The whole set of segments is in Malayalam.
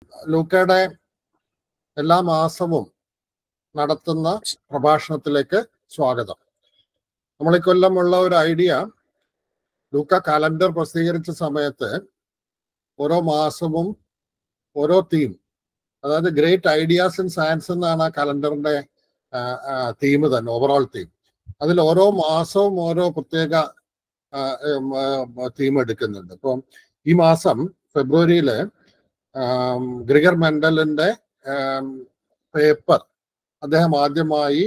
ലൂക്കയുടെ എല്ലാ മാസവും നടത്തുന്ന പ്രഭാഷണത്തിലേക്ക് സ്വാഗതം നമ്മൾ ഈ കൊല്ലമുള്ള ഒരു ഐഡിയ ലൂക്ക കലണ്ടർ പ്രസിദ്ധീകരിച്ച സമയത്ത് ഓരോ മാസവും ഓരോ തീം അതായത് ഗ്രേറ്റ് ഐഡിയാസ് ഇൻ സയൻസ് എന്നാണ് ആ കലണ്ടറിന്റെ തീം തന്നെ ഓവറോൾ തീം അതിൽ ഓരോ മാസവും ഓരോ പ്രത്യേക തീം എടുക്കുന്നുണ്ട് ഇപ്പം ഈ മാസം ഫെബ്രുവരിയില് ഗ്രിഗർ മെൻഡലിന്റെ പേപ്പർ അദ്ദേഹം ആദ്യമായി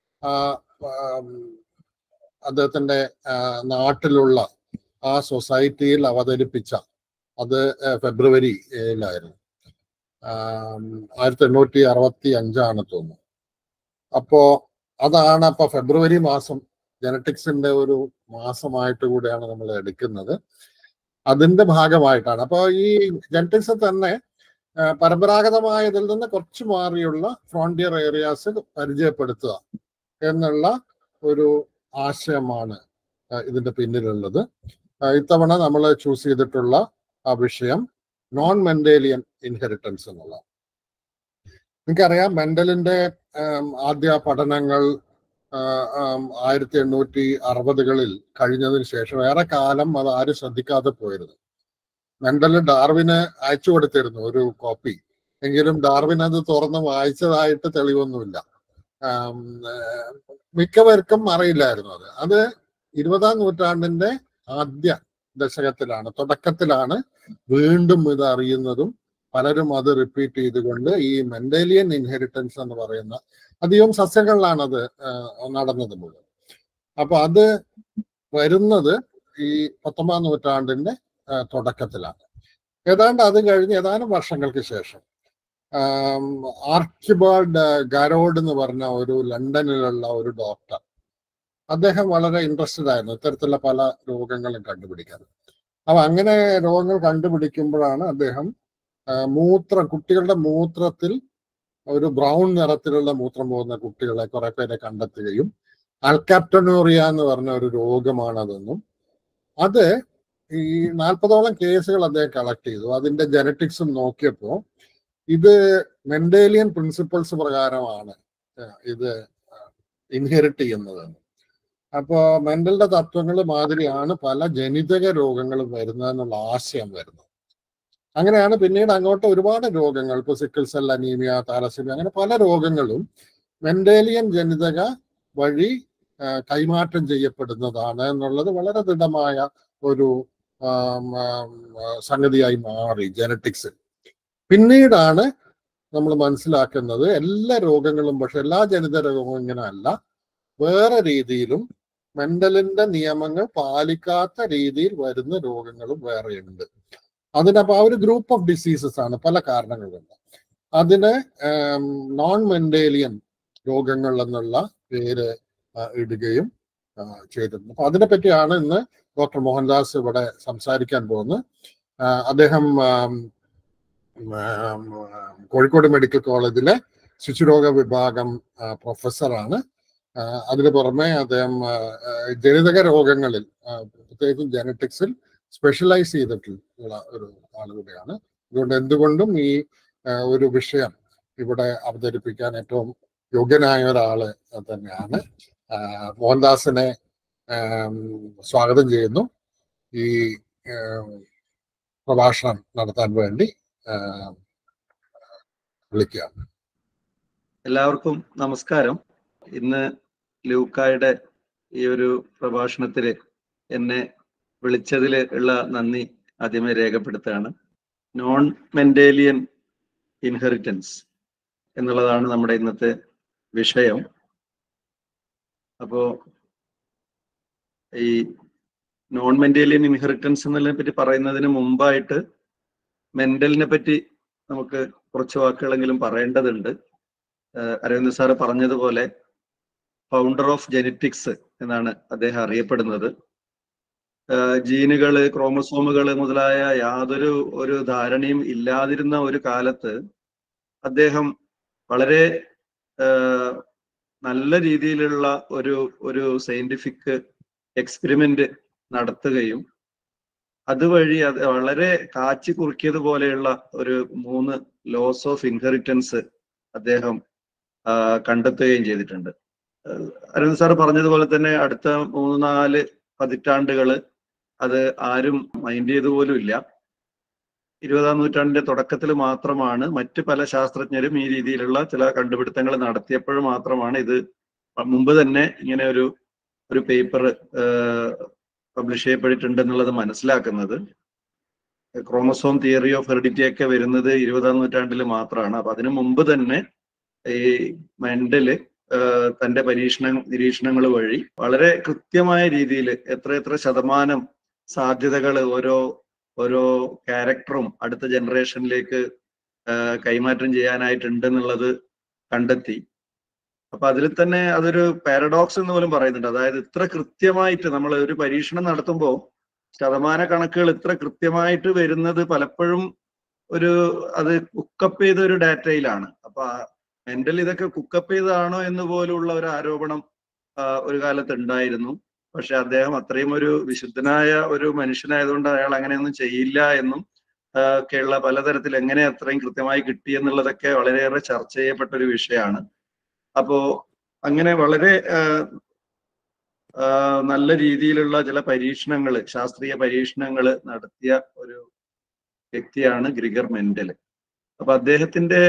അദ്ദേഹത്തിന്റെ നാട്ടിലുള്ള ആ സൊസൈറ്റിയിൽ അവതരിപ്പിച്ച അത് ഫെബ്രുവരിയിലായിരുന്നു ആയിരത്തി എണ്ണൂറ്റി അറുപത്തി അഞ്ചാണ് തോന്നുന്നു അപ്പോ അതാണ് അപ്പൊ ഫെബ്രുവരി മാസം ജനറ്റിക്സിന്റെ ഒരു മാസമായിട്ട് കൂടെയാണ് നമ്മൾ എടുക്കുന്നത് അതിന്റെ ഭാഗമായിട്ടാണ് അപ്പോൾ ഈ ജനറ്റിക്സ് തന്നെ പരമ്പരാഗതമായതിൽ നിന്ന് കുറച്ച് മാറിയുള്ള ഫ്രോണ്ടിയർ ഏരിയാസ് പരിചയപ്പെടുത്തുക എന്നുള്ള ഒരു ആശയമാണ് ഇതിന്റെ പിന്നിലുള്ളത് ഇത്തവണ നമ്മൾ ചൂസ് ചെയ്തിട്ടുള്ള ആ വിഷയം നോൺ മെന്റേലിയൻ ഇൻഹെറിറ്റൻസ് എന്നുള്ള നിങ്ങൾക്കറിയാം മെന്റലിന്റെ ആദ്യ പഠനങ്ങൾ ആയിരത്തി എണ്ണൂറ്റി അറുപതുകളിൽ കഴിഞ്ഞതിന് ശേഷം ഏറെ കാലം അത് ആരും ശ്രദ്ധിക്കാതെ പോയിരുന്നു മെന്റൽ ഡാർവിന് അയച്ചു കൊടുത്തിരുന്നു ഒരു കോപ്പി എങ്കിലും ഡാർവിൻ അത് തുറന്ന് വായിച്ചതായിട്ട് തെളിവൊന്നുമില്ല മിക്കവർക്കും അറിയില്ലായിരുന്നു അത് അത് ഇരുപതാം നൂറ്റാണ്ടിന്റെ ആദ്യ ദശകത്തിലാണ് തുടക്കത്തിലാണ് വീണ്ടും ഇത് അറിയുന്നതും പലരും അത് റിപ്പീറ്റ് ചെയ്തുകൊണ്ട് ഈ മെന്റേലിയൻ ഇൻഹെറിറ്റൻസ് എന്ന് പറയുന്ന അധികം സസ്യങ്ങളിലാണ് അത് നടന്നത് മുഴുവൻ അപ്പൊ അത് വരുന്നത് ഈ പത്തൊമ്പതാം നൂറ്റാണ്ടിന്റെ തുടക്കത്തിലാണ് ഏതാണ്ട് അത് കഴിഞ്ഞ് ഏതാനും വർഷങ്ങൾക്ക് ശേഷം ആർക്കിബാൾഡ് ഗാരോഡ് എന്ന് പറഞ്ഞ ഒരു ലണ്ടനിലുള്ള ഒരു ഡോക്ടർ അദ്ദേഹം വളരെ ഇൻട്രസ്റ്റഡ് ആയിരുന്നു ഇത്തരത്തിലുള്ള പല രോഗങ്ങളും കണ്ടുപിടിക്കാൻ അപ്പൊ അങ്ങനെ രോഗങ്ങൾ കണ്ടുപിടിക്കുമ്പോഴാണ് അദ്ദേഹം മൂത്രം കുട്ടികളുടെ മൂത്രത്തിൽ ഒരു ബ്രൗൺ നിറത്തിലുള്ള മൂത്രം പോകുന്ന കുട്ടികളെ കുറെ പേരെ കണ്ടെത്തുകയും അൽക്കാപ്റ്റനോറിയ എന്ന് പറഞ്ഞ ഒരു രോഗമാണതെന്നും അത് ഈ നാൽപ്പതോളം കേസുകൾ അദ്ദേഹം കളക്ട് ചെയ്തു അതിന്റെ ജനറ്റിക്സും നോക്കിയപ്പോൾ ഇത് മെന്റേലിയൻ പ്രിൻസിപ്പിൾസ് പ്രകാരമാണ് ഇത് ഇൻഹെറിറ്റ് ചെയ്യുന്നത് അപ്പോ മെന്റലിന്റെ തത്വങ്ങൾ മാതിരിയാണ് പല ജനിതക രോഗങ്ങളും വരുന്നതെന്നുള്ള ആശയം വരുന്നത് അങ്ങനെയാണ് പിന്നീട് അങ്ങോട്ട് ഒരുപാട് രോഗങ്ങൾ ഇപ്പൊ സിക്കിൾ സെൽ അനീമിയ താലസീമിയ അങ്ങനെ പല രോഗങ്ങളും മെന്റേലിയൻ ജനിതക വഴി കൈമാറ്റം ചെയ്യപ്പെടുന്നതാണ് എന്നുള്ളത് വളരെ ദൃഢമായ ഒരു സംഗതിയായി മാറി ജനറ്റിക്സ് പിന്നീടാണ് നമ്മൾ മനസ്സിലാക്കുന്നത് എല്ലാ രോഗങ്ങളും പക്ഷെ എല്ലാ ജനിത രോഗവും ഇങ്ങനെ അല്ല വേറെ രീതിയിലും മെന്റലിന്റെ നിയമങ്ങൾ പാലിക്കാത്ത രീതിയിൽ വരുന്ന രോഗങ്ങളും വേറെയുണ്ട് അതിനപ്പോ ആ ഒരു ഗ്രൂപ്പ് ഓഫ് ഡിസീസസ് ആണ് പല കാരണങ്ങളുണ്ട് അതിന് നോൺ മെന്റേലിയൻ രോഗങ്ങൾ എന്നുള്ള പേര് ഇടുകയും ചെയ്തിട്ടുണ്ട് അപ്പൊ അതിനെ പറ്റിയാണ് ഇന്ന് ഡോക്ടർ മോഹൻദാസ് ഇവിടെ സംസാരിക്കാൻ പോകുന്നത് അദ്ദേഹം കോഴിക്കോട് മെഡിക്കൽ കോളേജിലെ ശിശുരോഗ വിഭാഗം പ്രൊഫസറാണ് അതിന് പുറമെ അദ്ദേഹം ജനിതക രോഗങ്ങളിൽ പ്രത്യേകിച്ചും ജനറ്റിക്സിൽ സ്പെഷ്യലൈസ് ചെയ്തിട്ടുള്ള ഒരു ആൾ കൂടെയാണ് അതുകൊണ്ട് എന്തുകൊണ്ടും ഈ ഒരു വിഷയം ഇവിടെ അവതരിപ്പിക്കാൻ ഏറ്റവും യോഗ്യനായ ഒരാള് തന്നെയാണ് മോഹൻദാസിനെ സ്വാഗതം ചെയ്യുന്നു ഈ പ്രഭാഷണം നടത്താൻ വേണ്ടി വിളിക്കുക എല്ലാവർക്കും നമസ്കാരം ഇന്ന് ലൂക്കായുടെ ഈ ഒരു പ്രഭാഷണത്തില് എന്നെ വിളിച്ചതിൽ ഉള്ള നന്ദി ആദ്യമേ രേഖപ്പെടുത്തുകയാണ് നോൺ മെന്റേലിയൻ ഇൻഹെറിറ്റൻസ് എന്നുള്ളതാണ് നമ്മുടെ ഇന്നത്തെ വിഷയം അപ്പോ ഈ നോൺ മെന്റേലിയൻ ഇൻഹെറിറ്റൻസ് എന്നുള്ളതിനെ പറ്റി പറയുന്നതിന് മുമ്പായിട്ട് മെന്റലിനെ പറ്റി നമുക്ക് കുറച്ച് വാക്കുകളെങ്കിലും പറയേണ്ടതുണ്ട് അരവിന്ദ് സാറ് പറഞ്ഞതുപോലെ ഫൗണ്ടർ ഓഫ് ജെനറ്റിക്സ് എന്നാണ് അദ്ദേഹം അറിയപ്പെടുന്നത് ജീനുകള് ക്രോമസോമുകള് മുതലായ യാതൊരു ഒരു ധാരണയും ഇല്ലാതിരുന്ന ഒരു കാലത്ത് അദ്ദേഹം വളരെ നല്ല രീതിയിലുള്ള ഒരു ഒരു സയന്റിഫിക് എക്സ്പെരിമെന്റ് നടത്തുകയും അതുവഴി അത് വളരെ കാച്ചി കുറുക്കിയത് പോലെയുള്ള ഒരു മൂന്ന് ലോസ് ഓഫ് ഇൻഹെറിറ്റൻസ് അദ്ദേഹം ആ, കണ്ടെത്തുകയും ചെയ്തിട്ടുണ്ട് ഏഹ് അരവിന്ദ് സാർ പറഞ്ഞതുപോലെ തന്നെ അടുത്ത മൂന്ന് നാല് പതിറ്റാണ്ടുകള് അത് ആരും മൈൻഡ് ചെയ്തു പോലും ഇല്ല ഇരുപതാം നൂറ്റാണ്ടിന്റെ തുടക്കത്തിൽ മാത്രമാണ് മറ്റ് പല ശാസ്ത്രജ്ഞരും ഈ രീതിയിലുള്ള ചില കണ്ടുപിടുത്തങ്ങൾ നടത്തിയപ്പോൾ മാത്രമാണ് ഇത് മുമ്പ് തന്നെ ഇങ്ങനെ ഒരു ഒരു പേപ്പർ പബ്ലിഷ് ചെയ്യപ്പെട്ടിട്ടുണ്ട് എന്നുള്ളത് മനസ്സിലാക്കുന്നത് ക്രോമസോം തിയറി ഓഫ് ഹെറിഡിറ്റി ഒക്കെ വരുന്നത് ഇരുപതാം നൂറ്റാണ്ടിൽ മാത്രമാണ് അപ്പൊ അതിനു മുമ്പ് തന്നെ ഈ മെന്റല് തന്റെ പരീക്ഷണ നിരീക്ഷണങ്ങൾ വഴി വളരെ കൃത്യമായ രീതിയിൽ എത്ര എത്ര ശതമാനം സാധ്യതകൾ ഓരോ ഓരോ ക്യാരക്ടറും അടുത്ത ജനറേഷനിലേക്ക് കൈമാറ്റം ചെയ്യാനായിട്ടുണ്ട് എന്നുള്ളത് കണ്ടെത്തി അപ്പൊ അതിൽ തന്നെ അതൊരു പാരഡോക്സ് എന്ന് പോലും പറയുന്നുണ്ട് അതായത് ഇത്ര കൃത്യമായിട്ട് നമ്മൾ ഒരു പരീക്ഷണം നടത്തുമ്പോൾ ശതമാന കണക്കുകൾ ഇത്ര കൃത്യമായിട്ട് വരുന്നത് പലപ്പോഴും ഒരു അത് കുക്കപ്പ് ചെയ്ത ഒരു ഡാറ്റയിലാണ് അപ്പൊ മെന്റൽ ഇതൊക്കെ കുക്കപ്പ് ചെയ്തതാണോ എന്ന് പോലുള്ള ഒരു ആരോപണം ആ, ഒരു കാലത്ത് ഉണ്ടായിരുന്നു പക്ഷെ അദ്ദേഹം അത്രയും ഒരു വിശുദ്ധനായ ഒരു മനുഷ്യനായതുകൊണ്ട് അയാൾ അങ്ങനെയൊന്നും ചെയ്യില്ല എന്നും ആ, ഒക്കെയുള്ള പലതരത്തിൽ എങ്ങനെ അത്രയും കൃത്യമായി കിട്ടി എന്നുള്ളതൊക്കെ വളരെയേറെ ചർച്ച ചെയ്യപ്പെട്ട ഒരു വിഷയമാണ് അപ്പോ അങ്ങനെ വളരെ ആ, ആ, നല്ല രീതിയിലുള്ള ചില പരീക്ഷണങ്ങൾ ശാസ്ത്രീയ പരീക്ഷണങ്ങൾ നടത്തിയ ഒരു വ്യക്തിയാണ് ഗ്രിഗർ മെന്റൽ അപ്പൊ അദ്ദേഹത്തിന്റെ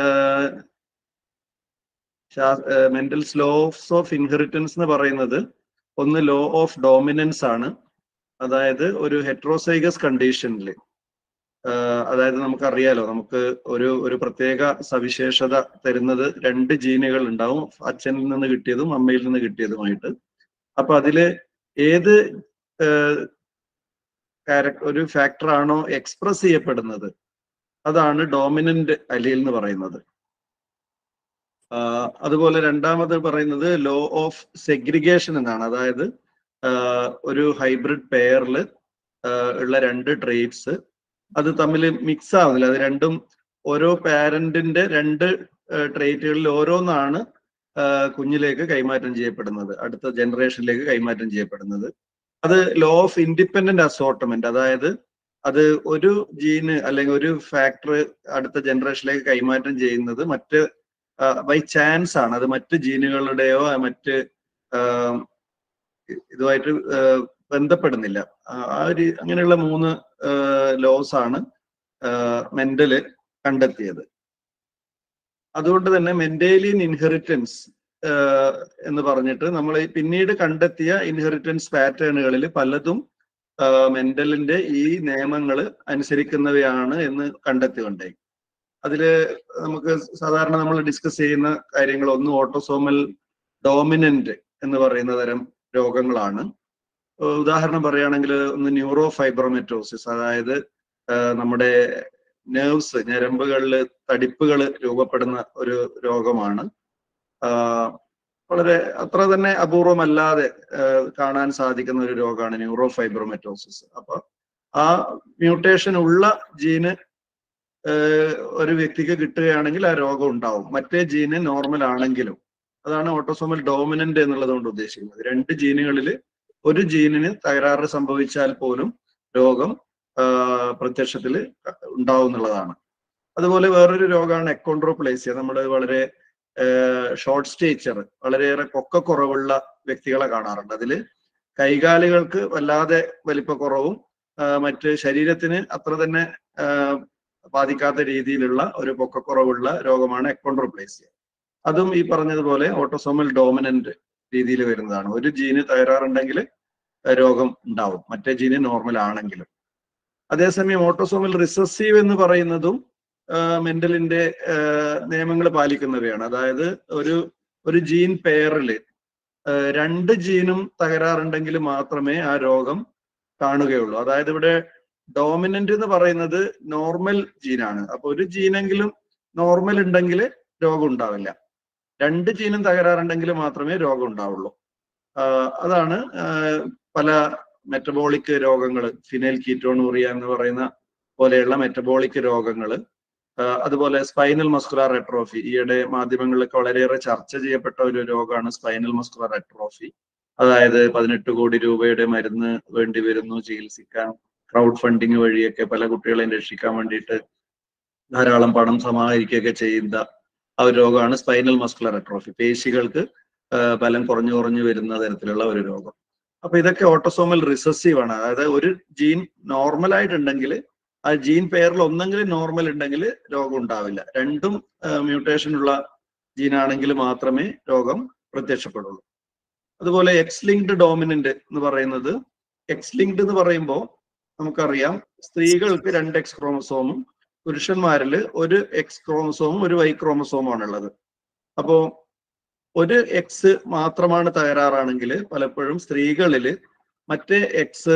മെന്റൽ സ്ലോസ് ഓഫ് ഇൻഹെറിറ്റൻസ് എന്ന് പറയുന്നത് ഒന്ന് ലോ ഓഫ് ഡോമിനൻസ് ആണ് അതായത് ഒരു ഹെട്രോസൈഗസ് കണ്ടീഷനിൽ അതായത് നമുക്കറിയാലോ നമുക്ക് ഒരു ഒരു പ്രത്യേക സവിശേഷത തരുന്നത് രണ്ട് ജീനുകൾ ഉണ്ടാവും അച്ഛനിൽ നിന്ന് കിട്ടിയതും അമ്മയിൽ നിന്ന് കിട്ടിയതുമായിട്ട് അപ്പൊ അതില് ഏത് ക്യാരക്ടർ ഒരു ഫാക്ടർ ആണോ എക്സ്പ്രസ് ചെയ്യപ്പെടുന്നത് അതാണ് ഡോമിനന്റ് അലീൽ എന്ന് പറയുന്നത് ആഹ് അതുപോലെ രണ്ടാമത് പറയുന്നത് ലോ ഓഫ് സെഗ്രിഗേഷൻ എന്നാണ് അതായത് ആഹ് ഒരു ഹൈബ്രിഡ് പെയറിൽ ഉള്ള രണ്ട് ട്രേറ്റ്സ് അത് തമ്മിൽ മിക്സ് ആവുന്നില്ല അത് രണ്ടും ഓരോ പാരന്റിന്റെ രണ്ട് ട്രേറ്റുകളിൽ ഓരോന്നാണ് ആഹ് കുഞ്ഞിലേക്ക് കൈമാറ്റം ചെയ്യപ്പെടുന്നത് അടുത്ത ജനറേഷനിലേക്ക് കൈമാറ്റം ചെയ്യപ്പെടുന്നത് അത് ലോ ഓഫ് ഇൻഡിപെൻഡന്റ് അസോർട്ട്മെന്റ് അതായത് അത് ഒരു ജീന് അല്ലെങ്കിൽ ഒരു ഫാക്ടർ അടുത്ത ജനറേഷനിലേക്ക് കൈമാറ്റം ചെയ്യുന്നത് മറ്റ് ബൈ ചാൻസ് ആണ് അത് മറ്റ് ജീനുകളുടെയോ മറ്റ് ആഹ് ഇതുമായിട്ട് ആഹ് ബന്ധപ്പെടുന്നില്ല ആ- ആ ഒരു അങ്ങനെയുള്ള മൂന്ന് ലോസ് ആണ് മെന്റല് കണ്ടെത്തിയത് അതുകൊണ്ട് തന്നെ മെന്റേലിയൻ ഇൻഹെറിറ്റൻസ് എന്ന് പറഞ്ഞിട്ട് നമ്മൾ പിന്നീട് കണ്ടെത്തിയ ഇൻഹെറിറ്റൻസ് പാറ്റേണുകളിൽ പലതും മെന്റലിന്റെ ഈ നിയമങ്ങൾ അനുസരിക്കുന്നവയാണ് എന്ന് കണ്ടെത്തിക്കൊണ്ടേ അതില് നമുക്ക് സാധാരണ നമ്മൾ ഡിസ്കസ് ചെയ്യുന്ന കാര്യങ്ങൾ ഒന്ന് ഓട്ടോസോമൽ ഡോമിനന്റ് എന്ന് പറയുന്ന തരം രോഗങ്ങളാണ് ഏഹ് ഉദാഹരണം പറയുകയാണെങ്കിൽ ഒന്ന് ന്യൂറോ ഫൈബ്രോമെറ്റോസിസ് അതായത് ഏഹ് നമ്മുടെ നെർവ്സ് ഞരമ്പുകളിൽ തടിപ്പുകൾ രൂപപ്പെടുന്ന ഒരു രോഗമാണ് ആഹ് വളരെ അത്ര തന്നെ അപൂർവമല്ലാതെ ഏഹ് കാണാൻ സാധിക്കുന്ന ഒരു രോഗമാണ് ന്യൂറോ ഫൈബ്രോമെറ്റോസിസ് അപ്പൊ ആ മ്യൂട്ടേഷൻ ഉള്ള ജീന് ഏഹ് ഒരു വ്യക്തിക്ക് കിട്ടുകയാണെങ്കിൽ ആ രോഗം ഉണ്ടാവും മറ്റേ ജീന് നോർമൽ ആണെങ്കിലും അതാണ് ഓട്ടോസോമൽ ഡോമിനന്റ് എന്നുള്ളത് കൊണ്ട് ഉദ്ദേശിക്കുന്നത് രണ്ട് ജീനുകളിൽ ഒരു ജീനിന് തകരാറ് സംഭവിച്ചാൽ പോലും രോഗം പ്രത്യക്ഷത്തിൽ ഉണ്ടാവും എന്നുള്ളതാണ് അതുപോലെ വേറൊരു രോഗമാണ് എക്കോൺട്രോപ്ലേസിയ നമ്മൾ വളരെ ഷോർട്ട് സ്റ്റേച്ചർ വളരെയേറെ പൊക്കക്കുറവുള്ള വ്യക്തികളെ കാണാറുണ്ട് അതിൽ കൈകാലുകൾക്ക് വല്ലാതെ വലിപ്പക്കുറവും ആ, മറ്റ് ശരീരത്തിന് അത്ര തന്നെ ആ, ബാധിക്കാത്ത രീതിയിലുള്ള ഒരു പൊക്കക്കുറവുള്ള രോഗമാണ് എക്കോൺട്രോപ്ലേസിയ അതും ഈ പറഞ്ഞതുപോലെ ഓട്ടോസോമൽ ഡോമിനന്റ് രീതിയിൽ വരുന്നതാണ് ഒരു ജീന് തകരാറുണ്ടെങ്കിൽ രോഗം ഉണ്ടാവും മറ്റേ ജീന് നോർമൽ ആണെങ്കിലും അതേസമയം ഓട്ടോസോമൽ റിസസീവ് എന്ന് പറയുന്നതും മെന്റലിന്റെ നിയമങ്ങൾ പാലിക്കുന്നവയാണ് അതായത് ഒരു ഒരു ജീൻ പെയറിൽ രണ്ട് ജീനും തകരാറുണ്ടെങ്കിൽ മാത്രമേ ആ രോഗം കാണുകയുള്ളൂ അതായത് ഇവിടെ ഡോമിനന്റ് എന്ന് പറയുന്നത് നോർമൽ ജീനാണ് അപ്പൊ ഒരു ജീനെങ്കിലും നോർമൽ ഉണ്ടെങ്കിൽ രോഗം ഉണ്ടാവില്ല രണ്ട് ജീനും തകരാറുണ്ടെങ്കിൽ മാത്രമേ രോഗം ഉണ്ടാവുള്ളൂ ആഹ് അതാണ് ആഹ് പല മെറ്റബോളിക് രോഗങ്ങൾ ഫിനൈൽ കീറ്റോണൂറിയ എന്ന് പറയുന്ന പോലെയുള്ള മെറ്റബോളിക് രോഗങ്ങൾ അതുപോലെ സ്പൈനൽ മസ്കുലാർ എട്രോഫി ഈയിടെ മാധ്യമങ്ങളിലൊക്കെ വളരെയേറെ ചർച്ച ചെയ്യപ്പെട്ട ഒരു രോഗമാണ് സ്പൈനൽ മസ്കുലാർ എട്രോഫി അതായത് പതിനെട്ട് കോടി രൂപയുടെ മരുന്ന് വേണ്ടി വരുന്നു ചികിത്സിക്കാൻ ക്രൗഡ് ഫണ്ടിങ് വഴിയൊക്കെ പല കുട്ടികളെയും രക്ഷിക്കാൻ വേണ്ടിയിട്ട് ധാരാളം പണം സമാഹരിക്കുകയൊക്കെ ചെയ്യുന്ന ആ ഒരു രോഗമാണ് സ്പൈനൽ മസ്കുലർ അട്രോഫി പേശികൾക്ക് ആ, ബലം കുറഞ്ഞു കുറഞ്ഞു വരുന്ന തരത്തിലുള്ള ഒരു രോഗം അപ്പൊ ഇതൊക്കെ ഓട്ടോസോമൽ റിസസീവ് ആണ് അതായത് ഒരു ജീൻ നോർമൽ ആയിട്ടുണ്ടെങ്കിൽ ആ ജീൻ പെയറിൽ ഒന്നെങ്കിലും നോർമൽ ഉണ്ടെങ്കിൽ രോഗം ഉണ്ടാവില്ല രണ്ടും മ്യൂട്ടേഷൻ ഉള്ള ജീനാണെങ്കിൽ മാത്രമേ രോഗം പ്രത്യക്ഷപ്പെടുള്ളൂ അതുപോലെ എക്സ് ലിങ്ക്ഡ് ഡോമിനന്റ് എന്ന് പറയുന്നത് എക്സ് ലിങ്ക്ഡ് എന്ന് പറയുമ്പോൾ നമുക്കറിയാം സ്ത്രീകൾക്ക് രണ്ട് എക്സ് ക്രോമസോമും പുരുഷന്മാരിൽ ഒരു എക്സ് ക്രോമസോമും ഒരു വൈ ക്രോമസോമും ആണുള്ളത് അപ്പോ ഒരു എക്സ് മാത്രമാണ് തകരാറാണെങ്കിൽ പലപ്പോഴും സ്ത്രീകളിൽ മറ്റേ എക്സ്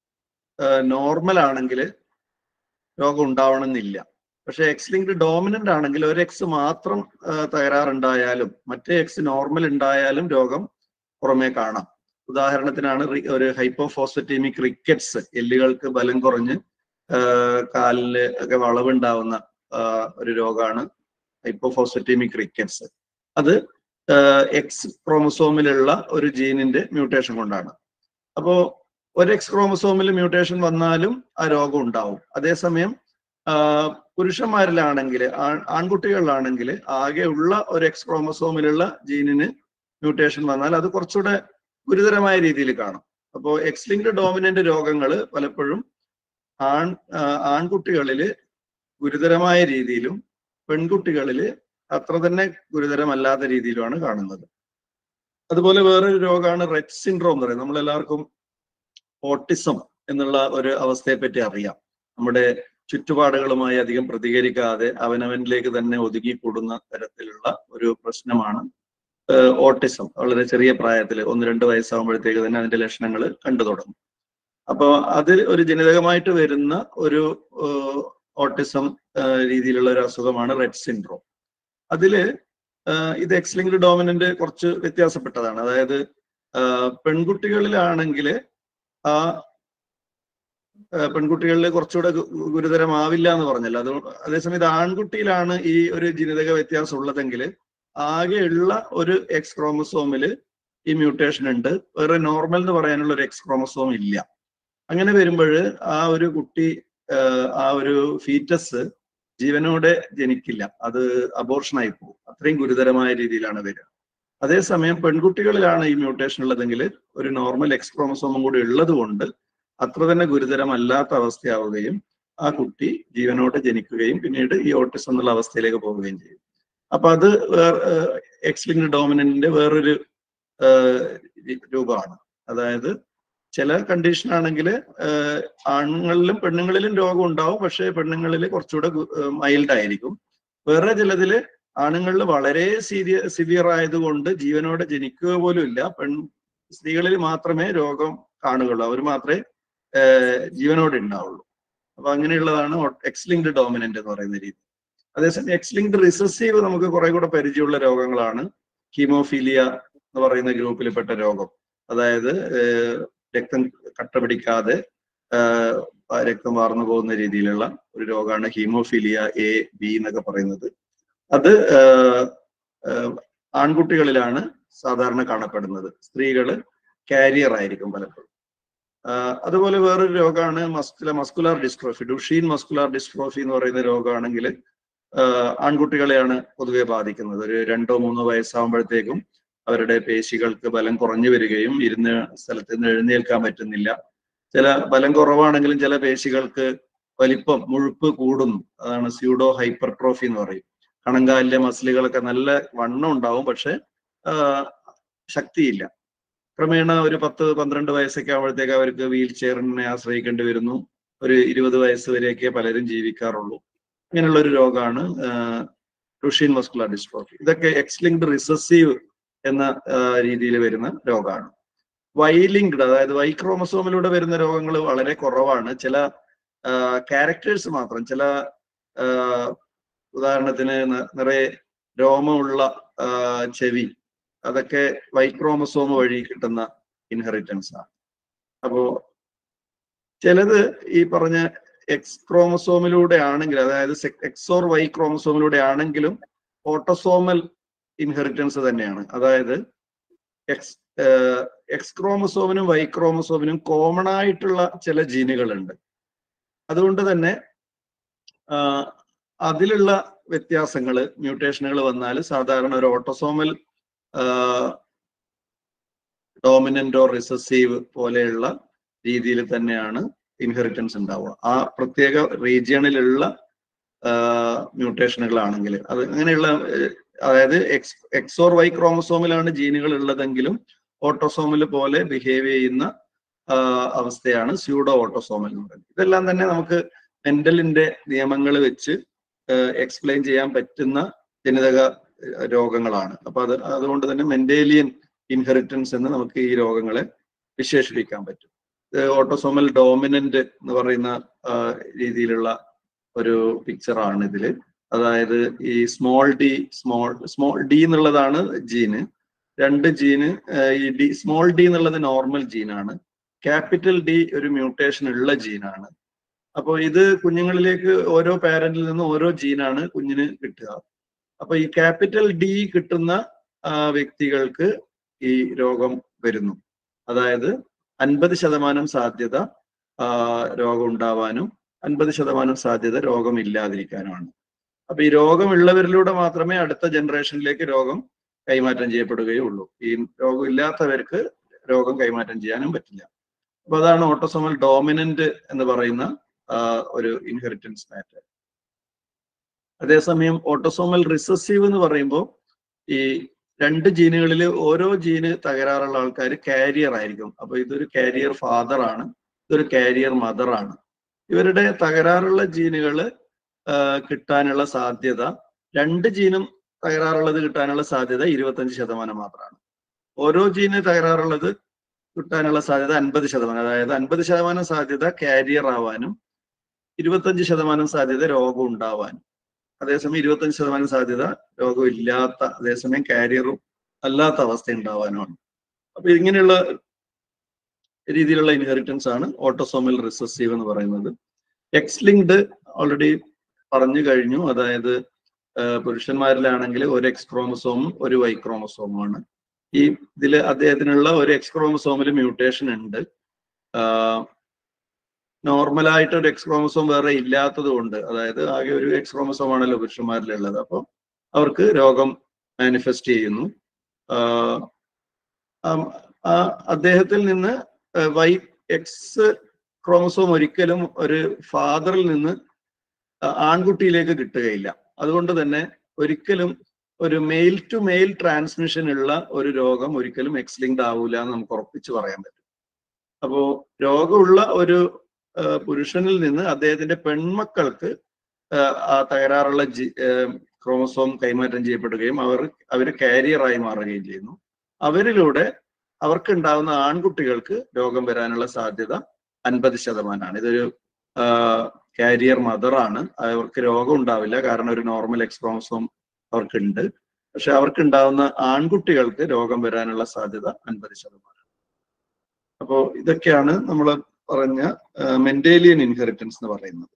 നോർമൽ ആണെങ്കിൽ രോഗം ഉണ്ടാവണമെന്നില്ല പക്ഷെ എക്സ് ലിങ്ക്ഡ് ഡോമിനന്റ് ആണെങ്കിൽ ഒരു എക്സ് മാത്രം ആ, തകരാറുണ്ടായാലും മറ്റേ എക്സ് നോർമൽ ഉണ്ടായാലും രോഗം പുറമേ കാണാം ഉദാഹരണത്തിനാണ് റി- ഒരു ഹൈപ്പോഫോസ്ഫറ്റീമിക് റിക്കറ്റ്സ് എല്ലുകൾക്ക് ബലം കുറഞ്ഞ് ആ, കാലില് ഒക്കെ വളവുണ്ടാവുന്ന ആ, ഒരു രോഗമാണ് ഹൈപ്പോഫോസ്ഫറ്റീമിക് റിക്കറ്റ്സ് അത് എക്സ് ക്രോമസോമിലുള്ള ഒരു ജീനിന്റെ മ്യൂട്ടേഷൻ കൊണ്ടാണ് അപ്പോ ഒരു എക്സ് ക്രോമസോമിൽ മ്യൂട്ടേഷൻ വന്നാലും ആ രോഗം ഉണ്ടാവും അതേസമയം ആ, പുരുഷന്മാരിലാണെങ്കിൽ ആൺ- ആൺകുട്ടികളിലാണെങ്കിൽ ആകെ ഉള്ള ഒരു എക്സ് ക്രോമസോമിലുള്ള ജീനിന് മ്യൂട്ടേഷൻ വന്നാൽ അത് കുറച്ചുകൂടെ ഗുരുതരമായ രീതിയിൽ കാണും അപ്പോൾ എക്സ് ലിങ്ക്ഡ് ഡോമിനന്റ് രോഗങ്ങൾ പലപ്പോഴും ആൺ ആ, ആൺകുട്ടികളിൽ ഗുരുതരമായ രീതിയിലും പെൺകുട്ടികളിൽ അത്ര തന്നെ ഗുരുതരമല്ലാത്ത രീതിയിലുമാണ് കാണുന്നത് അതുപോലെ വേറൊരു രോഗമാണ് റെഡ് സിൻഡ്രോം എന്ന് പറയുന്നത് നമ്മളെല്ലാവർക്കും ഓട്ടിസം എന്നുള്ള ഒരു അവസ്ഥയെ പറ്റി അറിയാം നമ്മുടെ ചുറ്റുപാടുകളുമായി അധികം പ്രതികരിക്കാതെ അവനവനിലേക്ക് തന്നെ ഒതുങ്ങിക്കൂടുന്ന തരത്തിലുള്ള ഒരു പ്രശ്നമാണ് ഓട്ടിസം വളരെ ചെറിയ പ്രായത്തിൽ ഒന്ന് രണ്ട് വയസ്സാകുമ്പോഴത്തേക്ക് തന്നെ അതിന്റെ ലക്ഷണങ്ങൾ കണ്ടു തുടങ്ങും അപ്പോൾ അത് ഒരു ജനിതകമായിട്ട് വരുന്ന ഒരു ഓട്ടിസം രീതിയിലുള്ള ഒരു അസുഖമാണ് റെഡ് സിൻഡ്രോം അതില് ആ, ഇത് എക്സ് ലിങ്ക്ഡ് ഡോമിനന്റ് കുറച്ച് വ്യത്യാസപ്പെട്ടതാണ് അതായത് ആ, പെൺകുട്ടികളിലാണെങ്കിൽ ആ ആ, പെൺകുട്ടികളിൽ കുറച്ചുകൂടെ ഗു- ഗുരുതരമാവില്ല എന്ന് പറഞ്ഞല്ലോ അത് അതേസമയം ഇത് ആൺകുട്ടിയിലാണ് ഈ ഒരു ജനിതക വ്യത്യാസം ഉള്ളതെങ്കിൽ ആകെയുള്ള ഒരു എക്സ് ക്രോമസോമില് ഈ മ്യൂട്ടേഷൻ ഉണ്ട് വേറെ നോർമൽ എന്ന് പറയാനുള്ള ഒരു എക്സ് ക്രോമസോം ഇല്ല അങ്ങനെ വരുമ്പോൾ ആ ഒരു കുട്ടി ആ, ആ ഒരു ഫീറ്റസ് ജീവനോടെ ജനിക്കില്ല അത് അബോർഷനായി പോകും അത്രയും ഗുരുതരമായ രീതിയിലാണ് വരിക അതേസമയം പെൺകുട്ടികളിലാണ് ഈ മ്യൂട്ടേഷൻ ഉള്ളതെങ്കിൽ ഒരു നോർമൽ എക്സ് ക്രോമസോമും കൂടി ഉള്ളത് കൊണ്ട് അത്ര തന്നെ ഗുരുതരമല്ലാത്ത അവസ്ഥയാവുകയും ആ കുട്ടി ജീവനോടെ ജനിക്കുകയും പിന്നീട് ഈ ഓട്ടിസം എന്നുള്ള അവസ്ഥയിലേക്ക് പോവുകയും ചെയ്യും അപ്പൊ അത് എക്സ് ലിങ്ക്ഡ് ഡോമിനന്റിന്റെ വേറൊരു ആ, രി- രൂപമാണ് അതായത് ചില കണ്ടീഷൻ ആണെങ്കിൽ ആണുങ്ങളിലും പെണ്ണുങ്ങളിലും രോഗം ഉണ്ടാവും പക്ഷേ പെണ്ണുങ്ങളിൽ കുറച്ചുകൂടെ മൈൽഡ് ആയിരിക്കും വേറെ ചിലതില് ആണുങ്ങളിൽ വളരെ സീരിയ സിവിയർ ആയതുകൊണ്ട് ജീവനോടെ ജനിക്കുക പോലും ഇല്ല പെൺ സ്ത്രീകളിൽ മാത്രമേ രോഗം കാണുകയുള്ളൂ അവർ മാത്രമേ ആഹ് ജീവനോടെ ഉണ്ടാവുള്ളൂ അപ്പൊ അങ്ങനെയുള്ളതാണ് എക്സ് ലിങ്ക്ഡ് ഡോമിനന്റ് എന്ന് പറയുന്ന രീതി അതേസമയം എക്സ് ലിങ്ക്ഡ് റിസസീവ് നമുക്ക് കുറെ കൂടെ പരിചയമുള്ള രോഗങ്ങളാണ് ഹീമോഫീലിയ എന്ന് പറയുന്ന ഗ്രൂപ്പിൽപ്പെട്ട രോഗം അതായത് ആഹ് രക്തം കട്ട പിടിക്കാതെ ആഹ് രക്തം വാർന്നു പോകുന്ന രീതിയിലുള്ള ഒരു രോഗമാണ് ഹീമോഫീലിയ എ ബി എന്നൊക്കെ പറയുന്നത് അത് ആഹ് ആഹ് ആൺകുട്ടികളിലാണ് സാധാരണ കാണപ്പെടുന്നത് സ്ത്രീകള് കാരിയർ ആയിരിക്കും പലപ്പോഴും ആഹ് അതുപോലെ വേറൊരു രോഗമാണ് മസ്കുല muscular dystrophy Duchenne muscular dystrophy എന്ന് പറയുന്ന രോഗമാണെങ്കിൽ ആൺകുട്ടികളെയാണ് പൊതുവെ ബാധിക്കുന്നത് ഒരു രണ്ടോ മൂന്നോ വയസ്സാകുമ്പോഴത്തേക്കും അവരുടെ പേശികൾക്ക് ബലം കുറഞ്ഞു വരികയും ഇരുന്ന സ്ഥലത്ത് നിന്ന് എഴുന്നേൽക്കാൻ പറ്റുന്നില്ല ചില ബലം കുറവാണെങ്കിലും ചില പേശികൾക്ക് വലിപ്പം മുഴുപ്പ് കൂടുന്നു അതാണ് സ്യൂഡോ ഹൈപ്പർട്രോഫി എന്ന് പറയും കണങ്കാലിലെ മസിലുകളൊക്കെ നല്ല വണ്ണം ഉണ്ടാവും പക്ഷെ ആഹ് ശക്തിയില്ല ക്രമേണ ഒരു പത്ത് പന്ത്രണ്ട് വയസ്സൊക്കെ ആകുമ്പോഴത്തേക്ക് അവർക്ക് വീൽ ചെയറിനെ ആശ്രയിക്കേണ്ടി വരുന്നു ഒരു ഇരുപത് വയസ്സ് വരെയൊക്കെ പലരും ജീവിക്കാറുള്ളൂ ഇങ്ങനെയുള്ള ഒരു രോഗമാണ് റുഷീൻ മസ്കുലർ ഡിസ്ട്രോഫി ഇതൊക്കെ എക്സ് ലിങ്ക്ഡ് റിസസീവ് എന്ന രീതിയിൽ വരുന്ന രോഗമാണ് വൈലിങ്ക്ഡ് അതായത് വൈ ക്രോമസോമിലൂടെ വരുന്ന രോഗങ്ങൾ വളരെ കുറവാണ് ചില ക്യാരക്ടേഴ്സ് മാത്രം ചില ആഹ് ഉദാഹരണത്തിന് ന- നിറയെ രോമമുള്ള ആഹ് ചെവി അതൊക്കെ വൈ ക്രോമസോം വഴി കിട്ടുന്ന ഇൻഹെറിറ്റൻസ് ആണ് അപ്പോ ചിലത് ഈ പറഞ്ഞ എക്സ് ക്രോമസോമിലൂടെ ആണെങ്കിൽ അതായത് എക്സ് ഓർ വൈ ക്രോമസോമിലൂടെ ആണെങ്കിലും ഓട്ടോസോമൽ ഇൻഹെറിറ്റൻസ് തന്നെയാണ് അതായത് എക്സ് എക്സ് ക്രോമസോമിനും വൈ ക്രോമസോമിനും കോമൺ ആയിട്ടുള്ള ചില ജീനുകളുണ്ട് അതുകൊണ്ട് തന്നെ ആ, അതിലുള്ള വ്യത്യാസങ്ങൾ മ്യൂട്ടേഷനുകൾ വന്നാൽ സാധാരണ ഒരു ഓട്ടോസോമൽ ഡോമിനന്റ് ഓർ റിസസീവ് പോലെയുള്ള രീതിയിൽ തന്നെയാണ് ഇൻഹെറിറ്റൻസ് ഉണ്ടാവുക ആ പ്രത്യേക റീജിയണിലുള്ള മ്യൂട്ടേഷനുകളാണെങ്കിൽ അത് അങ്ങനെയുള്ള ഏഹ്, അതായത് എക്സ് എക്സ് ഓർ വൈ ക്രോമസോമിലാണ് ജീനുകൾ ഉള്ളതെങ്കിലും ഓട്ടോസോമിൽ പോലെ ബിഹേവ് ചെയ്യുന്ന ആ, അവസ്ഥയാണ് സ്യൂഡോ ഓട്ടോസോമൽ എന്ന് പറയുന്നത് ഇതെല്ലാം തന്നെ നമുക്ക് മെന്റലിന്റെ നിയമങ്ങൾ വെച്ച് എക്സ്പ്ലെയിൻ ചെയ്യാൻ പറ്റുന്ന ജനിതക ഏഹ്, രോഗങ്ങളാണ് അപ്പൊ അത് അതുകൊണ്ട് തന്നെ മെന്റേലിയൻ ഇൻഹെറിറ്റൻസ് എന്ന് നമുക്ക് ഈ രോഗങ്ങളെ വിശേഷിപ്പിക്കാൻ പറ്റും ഓട്ടോസോമൽ ഡോമിനന്റ് എന്ന് പറയുന്ന ആ, രീതിയിലുള്ള ഒരു പിക്ചറാണ് ഇതില് അതായത് ഈ small D small small D എന്നുള്ളതാണ് ജീന് രണ്ട് ജീന് ഈ ഡി സ്മോൾ ഡി എന്നുള്ളത് നോർമൽ ജീനാണ് ക്യാപിറ്റൽ ഡി ഒരു മ്യൂട്ടേഷൻ ഉള്ള ജീനാണ് അപ്പോൾ ഇത് കുഞ്ഞുങ്ങളിലേക്ക് ഓരോ പാരന്റിൽ നിന്ന് ഓരോ ജീനാണ് കുഞ്ഞിന് കിട്ടുക അപ്പൊ ഈ ക്യാപിറ്റൽ ഡി കിട്ടുന്ന ആ, വ്യക്തികൾക്ക് ഈ രോഗം വരുന്നു അതായത് അൻപത് ശതമാനം സാധ്യത ആ, രോഗം ഉണ്ടാവാനും അൻപത് ശതമാനം സാധ്യത രോഗം ഇല്ലാതിരിക്കാനുമാണ് അപ്പൊ ഈ രോഗമുള്ളവരിലൂടെ മാത്രമേ അടുത്ത ജനറേഷനിലേക്ക് രോഗം കൈമാറ്റം ചെയ്യപ്പെടുകയുള്ളൂ ഈ രോഗം ഇല്ലാത്തവർക്ക് രോഗം കൈമാറ്റം ചെയ്യാനും പറ്റില്ല അപ്പൊ അതാണ് ഓട്ടോസോമൽ ഡോമിനന്റ് എന്ന് പറയുന്ന ആ, ഒരു ഇൻഹെറിറ്റൻസ് പാറ്റേൺ അതേസമയം ഓട്ടോസോമൽ റിസസീവ് എന്ന് പറയുമ്പോൾ ഈ രണ്ട് ജീനുകളിൽ ഓരോ ജീന് തകരാറുള്ള ആൾക്കാർ കാരിയർ ആയിരിക്കും അപ്പൊ ഇതൊരു കാരിയർ ഫാദർ ആണ് ഇതൊരു കാരിയർ മദർ ആണ് ഇവരുടെ തകരാറുള്ള ജീനുകൾ കിട്ടാനുള്ള സാധ്യത രണ്ട് ജീനും തകരാറുള്ളത് കിട്ടാനുള്ള സാധ്യത ഇരുപത്തഞ്ച് ശതമാനം മാത്രമാണ് ഓരോ ജീന് തകരാറുള്ളത് കിട്ടാനുള്ള സാധ്യത അൻപത് ശതമാനം അതായത് അൻപത് ശതമാനം സാധ്യത കാരിയർ ആവാനും ഇരുപത്തഞ്ച് ശതമാനം സാധ്യത രോഗം ഉണ്ടാവാനും അതേസമയം ഇരുപത്തഞ്ച് ശതമാനം സാധ്യത രോഗം ഇല്ലാത്ത അതേസമയം കാരിയറും അല്ലാത്ത അവസ്ഥ ഉണ്ടാവാനുമാണ് അപ്പൊ ഇങ്ങനെയുള്ള രീതിയിലുള്ള ഇൻഹെറിറ്റൻസ് ആണ് ഓട്ടോസോമൽ റിസസീവ് എന്ന് പറയുന്നത് എക്സ് ലിങ്ക്ഡ് ഓൾറെഡി പറഞ്ഞു കഴിഞ്ഞു അതായത് ആ, പുരുഷന്മാരിലാണെങ്കിൽ ഒരു എക്സ് ക്രോമസോമും ഒരു വൈ ക്രോമസോമുമാണ് ഈ ഇതിൽ അദ്ദേഹത്തിനുള്ള ഒരു എക്സ് ക്രോമസോമിൽ മ്യൂട്ടേഷൻ ഉണ്ട് നോർമലായിട്ട് ഒരു എക്സ് ക്രോമസോം വേറെ ഇല്ലാത്തത് കൊണ്ട് അതായത് ആകെ ഒരു എക്സ് ക്രോമസോം ആണല്ലോ പുരുഷന്മാരിലുള്ളത് അപ്പോൾ അവർക്ക് രോഗം മാനിഫെസ്റ്റ് ചെയ്യുന്നു ആഹ് ആം, ആ അദ്ദേഹത്തിൽ നിന്ന് വൈ എക്സ് ക്രോമസോം ഒരിക്കലും ഒരു ഫാദറിൽ നിന്ന് ആ- ആൺകുട്ടിയിലേക്ക് കിട്ടുകയില്ല അതുകൊണ്ട് തന്നെ ഒരിക്കലും ഒരു മെയിൽ ടു മെയിൽ ട്രാൻസ്മിഷൻ ഉള്ള ഒരു രോഗം ഒരിക്കലും എക്സ് ലിങ്ക്ഡ് ആവൂല എന്ന് നമുക്ക് ഉറപ്പിച്ച് പറയാൻ പറ്റും അപ്പോ രോഗമുള്ള ഒരു ആ, പുരുഷനിൽ നിന്ന് അദ്ദേഹത്തിന്റെ പെൺമക്കൾക്ക് ആ, ആ തകരാറുള്ള ജി ക്രോമസോം കൈമാറ്റം ചെയ്യപ്പെടുകയും അവർ അവർ കാരിയറായി മാറുകയും ചെയ്യുന്നു അവരിലൂടെ അവർക്ക് ഉണ്ടാവുന്ന ആൺകുട്ടികൾക്ക് രോഗം വരാനുള്ള സാധ്യത അൻപത് ശതമാനമാണ് ഇതൊരു കാരിയർ മദറാണ് അവർക്ക് രോഗം ഉണ്ടാവില്ല കാരണം ഒരു നോർമൽ എക്സ്ക്രോമസോം അവർക്കുണ്ട് പക്ഷെ അവർക്ക് ഉണ്ടാവുന്ന ആൺകുട്ടികൾക്ക് രോഗം വരാനുള്ള സാധ്യത അൻപത് ശതമാനം അപ്പോ ഇതൊക്കെയാണ് നമ്മൾ പറഞ്ഞ മെന്റേലിയൻ ഇൻഹെറിറ്റൻസ് എന്ന് പറയുന്നത്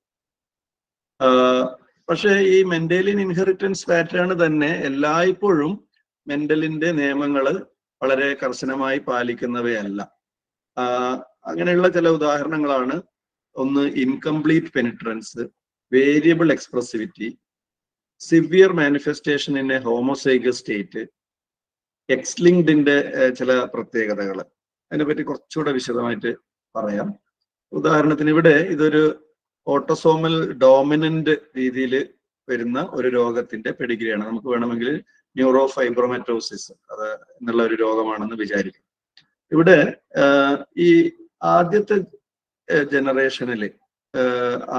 ആഹ് പക്ഷേ ഈ മെന്റേലിയൻ ഇൻഹെറിറ്റൻസ് പാറ്റേൺ തന്നെ എല്ലായ്പ്പോഴും മെന്റലിന്റെ നിയമങ്ങൾ വളരെ കർശനമായി പാലിക്കുന്നവയല്ല ആഹ് അങ്ങനെയുള്ള ചില ഉദാഹരണങ്ങളാണ് ഒന്ന് incomplete penetrance variable expressivity severe manifestation in a homozygous state എക്സ്ലിങ്ഡിന്റെ ചില പ്രത്യേകതകൾ അതിനെപ്പറ്റി കുറച്ചുകൂടെ വിശദമായിട്ട് പറയാം ഉദാഹരണത്തിന് ഇവിടെ ഇതൊരു ഓട്ടോസോമൽ ഡോമിനന്റ് രീതിയിൽ വരുന്ന ഒരു രോഗത്തിന്റെ പെഡിഗ്രിയാണ് നമുക്ക് വേണമെങ്കിൽ ന്യൂറോ ഫൈബ്രോമെറ്റോസിസ് അത് എന്നുള്ള ഒരു രോഗമാണെന്ന് വിചാരിക്കും ഇവിടെ ആഹ് ഈ ആദ്യത്തെ ജനറേഷനിൽ ആ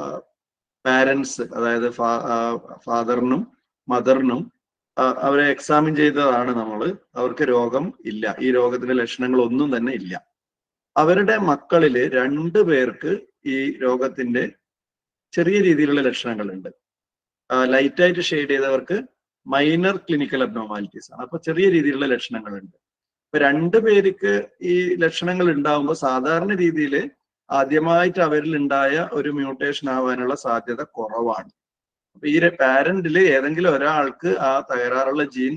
പാരൻസ് അതായത് ഫാദറിനും മദറിനും അവരെ എക്സാമിൻ ചെയ്തതാണ് നമ്മൾ അവർക്ക് രോഗം ഇല്ല ഈ രോഗത്തിന്റെ ലക്ഷണങ്ങൾ ഒന്നും തന്നെ ഇല്ല അവരുടെ മക്കളില് രണ്ടു പേർക്ക് ഈ രോഗത്തിന്റെ ചെറിയ രീതിയിലുള്ള ലക്ഷണങ്ങളുണ്ട് ലൈറ്റായിട്ട് ഷെയ്ഡ് ചെയ്തവർക്ക് മൈനർ ക്ലിനിക്കൽ അബ്നോമാലിറ്റീസ് ആണ് അപ്പൊ ചെറിയ രീതിയിലുള്ള ലക്ഷണങ്ങളുണ്ട് ഇപ്പൊ രണ്ടു പേർക്ക് ഈ ലക്ഷണങ്ങൾ ഉണ്ടാവുമ്പോൾ സാധാരണ രീതിയിൽ ആദ്യമായിട്ട് അവരിൽ ഉണ്ടായ ഒരു മ്യൂട്ടേഷൻ ആവാനുള്ള സാധ്യത കുറവാണ് അപ്പൊ ഈ പാരന്റില് ഏതെങ്കിലും ഒരാൾക്ക് ആ തകരാറുള്ള ജീൻ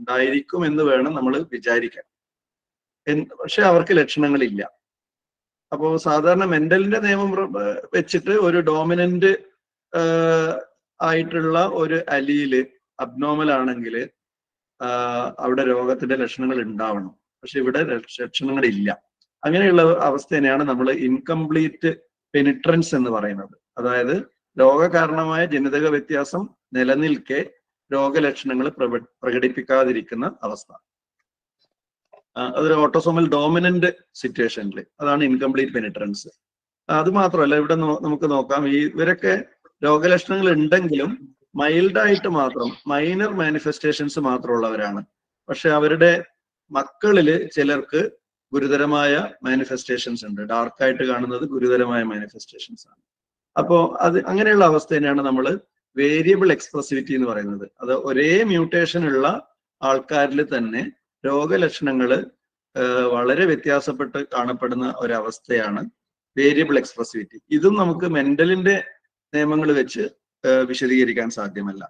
ഉണ്ടായിരിക്കും എന്ന് വേണം നമ്മൾ വിചാരിക്കാൻ പക്ഷെ അവർക്ക് ലക്ഷണങ്ങളില്ല അപ്പോൾ സാധാരണ മെന്റലിന്റെ നിയമം പ്ര- വെച്ചിട്ട് ഒരു ഡോമിനന്റ് ആയിട്ടുള്ള ഒരു അലിയില് അബ്നോമൽ ആണെങ്കിൽ അവിടെ രോഗത്തിന്റെ ലക്ഷണങ്ങൾ ഉണ്ടാവണം പക്ഷെ ഇവിടെ ലക്ഷണങ്ങൾ ഇല്ല അങ്ങനെയുള്ള അവസ്ഥ തന്നെയാണ് നമ്മൾ ഇൻകംപ്ലീറ്റ് പെനിട്രൻസ് എന്ന് പറയുന്നത് അതായത് രോഗകാരണമായ ജനിതക വ്യത്യാസം നിലനിൽക്കെ രോഗലക്ഷണങ്ങൾ പ്രവ- പ്രകടിപ്പിക്കാതിരിക്കുന്ന അവസ്ഥ ആ, അതൊരു ഓട്ടോസോമൽ ഡോമിനന്റ് സിറ്റുവേഷനിൽ അതാണ് ഇൻകംപ്ലീറ്റ് പെനിട്രൻസ് അത് മാത്രമല്ല ഇവിടെ നോ- നമുക്ക് നോക്കാം ഈ ഇവരൊക്കെ രോഗലക്ഷണങ്ങൾ ഉണ്ടെങ്കിലും മൈൽഡ് ആയിട്ട് മാത്രം മൈനർ മാനിഫെസ്റ്റേഷൻസ് മാത്രമുള്ളവരാണ് പക്ഷെ അവരുടെ മക്കളില് ചിലർക്ക് ഗുരുതരമായ മാനിഫെസ്റ്റേഷൻസ് ഉണ്ട് ഡാർക്കായിട്ട് കാണുന്നത് ഗുരുതരമായ മാനിഫെസ്റ്റേഷൻസ് ആണ് അപ്പോ അത് അങ്ങനെയുള്ള അവസ്ഥ തന്നെയാണ് നമ്മൾ വേരിയബിൾ എക്സ്പ്രസിവിറ്റി എന്ന് പറയുന്നത് അത് ഒരേ മ്യൂട്ടേഷൻ ഉള്ള ആൾക്കാരിൽ തന്നെ രോഗലക്ഷണങ്ങൾ വളരെ വ്യത്യാസപ്പെട്ട് കാണപ്പെടുന്ന ഒരവസ്ഥയാണ് വേരിയബിൾ എക്സ്പ്രസിവിറ്റി ഇതും നമുക്ക് മെന്റലിന്റെ നിയമങ്ങൾ വെച്ച് ഏഹ് വിശദീകരിക്കാൻ സാധ്യമല്ല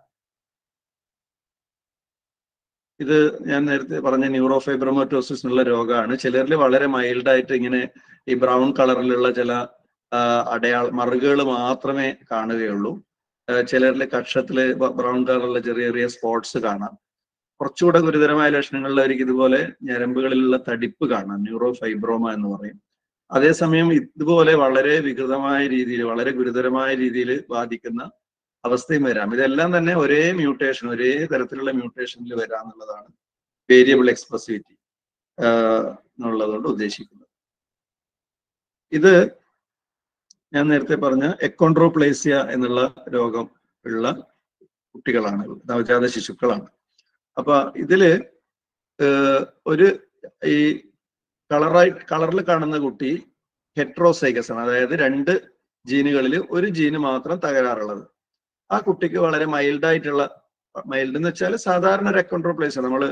ഇത് ഞാൻ നേരത്തെ പറഞ്ഞ ന്യൂറോ ഫൈബ്രമോറ്റോസിസ് എന്നുള്ള രോഗമാണ് ചിലരിൽ വളരെ മൈൽഡ് ആയിട്ട് ഇങ്ങനെ ഈ ബ്രൗൺ കളറിലുള്ള ചില അടയാള മറുകുകൾ മാത്രമേ കാണുകയുള്ളൂ ഏഹ് ചിലരിൽ കക്ഷത്തില് ബ്രൗൺ കളറിലുള്ള ചെറിയ ചെറിയ സ്പോട്സ് കാണാം കുറച്ചുകൂടെ ഗുരുതരമായ ലക്ഷണങ്ങളിലായിരിക്കും ഇതുപോലെ ഞരമ്പുകളിലുള്ള തടിപ്പ് കാണാം ന്യൂറോ ഫൈബ്രോമ എന്ന് പറയും അതേസമയം ഇതുപോലെ വളരെ വികൃതമായ രീതിയിൽ വളരെ ഗുരുതരമായ രീതിയിൽ ബാധിക്കുന്ന അവസ്ഥയും വരാം ഇതെല്ലാം തന്നെ ഒരേ മ്യൂട്ടേഷൻ ഒരേ തരത്തിലുള്ള മ്യൂട്ടേഷനിൽ വരാന്നുള്ളതാണ് വേരിയബിൾ എക്സ്പ്രസിവിറ്റി എന്നുള്ളതുകൊണ്ട് ഉദ്ദേശിക്കുന്നത് ഇത് ഞാൻ നേരത്തെ പറഞ്ഞ എക്കോൺട്രോപ്ലേസിയ എന്നുള്ള രോഗം ഉള്ള കുട്ടികളാണ് നവജാത ശിശുക്കളാണ് അപ്പൊ ഇതില് ഏഹ് ഒരു ഈ കളറായി കളറിൽ കാണുന്ന കുട്ടി ഹെട്രോസൈഗസ് ആണ് അതായത് രണ്ട് ജീനുകളിൽ ഒരു ജീന് മാത്രം തകരാറുള്ളത് ആ കുട്ടിക്ക് വളരെ മൈൽഡ് ആയിട്ടുള്ള മൈൽഡ് എന്ന് വെച്ചാൽ സാധാരണ ഒരു എക്കോൺട്രോപ്ലേസ് നമ്മൾ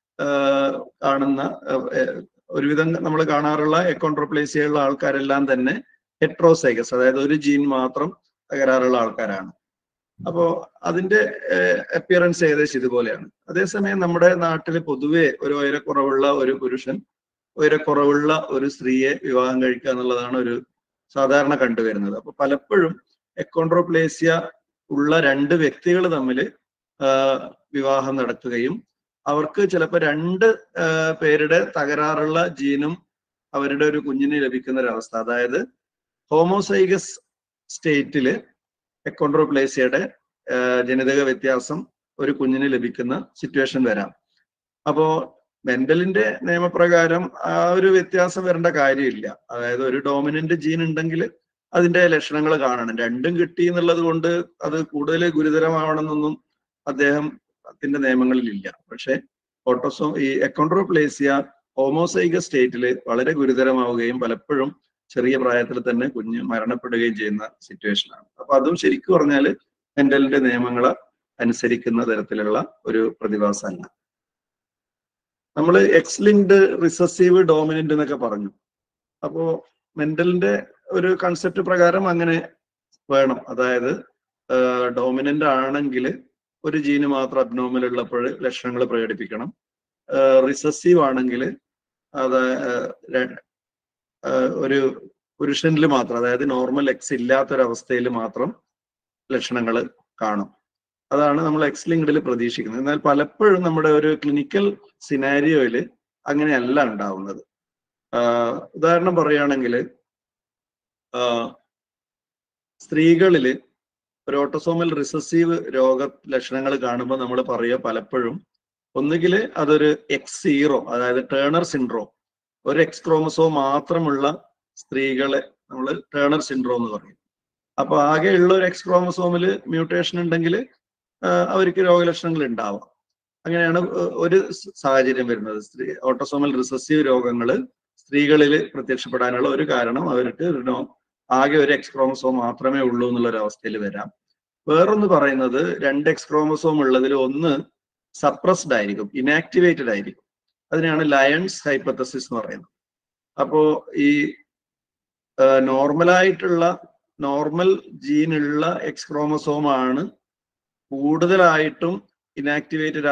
കാണുന്ന ഏഹ്, ഒരുവിധം നമ്മൾ കാണാറുള്ള എക്കോൺട്രോപ്ലേസിയുള്ള ആൾക്കാരെല്ലാം തന്നെ ഹെട്രോസൈഗസ് അതായത് ഒരു ജീൻ മാത്രം തകരാറുള്ള ആൾക്കാരാണ് അപ്പോ അതിന്റെ അപ്പിയറൻസ് ഏകദേശം ഇതുപോലെയാണ് അതേസമയം നമ്മുടെ നാട്ടിൽ പൊതുവെ ഒരു ഉയരക്കുറവുള്ള ഒരു പുരുഷൻ ഉയരക്കുറവുള്ള ഒരു സ്ത്രീയെ വിവാഹം കഴിക്കുക എന്നുള്ളതാണ് ഒരു സാധാരണ കണ്ടുവരുന്നത് അപ്പൊ പലപ്പോഴും എക്കോൺട്രോപ്ലേസിയ ഉള്ള രണ്ട് വ്യക്തികൾ തമ്മിൽ വിവാഹം നടക്കുകയും അവർക്ക് ചിലപ്പോൾ രണ്ട് ആ, പേരുടെ തകരാറുള്ള ജീനും അവരുടെ ഒരു കുഞ്ഞിന് ലഭിക്കുന്ന ഒരു അവസ്ഥ അതായത് ഹോമോസൈഗസ് സ്റ്റേറ്റില് എക്കോൺട്രോപ്ലേസിയയുടെ ജനിതക വ്യത്യാസം ഒരു കുഞ്ഞിന് ലഭിക്കുന്ന സിറ്റുവേഷൻ വരാം അപ്പോ മെന്റലിന്റെ നിയമപ്രകാരം ആ ഒരു വ്യത്യാസം വരേണ്ട കാര്യമില്ല അതായത് ഒരു ഡോമിനന്റ് ജീൻ ഉണ്ടെങ്കിൽ അതിന്റെ ലക്ഷണങ്ങൾ കാണണം രണ്ടും കിട്ടി എന്നുള്ളത് കൊണ്ട് അത് കൂടുതൽ ഗുരുതരമാവണമെന്നൊന്നും അദ്ദേഹം അതിന്റെ നിയമങ്ങളിൽ ഇല്ല പക്ഷെ ഓട്ടോസോ ഈ എക്കോൺട്രോപ്ലേസിയ ഹോമോസൈഗസ് സ്റ്റേറ്റിൽ വളരെ ഗുരുതരമാവുകയും പലപ്പോഴും ചെറിയ പ്രായത്തിൽ തന്നെ കുഞ്ഞ് മരണപ്പെടുകയും ചെയ്യുന്ന സിറ്റുവേഷനാണ് അപ്പൊ അതും ശരിക്കും പറഞ്ഞാൽ മെന്റലിന്റെ നിയമങ്ങളെ അനുസരിക്കുന്ന തരത്തിലുള്ള ഒരു പ്രതിഭാസമല്ല നമ്മൾ എക്സ് ലിങ്ക്ഡ് റിസസീവ് ഡോമിനന്റ് എന്നൊക്കെ പറഞ്ഞു അപ്പോ മെന്റലിന്റെ ഒരു കൺസെപ്റ്റ് പ്രകാരം അങ്ങനെ വേണം അതായത് ഡോമിനന്റ് ആണെങ്കിൽ ഒരു ജീന് മാത്രം അബ്നോമൽ ഉള്ളപ്പോൾ ലക്ഷണങ്ങൾ പ്രകടിപ്പിക്കണം റിസസീവ് ആണെങ്കിൽ അത് ആഹ് ര- ആഹ് ഒരു പുരുഷനിൽ മാത്രം അതായത് നോർമൽ എക്സ് ഇല്ലാത്തൊരവസ്ഥയിൽ മാത്രം ലക്ഷണങ്ങൾ കാണും അതാണ് നമ്മൾ എക്സ് ലിങ്ക്ഡിൽ പ്രതീക്ഷിക്കുന്നത് എന്നാൽ പലപ്പോഴും നമ്മുടെ ഒരു ക്ലിനിക്കൽ സിനാരിയോയിൽ അങ്ങനെയല്ല ഉണ്ടാവുന്നത് ആഹ് ഉദാഹരണം പറയുകയാണെങ്കിൽ സ്ത്രീകളില് ഒരു ഓട്ടോസോമൽ റിസസീവ് രോഗ ലക്ഷണങ്ങൾ കാണുമ്പോൾ നമ്മൾ പറയുക പലപ്പോഴും ഒന്നുകിൽ അതൊരു എക്സ് സീറോ അതായത് ടേണർ സിൻഡ്രോം ഒരു എക്സ് ക്രോമസോം മാത്രമുള്ള സ്ത്രീകളെ നമ്മൾ ടേണർ സിൻഡ്രോം എന്ന് പറയും അപ്പൊ ആകെയുള്ള ഒരു എക്സ് ക്രോമസോമിൽ മ്യൂട്ടേഷൻ ഉണ്ടെങ്കിൽ അവർക്ക് രോഗലക്ഷണങ്ങൾ ഉണ്ടാവാം അങ്ങനെയാണ് ഏർ ഒരു സ- സാഹചര്യം വരുന്നത് സ്ത്രീ ഓട്ടോസോമൽ റിസസീവ് രോഗങ്ങൾ സ്ത്രീകളിൽ പ്രത്യക്ഷപ്പെടാനുള്ള ഒരു കാരണം അവർക്ക് ഒരു നോ- ആകെ ഒരു എക്സ് ക്രോമസോം മാത്രമേ ഉള്ളൂ എന്നുള്ള ഒരു അവസ്ഥയിൽ വരാം വേറൊന്ന് പറയുന്നത് രണ്ട് എക്സ് ക്രോമസോം ഉള്ളതിൽ ഒന്ന് സപ്രസ്ഡ് ആയിരിക്കും ഇനാക്ടിവേറ്റഡ് ആയിരിക്കും അതിനെയാണ് ലയൺസ് ഹൈപ്പത്തസിസ് എന്ന് പറയുന്നത് അപ്പോ ഈ നോർമലായിട്ടുള്ള നോർമൽ ജീനുള്ള എക്സ് ക്രോമസോം ആണ് കൂടുതലായിട്ടും ഇനാക്ടിവേറ്റഡ്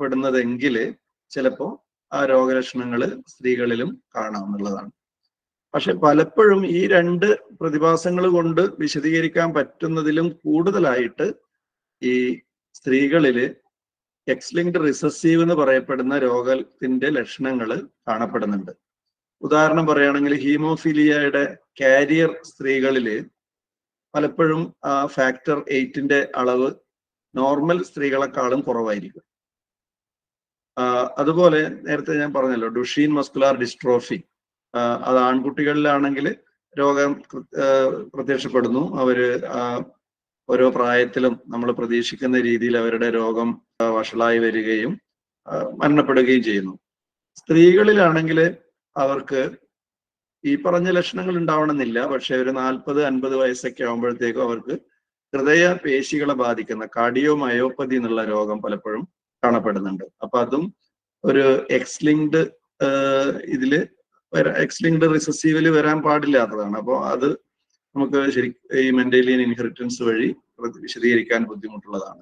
ആകപ്പെടുന്നതെങ്കിൽ ചിലപ്പോൾ ആ രോഗലക്ഷണങ്ങൾ സ്ത്രീകളിലും കാണാമെന്നുള്ളതാണ് പക്ഷെ പലപ്പോഴും ഈ രണ്ട് പ്രതിഭാസങ്ങൾ കൊണ്ട് വിശദീകരിക്കാൻ പറ്റുന്നതിലും കൂടുതലായിട്ട് ഈ സ്ത്രീകളില് എക്സ് ലിങ്ക്ഡ് റിസസീവ് എന്ന് പറയപ്പെടുന്ന രോഗത്തിന്റെ ലക്ഷണങ്ങൾ കാണപ്പെടുന്നുണ്ട് ഉദാഹരണം പറയുകയാണെങ്കിൽ ഹീമോഫീലിയയുടെ കാരിയർ സ്ത്രീകളില് പലപ്പോഴും ആ ഫാക്ടർ എയ്റ്റിന്റെ അളവ് നോർമൽ സ്ത്രീകളെക്കാളും കുറവായിരിക്കും ആ, അതുപോലെ നേരത്തെ ഞാൻ പറഞ്ഞല്ലോ ഡുഷീൻ മസ്കുലാർ ഡിസ്ട്രോഫി ആ, അത് ആൺകുട്ടികളിലാണെങ്കിൽ രോഗം കൃ- ആ, പ്രത്യക്ഷപ്പെടുന്നു അവര് ആ, ഓരോ പ്രായത്തിലും നമ്മൾ പ്രതീക്ഷിക്കുന്ന രീതിയിൽ അവരുടെ രോഗം ആ, വഷളായി വരികയും ആ, മരണപ്പെടുകയും ചെയ്യുന്നു സ്ത്രീകളിലാണെങ്കിൽ അവർക്ക് ഈ പറഞ്ഞ ലക്ഷണങ്ങൾ ഉണ്ടാവണമെന്നില്ല പക്ഷെ ഒരു നാൽപ്പത് അൻപത് വയസ്സൊക്കെ ആകുമ്പോഴത്തേക്കും അവർക്ക് ഹൃദയ പേശികളെ ബാധിക്കുന്ന കാർഡിയോ മയോപ്പതി എന്നുള്ള രോഗം പലപ്പോഴും കാണപ്പെടുന്നുണ്ട് അപ്പൊ അതും ഒരു എക്സ് ലിങ്ക്ഡ് ഇതില് എക്സ് ലിങ്ക്ഡ് റിസസീവില് വരാൻ പാടില്ലാത്തതാണ് അപ്പോൾ അത് നമുക്ക് ശരി ഈ മെന്റേലിയൻ ഇൻഹെറിറ്റൻസ് വഴി പ്രതി- വിശദീകരിക്കാൻ ബുദ്ധിമുട്ടുള്ളതാണ്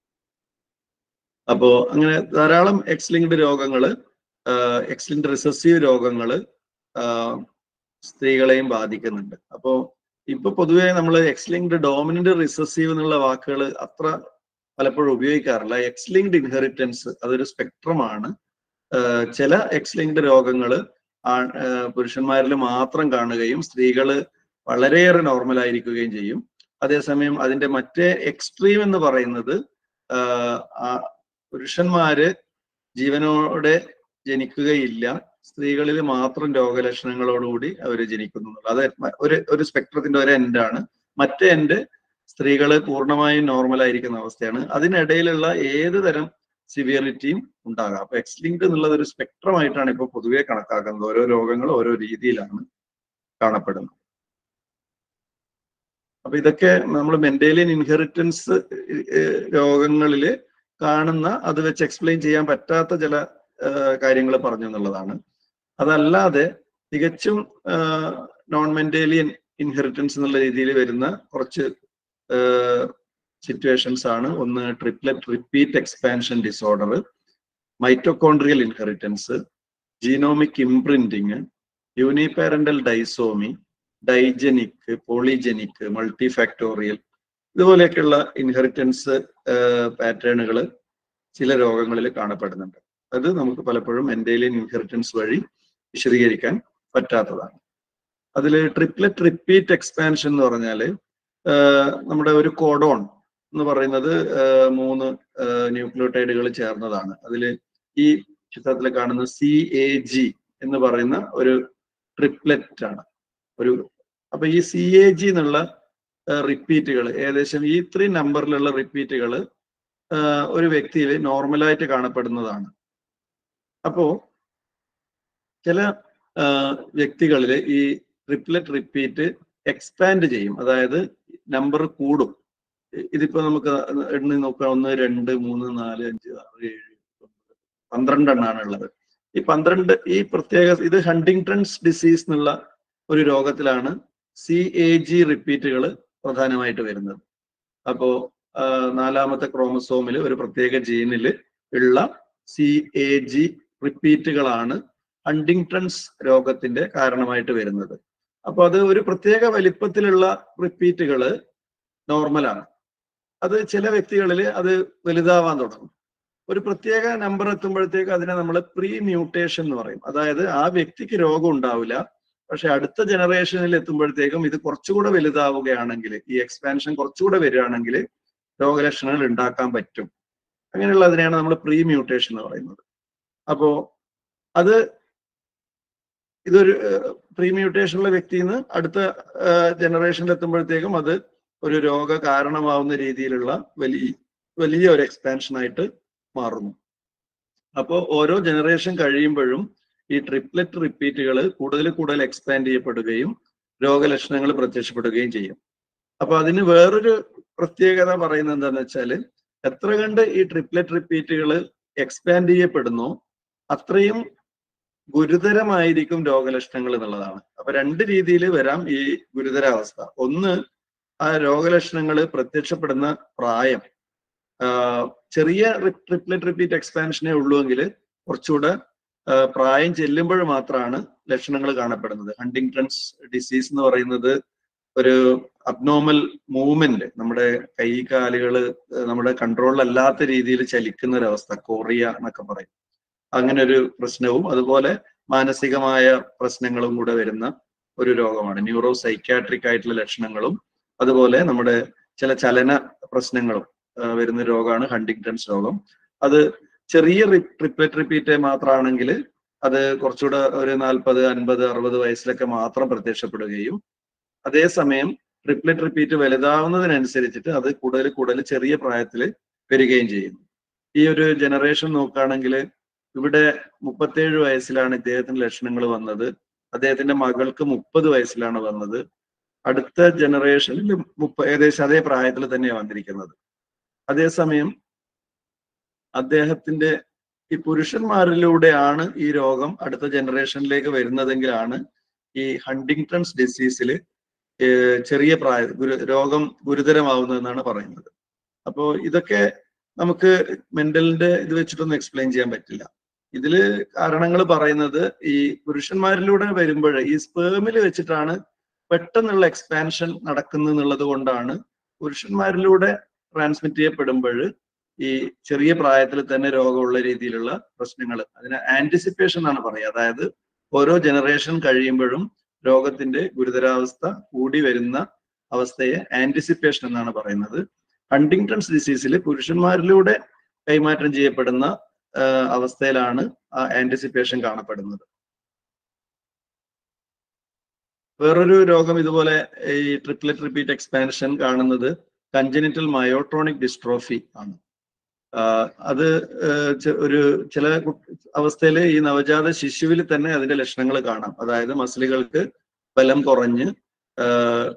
അപ്പോ അങ്ങനെ ധാരാളം എക്സ് ലിങ്ക്ഡ് രോഗങ്ങള് എക്സ് ലിങ്ക്ഡ് റിസസീവ് രോഗങ്ങള് ആഹ് സ്ത്രീകളെയും ബാധിക്കുന്നുണ്ട് അപ്പോ ഇപ്പൊ പൊതുവെ നമ്മൾ എക്സ് ലിങ്ക്ഡ് ഡോമിനന്റ് റിസസീവ് എന്നുള്ള വാക്കുകൾ അത്ര പലപ്പോഴും ഉപയോഗിക്കാറില്ല എക്സ് ലിങ്ക്ഡ് ഇൻഹെറിറ്റൻസ് അതൊരു സ്പെക്ട്രമാണ് ആഹ് ചില എക്സ് ലിങ്ക്ഡ് രോഗങ്ങള് ആ- ആഹ് പുരുഷന്മാരിൽ മാത്രം കാണുകയും സ്ത്രീകള് വളരെയേറെ നോർമൽ ആയിരിക്കുകയും ചെയ്യും അതേസമയം അതിന്റെ മറ്റേ എക്സ്ട്രീം എന്ന് പറയുന്നത് ആഹ് ആ പുരുഷന്മാര് ജീവനോടെ ജനിക്കുകയില്ല സ്ത്രീകളിൽ മാത്രം രോഗലക്ഷണങ്ങളോടുകൂടി അവർ ജനിക്കുന്നു എന്നുള്ളത്. അത് മ- ഒരു ഒരു സ്പെക്ട്രത്തിന്റെ ഒരു എൻഡാണ് മറ്റേ എൻഡ് സ്ത്രീകള് പൂർണ്ണമായും നോർമൽ ആയിരിക്കുന്ന അവസ്ഥയാണ് അതിനിടയിലുള്ള ഏത് തരം സിവിയറിറ്റിയും ഉണ്ടാകാം അപ്പൊ എക്സ് ലിങ്ക് എന്നുള്ളത് ഒരു സ്പെക്ട്രം ആയിട്ടാണ് ഇപ്പൊ പൊതുവെ കണക്കാക്കുന്നത് ഓരോ രോഗങ്ങൾ ഓരോ രീതിയിലാണ് കാണപ്പെടുന്നത് അപ്പൊ ഇതൊക്കെ നമ്മൾ മെന്റേലിയൻ ഇൻഹെറിറ്റൻസ് രോഗങ്ങളില് കാണുന്ന അത് വെച്ച് എക്സ്പ്ലെയിൻ ചെയ്യാൻ പറ്റാത്ത ചില കാര്യങ്ങൾ പറഞ്ഞു എന്നുള്ളതാണ് അതല്ലാതെ തികച്ചും നോൺ മെന്റേലിയൻ ഇൻഹെറിറ്റൻസ് എന്നുള്ള രീതിയിൽ വരുന്ന കുറച്ച് സിറ്റുവേഷൻസ് ആണ് ഒന്ന് triplet repeat expansion disorder mitochondrial inheritance genomic imprinting uniparental disomy digenic polygenic multifactorial ഇതുപോലെയൊക്കെയുള്ള ഇൻഹെറിറ്റൻസ് പാറ്റേണുകൾ ചില രോഗങ്ങളിൽ കാണപ്പെടുന്നുണ്ട് അത് നമുക്ക് പലപ്പോഴും എൻഡേലിയൻ ഇൻഹെറിറ്റൻസ് വഴി വിശദീകരിക്കാൻ പറ്റാത്തതാണ് അതിൽ ട്രിപ്ലറ്റ് റിപ്പീറ്റ് എക്സ്പാൻഷൻ എന്ന് പറഞ്ഞാൽ നമ്മുടെ ഒരു കോഡോൺ എന്ന് പറയുന്നത് ആഹ് മൂന്ന് ന്യൂക്ലിയോടൈഡുകൾ ചേർന്നതാണ് അതിൽ ഈ ചിത്രത്തിൽ കാണുന്ന സി എ ജി എന്ന് പറയുന്ന ഒരു ട്രിപ്ലറ്റ് ആണ് ഒരു അപ്പൊ ഈ സി എ ജി എന്നുള്ള റിപ്പീറ്റുകൾ ഏകദേശം ഈ ത്രീ നമ്പറിലുള്ള റിപ്പീറ്റുകൾ ഒരു വ്യക്തിയിൽ നോർമലായിട്ട് കാണപ്പെടുന്നതാണ് അപ്പോ ചില വ്യക്തികളിൽ ഈ ട്രിപ്ലറ്റ് റിപ്പീറ്റ് എക്സ്പാൻഡ് ചെയ്യും അതായത് നമ്പർ കൂടും ഇതിപ്പോ നമുക്ക് എണ്ണി നോക്കാം ഒന്ന് രണ്ട് മൂന്ന് നാല് അഞ്ച് ആറ് ഏഴ് ഒമ്പത് പന്ത്രണ്ടെണ്ണാണ് ഉള്ളത് ഈ പന്ത്രണ്ട് ഈ പ്രത്യേക ഇത് ഹണ്ടിങ്ടൺസ് ഡിസീസ് എന്നുള്ള ഒരു രോഗത്തിലാണ് സി എ ജി റിപ്പീറ്റുകൾ പ്രധാനമായിട്ട് വരുന്നത് അപ്പോ നാലാമത്തെ ക്രോമസോമിൽ ഒരു പ്രത്യേക ജീനിൽ ഉള്ള സി എ ജി റിപ്പീറ്റുകളാണ് ഹണ്ടിങ്ടൺസ് രോഗത്തിന്റെ കാരണമായിട്ട് വരുന്നത് അപ്പൊ അത് ഒരു പ്രത്യേക വലിപ്പത്തിലുള്ള റിപ്പീറ്റുകൾ നോർമലാണ് അത് ചില വ്യക്തികളിൽ അത് വലുതാവാൻ തുടങ്ങും ഒരു പ്രത്യേക നമ്പർ എത്തുമ്പോഴത്തേക്ക് അതിനെ നമ്മൾ പ്രീ മ്യൂട്ടേഷൻ എന്ന് പറയും അതായത് ആ വ്യക്തിക്ക് രോഗം ഉണ്ടാവില്ല പക്ഷെ അടുത്ത ജനറേഷനിൽ എത്തുമ്പോഴത്തേക്കും ഇത് കുറച്ചുകൂടെ വലുതാവുകയാണെങ്കിൽ ഈ എക്സ്പാൻഷൻ കുറച്ചുകൂടെ വരികയാണെങ്കിൽ രോഗലക്ഷണങ്ങൾ ഉണ്ടാക്കാൻ പറ്റും അങ്ങനെയുള്ളതിനെയാണ് നമ്മൾ പ്രീ മ്യൂട്ടേഷൻ എന്ന് പറയുന്നത് അപ്പോ അത് ഇതൊരു പ്രീ മ്യൂട്ടേഷനുള്ള വ്യക്തിയിൽ നിന്ന് അടുത്ത ജനറേഷനിൽ എത്തുമ്പോഴത്തേക്കും അത് ഒരു രോഗ കാരണമാവുന്ന രീതിയിലുള്ള വലിയ വലിയ ഒരു എക്സ്പാൻഷൻ ആയിട്ട് മാറുന്നു അപ്പോൾ ഓരോ ജനറേഷൻ കഴിയുമ്പോഴും ഈ ട്രിപ്ലറ്റ് റിപ്പീറ്റുകൾ കൂടുതൽ കൂടുതൽ എക്സ്പാൻഡ് ചെയ്യപ്പെടുകയും രോഗലക്ഷണങ്ങൾ പ്രത്യക്ഷപ്പെടുകയും ചെയ്യും അപ്പൊ അതിന് വേറൊരു പ്രത്യേകത പറയുന്നത് എന്താണെന്ന് വെച്ചാൽ എത്ര കണ്ട് ഈ ട്രിപ്ലറ്റ് റിപ്പീറ്റുകൾ എക്സ്പാൻഡ് ചെയ്യപ്പെടുന്നു അത്രയും ഗുരുതരമായിരിക്കും രോഗലക്ഷണങ്ങൾ എന്നുള്ളതാണ് അപ്പൊ രണ്ട് രീതിയിൽ വരാം ഈ ഗുരുതരാവസ്ഥ ഒന്ന് ആ രോഗലക്ഷണങ്ങൾ പ്രത്യക്ഷപ്പെടുന്ന പ്രായം ചെറിയ ട്രിപ്ലറ്റ് റിപ്പീറ്റ് എക്സ്പാൻഷനേ ഉള്ളൂ എങ്കിൽ കുറച്ചുകൂടെ ആ, പ്രായം ചെല്ലുമ്പോൾ മാത്രമാണ് ലക്ഷണങ്ങൾ കാണപ്പെടുന്നത് ഹണ്ടിങ്ടൺസ് ഡിസീസ് എന്ന് പറയുന്നത് ഒരു അബ്നോർമൽ മൂവ്മെന്റ് നമ്മുടെ കൈ കാലുകള് ഏഹ് നമ്മുടെ കൺട്രോളിലല്ലാത്ത രീതിയിൽ ചലിക്കുന്ന ഒരവസ്ഥ കോറിയ എന്നൊക്കെ പറയും അങ്ങനെ ഒരു പ്രശ്നവും അതുപോലെ മാനസികമായ പ്രശ്നങ്ങളും കൂടെ വരുന്ന ഒരു രോഗമാണ് ന്യൂറോ സൈക്യാട്രിക് ആയിട്ടുള്ള ലക്ഷണങ്ങളും അതുപോലെ നമ്മുടെ ചില ചലന പ്രശ്നങ്ങളും ആ, വരുന്ന രോഗമാണ് ഹണ്ടിങ്ടൺസ് രോഗം അത് ചെറിയ ട്രിപ്ലറ്റ് റിപ്പീറ്റ് മാത്രമാണെങ്കിൽ അത് കുറച്ചുകൂടെ ഒരു നാൽപ്പത് അൻപത് അറുപത് വയസ്സിലൊക്കെ മാത്രം പ്രത്യക്ഷപ്പെടുകയും അതേസമയം ട്രിപ്ലറ്റ് റിപ്പീറ്റ് വലുതാവുന്നതിനനുസരിച്ചിട്ട് അത് കൂടുതൽ കൂടുതൽ ചെറിയ പ്രായത്തിൽ വരികയും ചെയ്യുന്നു ഈ ഒരു ജനറേഷൻ നോക്കുകയാണെങ്കിൽ ഇവിടെ മുപ്പത്തേഴ് വയസ്സിലാണ് ഇദ്ദേഹത്തിന് ലക്ഷണങ്ങൾ വന്നത് അദ്ദേഹത്തിന്റെ മകൾക്ക് മുപ്പത് വയസ്സിലാണ് വന്നത് അടുത്ത ജനറേഷനിൽ മുപ്പ ഏകദേശം അതേ പ്രായത്തിൽ തന്നെയാണ് വന്നിരിക്കുന്നത് അതേസമയം അദ്ദേഹത്തിന്റെ ഈ പുരുഷന്മാരിലൂടെയാണ് ഈ രോഗം അടുത്ത ജനറേഷനിലേക്ക് വരുന്നതെങ്കിലാണ് ഈ ഹണ്ടിങ്ടൺസ് ഡിസീസിൽ ചെറിയ പ്രായ ഗുരു രോഗം ഗുരുതരമാവുന്നതെന്നാണ് പറയുന്നത് അപ്പോ ഇതൊക്കെ നമുക്ക് മെന്റലിന്റെ ഇത് വെച്ചിട്ടൊന്നും എക്സ്പ്ലെയിൻ ചെയ്യാൻ പറ്റില്ല ഇതില് കാരണങ്ങൾ പറയുന്നത് ഈ പുരുഷന്മാരിലൂടെ വരുമ്പോൾ ഈ സ്പേമിൽ വെച്ചിട്ടാണ് പെട്ടെന്നുള്ള എക്സ്പാൻഷൻ നടക്കുന്നു എന്നുള്ളത് കൊണ്ടാണ് പുരുഷന്മാരിലൂടെ ട്രാൻസ്മിറ്റ് ചെയ്യപ്പെടുമ്പോൾ ഈ ചെറിയ പ്രായത്തിൽ തന്നെ രോഗമുള്ള രീതിയിലുള്ള പ്രശ്നങ്ങൾ അതിന് ആന്റിസിപ്പേഷൻ എന്നാണ് പറയുക അതായത് ഓരോ ജനറേഷൻ കഴിയുമ്പോഴും രോഗത്തിന്റെ ഗുരുതരാവസ്ഥ കൂടി വരുന്ന അവസ്ഥയെ ആന്റിസിപ്പേഷൻ എന്നാണ് പറയുന്നത് ഹണ്ടിങ്ടൺസ് ഡിസീസിൽ പുരുഷന്മാരിലൂടെ കൈമാറ്റം ചെയ്യപ്പെടുന്ന ആ, അവസ്ഥയിലാണ് ആ ആന്റിസിപ്പേഷൻ കാണപ്പെടുന്നത് വേറൊരു രോഗം ഇതുപോലെ ഈ ട്രിപ്ലറ്റ് റിപ്പീറ്റ് എക്സ്പാൻഷൻ കാണുന്നത് കഞ്ചനിറ്റൽ മയോട്രോണിക് ഡിസ്ട്രോഫി ആണ് ആ, അത് ആ, ചെ- ഒരു ചില അവസ്ഥയിൽ ഈ നവജാത ശിശുവിൽ തന്നെ അതിന്റെ ലക്ഷണങ്ങൾ കാണാം അതായത് മസിലുകൾക്ക് ബലം കുറഞ്ഞ് ആ,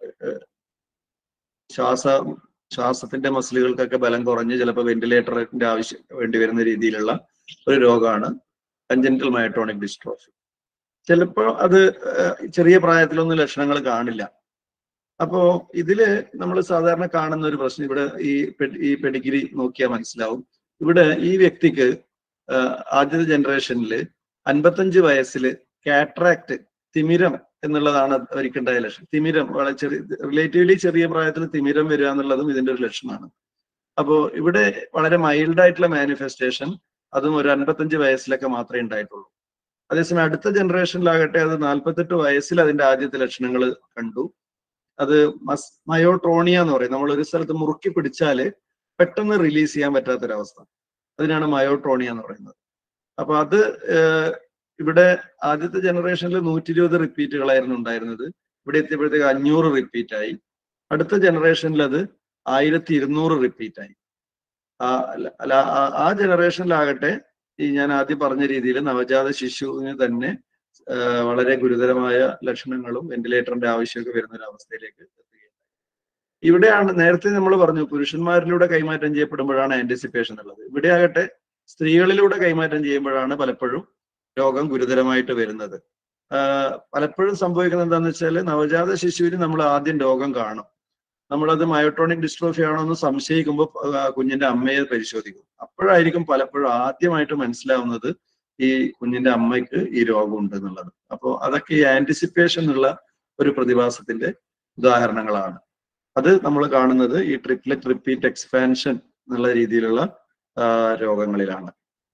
ശ്വാസ ശ്വാസത്തിന്റെ മസിലുകൾക്കൊക്കെ ബലം കുറഞ്ഞ് ചിലപ്പോൾ വെന്റിലേറ്ററിന്റെ ആവശ്യം വേണ്ടി വരുന്ന രീതിയിലുള്ള ഒരു രോഗമാണ് കഞ്ചനിറ്റൽ മയോട്രോണിക് ഡിസ്ട്രോഫി ചിലപ്പോൾ അത് ഏഹ്, ചെറിയ പ്രായത്തിലൊന്നും ലക്ഷണങ്ങൾ കാണില്ല അപ്പോ ഇതില് നമ്മൾ സാധാരണ കാണുന്ന ഒരു പ്രശ്നം ഇവിടെ ഈ പെ- ഈ പെഡിഗിരി നോക്കിയാൽ മനസ്സിലാവും ഇവിടെ ഈ വ്യക്തിക്ക് ആഹ്, ആദ്യത്തെ ജനറേഷനിൽ അൻപത്തഞ്ച് വയസ്സിൽ കാട്രാക്ട് തിമിരം എന്നുള്ളതാണ് അവർക്കുണ്ടായ ലക്ഷണം തിമിരം വളരെ ചെറിയ റിലേറ്റീവ്ലി ചെറിയ പ്രായത്തിൽ തിമിരം വരിക എന്നുള്ളതും ഇതിന്റെ ഒരു ലക്ഷണമാണ് അപ്പോ ഇവിടെ വളരെ മൈൽഡ് ആയിട്ടുള്ള മാനിഫെസ്റ്റേഷൻ അതും ഒരു അൻപത്തഞ്ച് വയസ്സിലൊക്കെ മാത്രമേ ഉണ്ടായിട്ടുള്ളൂ അതേസമയം അടുത്ത ജനറേഷനിലാകട്ടെ അത് നാൽപ്പത്തെട്ട് വയസ്സിൽ അതിന്റെ ആദ്യത്തെ ലക്ഷണങ്ങൾ കണ്ടു അത് മസ് മയോട്രോണിയ എന്ന് പറയും നമ്മൾ ഒരു സ്ഥലത്ത് മുറുക്കി പിടിച്ചാല് പെട്ടെന്ന് റിലീസ് ചെയ്യാൻ പറ്റാത്തൊരവസ്ഥ അതിനാണ് മയോട്രോണിയ എന്ന് പറയുന്നത് അപ്പൊ അത് ഏഹ്, ഇവിടെ ആദ്യത്തെ ജനറേഷനിൽ നൂറ്റി ഇരുപത് റിപ്പീറ്റുകളായിരുന്നു ഉണ്ടായിരുന്നത് ഇവിടെ എത്തിയപ്പോഴത്തേക്ക് അഞ്ഞൂറ് റിപ്പീറ്റ് ആയി അടുത്ത ജനറേഷനിൽ അത് ആയിരത്തി ഇരുന്നൂറ് റിപ്പീറ്റ് ആയി ആ അല്ല- അല്ല ആ- ആ ജനറേഷനിലാകട്ടെ ഈ ഞാൻ ആദ്യം പറഞ്ഞ രീതിയിൽ നവജാത ശിശുവിന് തന്നെ ആ, വളരെ ഗുരുതരമായ ലക്ഷണങ്ങളും വെന്റിലേറ്ററിന്റെ ആവശ്യമൊക്കെ വരുന്ന ഒരു അവസ്ഥയിലേക്ക് എത്തുകയാണ് ഇവിടെയാണ് നേരത്തെ നമ്മൾ പറഞ്ഞു പുരുഷന്മാരിലൂടെ കൈമാറ്റം ചെയ്യപ്പെടുമ്പോഴാണ് ആന്റിസിപ്പേഷൻ ഉള്ളത് ഇവിടെ ആകട്ടെ സ്ത്രീകളിലൂടെ കൈമാറ്റം ചെയ്യുമ്പോഴാണ് പലപ്പോഴും രോഗം ഗുരുതരമായിട്ട് വരുന്നത് ആ, പലപ്പോഴും സംഭവിക്കുന്നത് എന്താണെന്ന് വെച്ചാൽ നവജാത ശിശുവിന് നമ്മൾ ആദ്യം രോഗം കാണും നമ്മളത് മയോട്രോണിക് ഡിസ്ട്രോഫി ആണോ എന്ന് സംശയിക്കുമ്പോൾ ആ, കുഞ്ഞിന്റെ അമ്മയെ പരിശോധിക്കും അപ്പോഴായിരിക്കും പലപ്പോഴും ആദ്യമായിട്ട് മനസ്സിലാവുന്നത് ഈ കുഞ്ഞിന്റെ അമ്മയ്ക്ക് ഈ രോഗം ഉണ്ട് എന്നുള്ളത് അപ്പോൾ അതൊക്കെ ഈ ആന്റിസിപ്പേഷൻ ഉള്ള ഒരു പ്രതിഭാസത്തിന്റെ ഉദാഹരണങ്ങളാണ് അത് നമ്മൾ കാണുന്നത് ഈ ട്രിപ്ലെറ്റ് റിപ്പീറ്റ് എക്സ്പാൻഷൻ എന്നുള്ള രീതിയിലുള്ള ആ, രോഗങ്ങളിലാണ്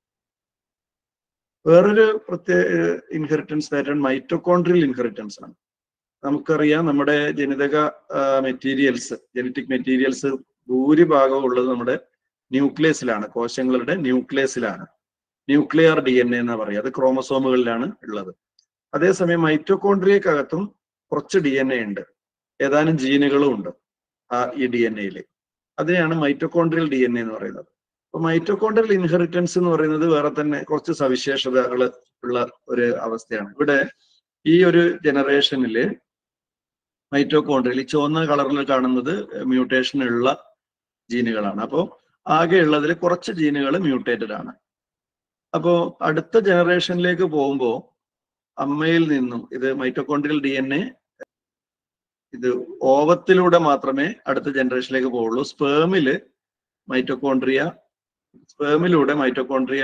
വേറൊരു പ്രത്യേക ഇൻഹെറിറ്റൻസ് പാറ്റേൺ മൈറ്റോകോൺട്രിയൽ ഇൻഹെറിറ്റൻസ് ആണ് നമുക്കറിയാം നമ്മുടെ ജനിതക മെറ്റീരിയൽസ് ജനറ്റിക് മെറ്റീരിയൽസ് ഭൂരിഭാഗവും ഉള്ളത് നമ്മുടെ ന്യൂക്ലിയസിലാണ് കോശങ്ങളുടെ ന്യൂക്ലിയസിലാണ് ന്യൂക്ലിയർ ഡി എൻ എ എന്ന് പറയുക അത് ക്രോമസോമുകളിലാണ് ഉള്ളത് അതേസമയം മൈറ്റോകോൺട്രിയക്കകത്തും കുറച്ച് ഡി എൻ എ ഉണ്ട് ഏതാനും ജീനുകളും ഉണ്ട് ആ ഈ ഡി എൻ എയിൽ അതിനെയാണ് മൈറ്റോകോൺട്രിയൽ ഡി എൻ എ എന്ന് പറയുന്നത് അപ്പൊ മൈറ്റോകോൺട്രിയൽ ഇൻഹെറിറ്റൻസ് എന്ന് പറയുന്നത് വേറെ തന്നെ കുറച്ച് സവിശേഷതകൾ ഉള്ള ഒരു അവസ്ഥയാണ് ഇവിടെ ഈ ഒരു ജനറേഷനിൽ മൈറ്റോകോൺട്രിയൽ ഈ ചുവന്ന കളറിൽ കാണുന്നത് മ്യൂട്ടേഷൻ ഉള്ള ജീനുകളാണ് അപ്പോൾ ആകെ ഉള്ളതിൽ കുറച്ച് ജീനുകൾ മ്യൂട്ടേറ്റഡ് ആണ് അപ്പോ അടുത്ത ജനറേഷനിലേക്ക് പോകുമ്പോൾ അമ്മയിൽ നിന്നും ഇത് മൈറ്റോകോൺട്രിയൽ ഡി എൻ എ ഇത് ഓവത്തിലൂടെ മാത്രമേ അടുത്ത ജനറേഷനിലേക്ക് പോവുള്ളൂ സ്പേമില് മൈറ്റോകോൺട്രിയ സ്പേമിലൂടെ മൈറ്റോകോൺട്രിയൽ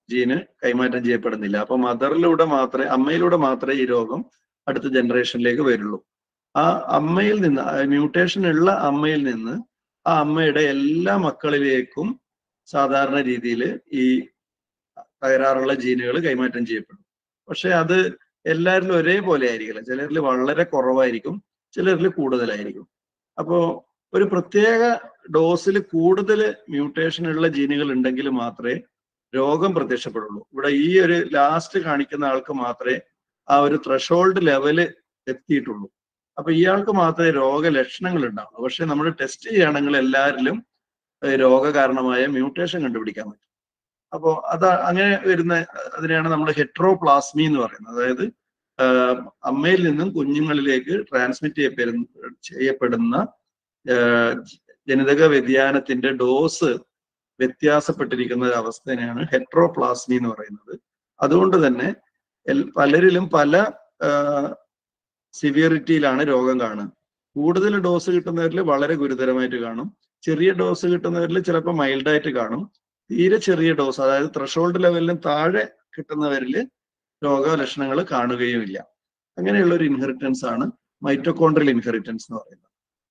ജീന് കൈമാറ്റം ചെയ്യപ്പെടുന്നില്ല അപ്പൊ മദറിലൂടെ മാത്രമേ അമ്മയിലൂടെ മാത്രമേ ഈ രോഗം അടുത്ത ജനറേഷനിലേക്ക് വരുള്ളൂ ആ അമ്മയിൽ നിന്ന് മ്യൂട്ടേഷൻ ഉള്ള അമ്മയിൽ നിന്ന് ആ അമ്മയുടെ എല്ലാ മക്കളിലേക്കും സാധാരണ രീതിയിൽ ഈ തകരാറുള്ള ജീനുകൾ കൈമാറ്റം ചെയ്യപ്പെടും പക്ഷെ അത് എല്ലാവരിലും ഒരേപോലെ ആയിരിക്കില്ല ചിലരിൽ വളരെ കുറവായിരിക്കും ചിലരിൽ കൂടുതലായിരിക്കും അപ്പോ ഒരു പ്രത്യേക ഡോസിൽ കൂടുതൽ മ്യൂട്ടേഷൻ ഉള്ള ജീനുകൾ ഉണ്ടെങ്കിൽ മാത്രമേ രോഗം പ്രത്യക്ഷപ്പെടുള്ളൂ ഇവിടെ ഈ ഒരു ലാസ്റ്റ് കാണിക്കുന്ന ആൾക്ക് മാത്രമേ ആ ഒരു ത്രഷോൾഡ് ലെവല് എത്തിയിട്ടുള്ളൂ അപ്പൊ ഇയാൾക്ക് മാത്രമേ രോഗലക്ഷണങ്ങൾ ഉണ്ടാവുള്ളൂ പക്ഷെ നമ്മൾ ടെസ്റ്റ് ചെയ്യുകയാണെങ്കിൽ എല്ലാവരിലും ഏഹ് രോഗകാരണമായ മ്യൂട്ടേഷൻ കണ്ടുപിടിക്കാൻ പറ്റും അപ്പോൾ അത് അങ്ങനെ വരുന്ന അതിനെയാണ് നമ്മൾ ഹെട്രോപ്ലാസ്മി എന്ന് പറയുന്നത് അതായത് ആഹ് അമ്മയിൽ നിന്നും കുഞ്ഞുങ്ങളിലേക്ക് ട്രാൻസ്മിറ്റ് ചെയ്യപ്പെടുന്ന ചെയ്യപ്പെടുന്ന ആഹ് ജനിതക വ്യതിയാനത്തിന്റെ ഡോസ് വ്യത്യാസപ്പെട്ടിരിക്കുന്ന ഒരു അവസ്ഥയാണ് ഹെട്രോപ്ലാസ്മി എന്ന് പറയുന്നത് അതുകൊണ്ട് തന്നെ എൽ- പലരിലും പല സിവിയറിറ്റിയിലാണ് രോഗം കാണുക കൂടുതൽ ഡോസ് കിട്ടുന്നവരിൽ വളരെ ഗുരുതരമായിട്ട് കാണും ചെറിയ ഡോസ് കിട്ടുന്നവരിൽ ചിലപ്പോൾ മൈൽഡായിട്ട് കാണും തീരെ ചെറിയ ഡോസ് അതായത് ത്രഷോൾഡ് ലെവലിലും താഴെ കിട്ടുന്നവരിൽ രോഗലക്ഷണങ്ങൾ കാണുകയുമില്ല അങ്ങനെയുള്ള ഒരു ഇൻഹെറിറ്റൻസ് ആണ് മൈറ്റോകോൺട്രിയൽ ഇൻഹെറിറ്റൻസ് എന്ന് പറയുന്നത്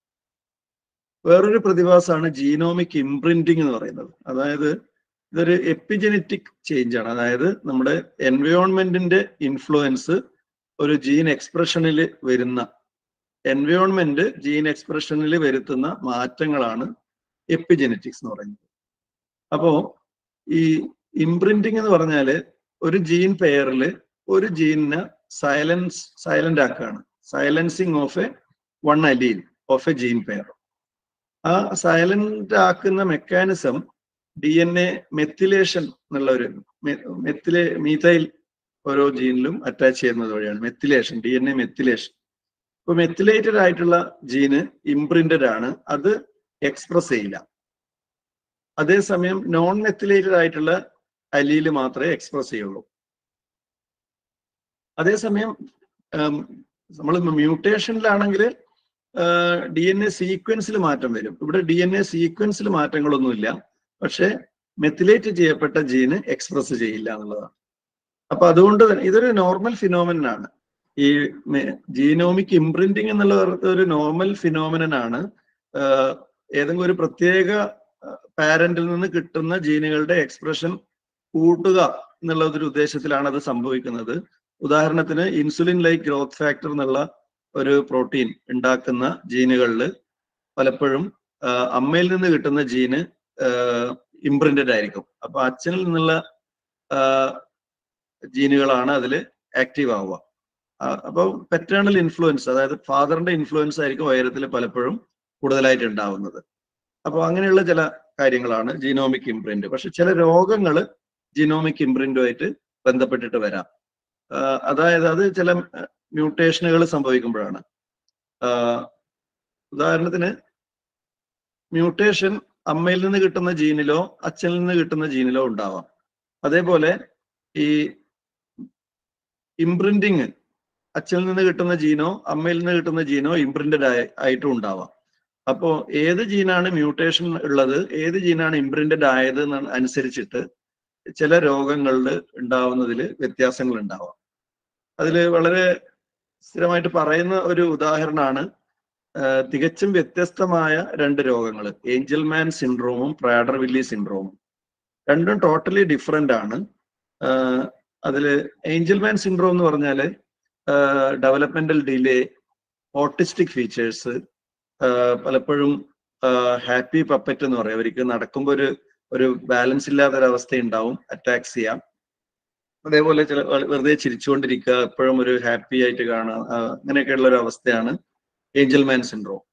വേറൊരു പ്രതിഭാസമാണ് ജീനോമിക് ഇംപ്രിന്റിംഗ് എന്ന് പറയുന്നത് അതായത് ഇതൊരു എപ്പിജനറ്റിക് ചേഞ്ച് ആണ് അതായത് നമ്മുടെ എൻവയോൺമെന്റിന്റെ ഇൻഫ്ലുവൻസ് ഒരു ജീൻ എക്സ്പ്രഷനിൽ വരുന്ന എൻവയോൺമെന്റ് ജീൻ എക്സ്പ്രഷനിൽ വരുത്തുന്ന മാറ്റങ്ങളാണ് എപ്പിജനറ്റിക്സ് എന്ന് പറയുന്നത് അപ്പോ ഈ ഇംപ്രിന്റിംഗ് എന്ന് പറഞ്ഞാല് ഒരു ജീൻ പെയറിൽ ഒരു ജീനിനെ സൈലൻസ് സൈലന്റ് ആക്കുകയാണ് silencing of a one allele of a gene pair ആ സൈലന്റ് ആക്കുന്ന mechanism D N A methylation എന്നുള്ള ഒരു മെത്തിലേ മീതൈൽ ഓരോ ജീനിലും അറ്റാച്ച് ചെയ്യുന്നത് വഴിയാണ് methylation D N A methylation ഇപ്പൊ മെത്തിലേറ്റഡ് ആയിട്ടുള്ള ജീന് ഇംപ്രിന്റഡ് ആണ് അത് എക്സ്പ്രസ് ചെയ്യില്ല അതേസമയം നോൺ മെത്തിലേറ്റഡ് ആയിട്ടുള്ള അലീല് മാത്രമേ എക്സ്പ്രസ് ചെയ്യുള്ളൂ അതേസമയം നമ്മൾ മ്യൂട്ടേഷനിലാണെങ്കിൽ ഡി എൻ എ സീക്വൻസിൽ മാറ്റം വരും ഇവിടെ ഡി എൻ എ സീക്വൻസിൽ മാറ്റങ്ങളൊന്നുമില്ല പക്ഷെ മെത്തിലേറ്റ് ചെയ്യപ്പെട്ട ജീന് എക്സ്പ്രസ് ചെയ്യില്ല എന്നുള്ളതാണ് അപ്പൊ അതുകൊണ്ട് തന്നെ ഇതൊരു നോർമൽ ഫിനോമിനൻ ആണ് ഈ ജീനോമിക് ഇംപ്രിന്റിംഗ് എന്നുള്ള ഒരു നോർമൽ ഫിനോമിനൻ ആണ് ആഹ് ഏതെങ്കിലും ഒരു പ്രത്യേക പാരന്റിൽ നിന്ന് കിട്ടുന്ന ജീനുകളുടെ എക്സ്പ്രഷൻ കൂട്ടുക എന്നുള്ള ഒരു ഉദ്ദേശത്തിലാണ് അത് സംഭവിക്കുന്നത് ഉദാഹരണത്തിന് ഇൻസുലിൻ ലൈക്ക് ഗ്രോത്ത് ഫാക്ടർ എന്നുള്ള ഒരു പ്രോട്ടീൻ ഉണ്ടാക്കുന്ന ജീനുകളിൽ പലപ്പോഴും ആഹ് അമ്മയിൽ നിന്ന് കിട്ടുന്ന ജീന് ഇംപ്രിന്റഡ് ആയിരിക്കും അപ്പൊ അച്ഛനിൽ നിന്നുള്ള ആഹ് ജീനുകളാണ് അതിൽ ആക്റ്റീവ് ആവുക അപ്പോൾ പെറ്റേണൽ ഇൻഫ്ലുവൻസ് അതായത് ഫാദറിന്റെ ഇൻഫ്ലുവൻസ് ആയിരിക്കും വൈരത്തിൽ പലപ്പോഴും കൂടുതലായിട്ട് ഉണ്ടാവുന്നത് അപ്പോൾ അങ്ങനെയുള്ള ചില കാര്യങ്ങളാണ് ജീനോമിക് ഇംപ്രിന്റ് പക്ഷെ ചില രോഗങ്ങൾ ജീനോമിക് ഇംപ്രിന്റുമായിട്ട് ബന്ധപ്പെട്ടിട്ട് വരാം ആഹ് അതായത് അത് ചില മ്യൂട്ടേഷനുകൾ സംഭവിക്കുമ്പോഴാണ് ആഹ് ഉദാഹരണത്തിന് മ്യൂട്ടേഷൻ അമ്മയിൽ നിന്ന് കിട്ടുന്ന ജീനിലോ അച്ഛനിൽ നിന്ന് കിട്ടുന്ന ജീനിലോ ഉണ്ടാവാം അതേപോലെ ഈ ഇംപ്രിന്റിങ് അച്ഛനിൽ നിന്ന് കിട്ടുന്ന ജീനോ അമ്മയിൽ നിന്ന് കിട്ടുന്ന ജീനോ ഇംപ്രിന്റഡ് ആയി ആയിട്ടും ഉണ്ടാവാം അപ്പോ ഏത് ജീനാണ് മ്യൂട്ടേഷൻ ഉള്ളത് ഏത് ജീനാണ് ഇംപ്രിന്റഡ് ആയത് എന്ന് അനുസരിച്ചിട്ട് ചില രോഗങ്ങളിൽ ഉണ്ടാവുന്നതിൽ വ്യത്യാസങ്ങൾ ഉണ്ടാവാം അതിൽ വളരെ സ്ഥിരമായിട്ട് പറയുന്ന ഒരു ഉദാഹരണമാണ് തികച്ചും വ്യത്യസ്തമായ രണ്ട് രോഗങ്ങൾ ഏഞ്ചൽ മാൻ സിൻഡ്രോമും പ്രാഡർ വില്ലി സിൻഡ്രോമും രണ്ടും ടോട്ടലി ഡിഫറെന്റ് ആണ് അതിൽ ഏഞ്ചൽ മാൻ സിൻഡ്രോം എന്ന് പറഞ്ഞാൽ ഡെവലപ്മെന്റൽ ഡിലേ ഓട്ടിസ്റ്റിക് ഫീച്ചേഴ്സ് പലപ്പോഴും ഹാപ്പി പപ്പറ്റ് എന്ന് പറയും അവർക്ക് നടക്കുമ്പോൾ ഒരു ഒരു ബാലൻസ് ഇല്ലാത്ത ഒരു അവസ്ഥ ഉണ്ടാവും അറ്റാക്സ് ചെയ്യാം അതേപോലെ ചില വെറുതെ ചിരിച്ചുകൊണ്ടിരിക്കുക എപ്പോഴും ഒരു ഹാപ്പി ആയിട്ട് കാണുക അങ്ങനെയൊക്കെയുള്ള ഒരു അവസ്ഥയാണ് ഏഞ്ചൽ മാൻ സിൻഡ്രോം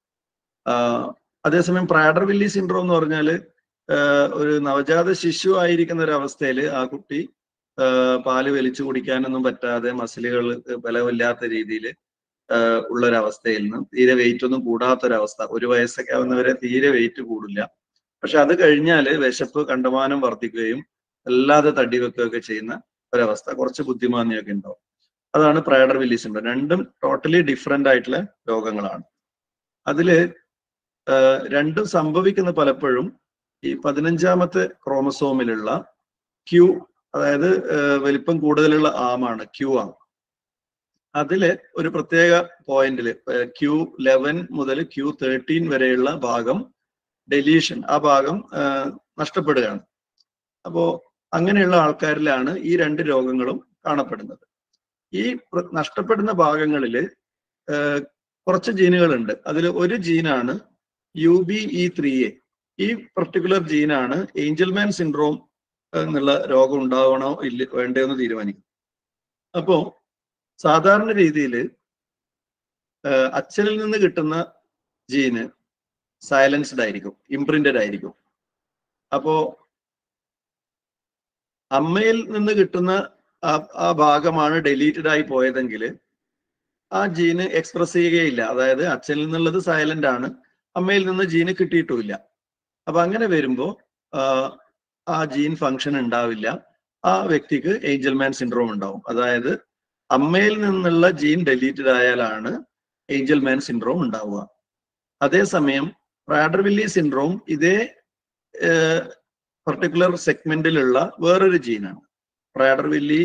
അതേസമയം പ്രാഡർ വില്ലി സിൻഡ്രോം എന്ന് പറഞ്ഞാൽ ഒരു നവജാത ശിശു ആയിരിക്കുന്ന ഒരു അവസ്ഥയിൽ ആ കുട്ടി പാല് വലിച്ചു കുടിക്കാനൊന്നും പറ്റാതെ മസിലുകൾ ബലമില്ലാത്ത രീതിയിൽ ഉള്ള ഒരു അവസ്ഥയിൽ നിന്ന് തീരെ വെയിറ്റ് ഒന്നും കൂടാത്തൊരവസ്ഥ ഒരു വയസ്സൊക്കെ ആവുന്നവരെ തീരെ വെയിറ്റ് കൂടില്ല പക്ഷെ അത് കഴിഞ്ഞാൽ വിശപ്പ് കണ്ടമാനം വർദ്ധിക്കുകയും അല്ലാതെ തടി വെക്കുകയൊക്കെ ചെയ്യുന്ന ഒരവസ്ഥ കുറച്ച് ബുദ്ധിമാന്യമൊക്കെ ഉണ്ടാവും അതാണ് പ്രയഡർ വില്ലി സിൻഡ്രോം രണ്ടും ടോട്ടലി ഡിഫറെന്റ് ആയിട്ടുള്ള രോഗങ്ങളാണ് അതില് രണ്ടും സംഭവിക്കുന്ന പലപ്പോഴും ഈ പതിനഞ്ചാമത്തെ ക്രോമസോമിലുള്ള ക്യൂ അതായത് ഏഹ് വലിപ്പം കൂടുതലുള്ള ആമാണ് ക്യൂ ആം അതില് ഒരു പ്രത്യേക പോയിന്റിൽ ക്യൂ ലെവൻ മുതൽ ക്യൂ തേർട്ടീൻ വരെയുള്ള ഭാഗം ഡെലീഷൻ ആ ഭാഗം ഏഹ് നഷ്ടപ്പെടുകയാണ് അപ്പോ അങ്ങനെയുള്ള ആൾക്കാരിലാണ് ഈ രണ്ട് രോഗങ്ങളും കാണപ്പെടുന്നത് ഈ പ്ര- നഷ്ടപ്പെടുന്ന ഭാഗങ്ങളിൽ കുറച്ച് ജീനുകളുണ്ട് അതിൽ ഒരു ജീനാണ് U B E three A ഈ പർട്ടിക്കുലർ ജീനാണ് ഏഞ്ചൽമാൻ സിൻഡ്രോം എന്നുള്ള രോഗം ഉണ്ടാവണോ ഇല്ല വേണ്ടയോ എന്ന് തീരുമാനിക്കും അപ്പോ സാധാരണ രീതിയിൽ അച്ഛനിൽ നിന്ന് കിട്ടുന്ന ജീന് സൈലൻസ്ഡ് ആയിരിക്കും ഇംപ്രിന്റഡ് ആയിരിക്കും അപ്പോ അമ്മയിൽ നിന്ന് കിട്ടുന്ന ആ ആ ഭാഗമാണ് ഡെലീറ്റഡ് ആയി പോയതെങ്കിൽ ആ ജീന് എക്സ്പ്രസ് ചെയ്യുകയില്ല അതായത് അച്ഛനിൽ നിന്നുള്ളത് സൈലന്റ് ആണ് അമ്മയിൽ നിന്ന് ജീന് കിട്ടിയിട്ടുമില്ല അപ്പൊ അങ്ങനെ വരുമ്പോ ആ, ആ ജീൻ ഫങ്ഷൻ ഉണ്ടാവില്ല ആ വ്യക്തിക്ക് ഏഞ്ചൽമാൻ സിൻഡ്രോം ഉണ്ടാവും അതായത് അമ്മയിൽ നിന്നുള്ള ജീൻ ഡെലീറ്റഡ് ആയാലാണ് ഏഞ്ചൽമാൻ സിൻഡ്രോം ഉണ്ടാവുക അതേസമയം റാഡർവില്ലി സിൻഡ്രോം ഇതേ പർട്ടിക്കുലർ സെഗ്മെന്റിലുള്ള വേറൊരു ജീനാണ് റാഡർവില്ലി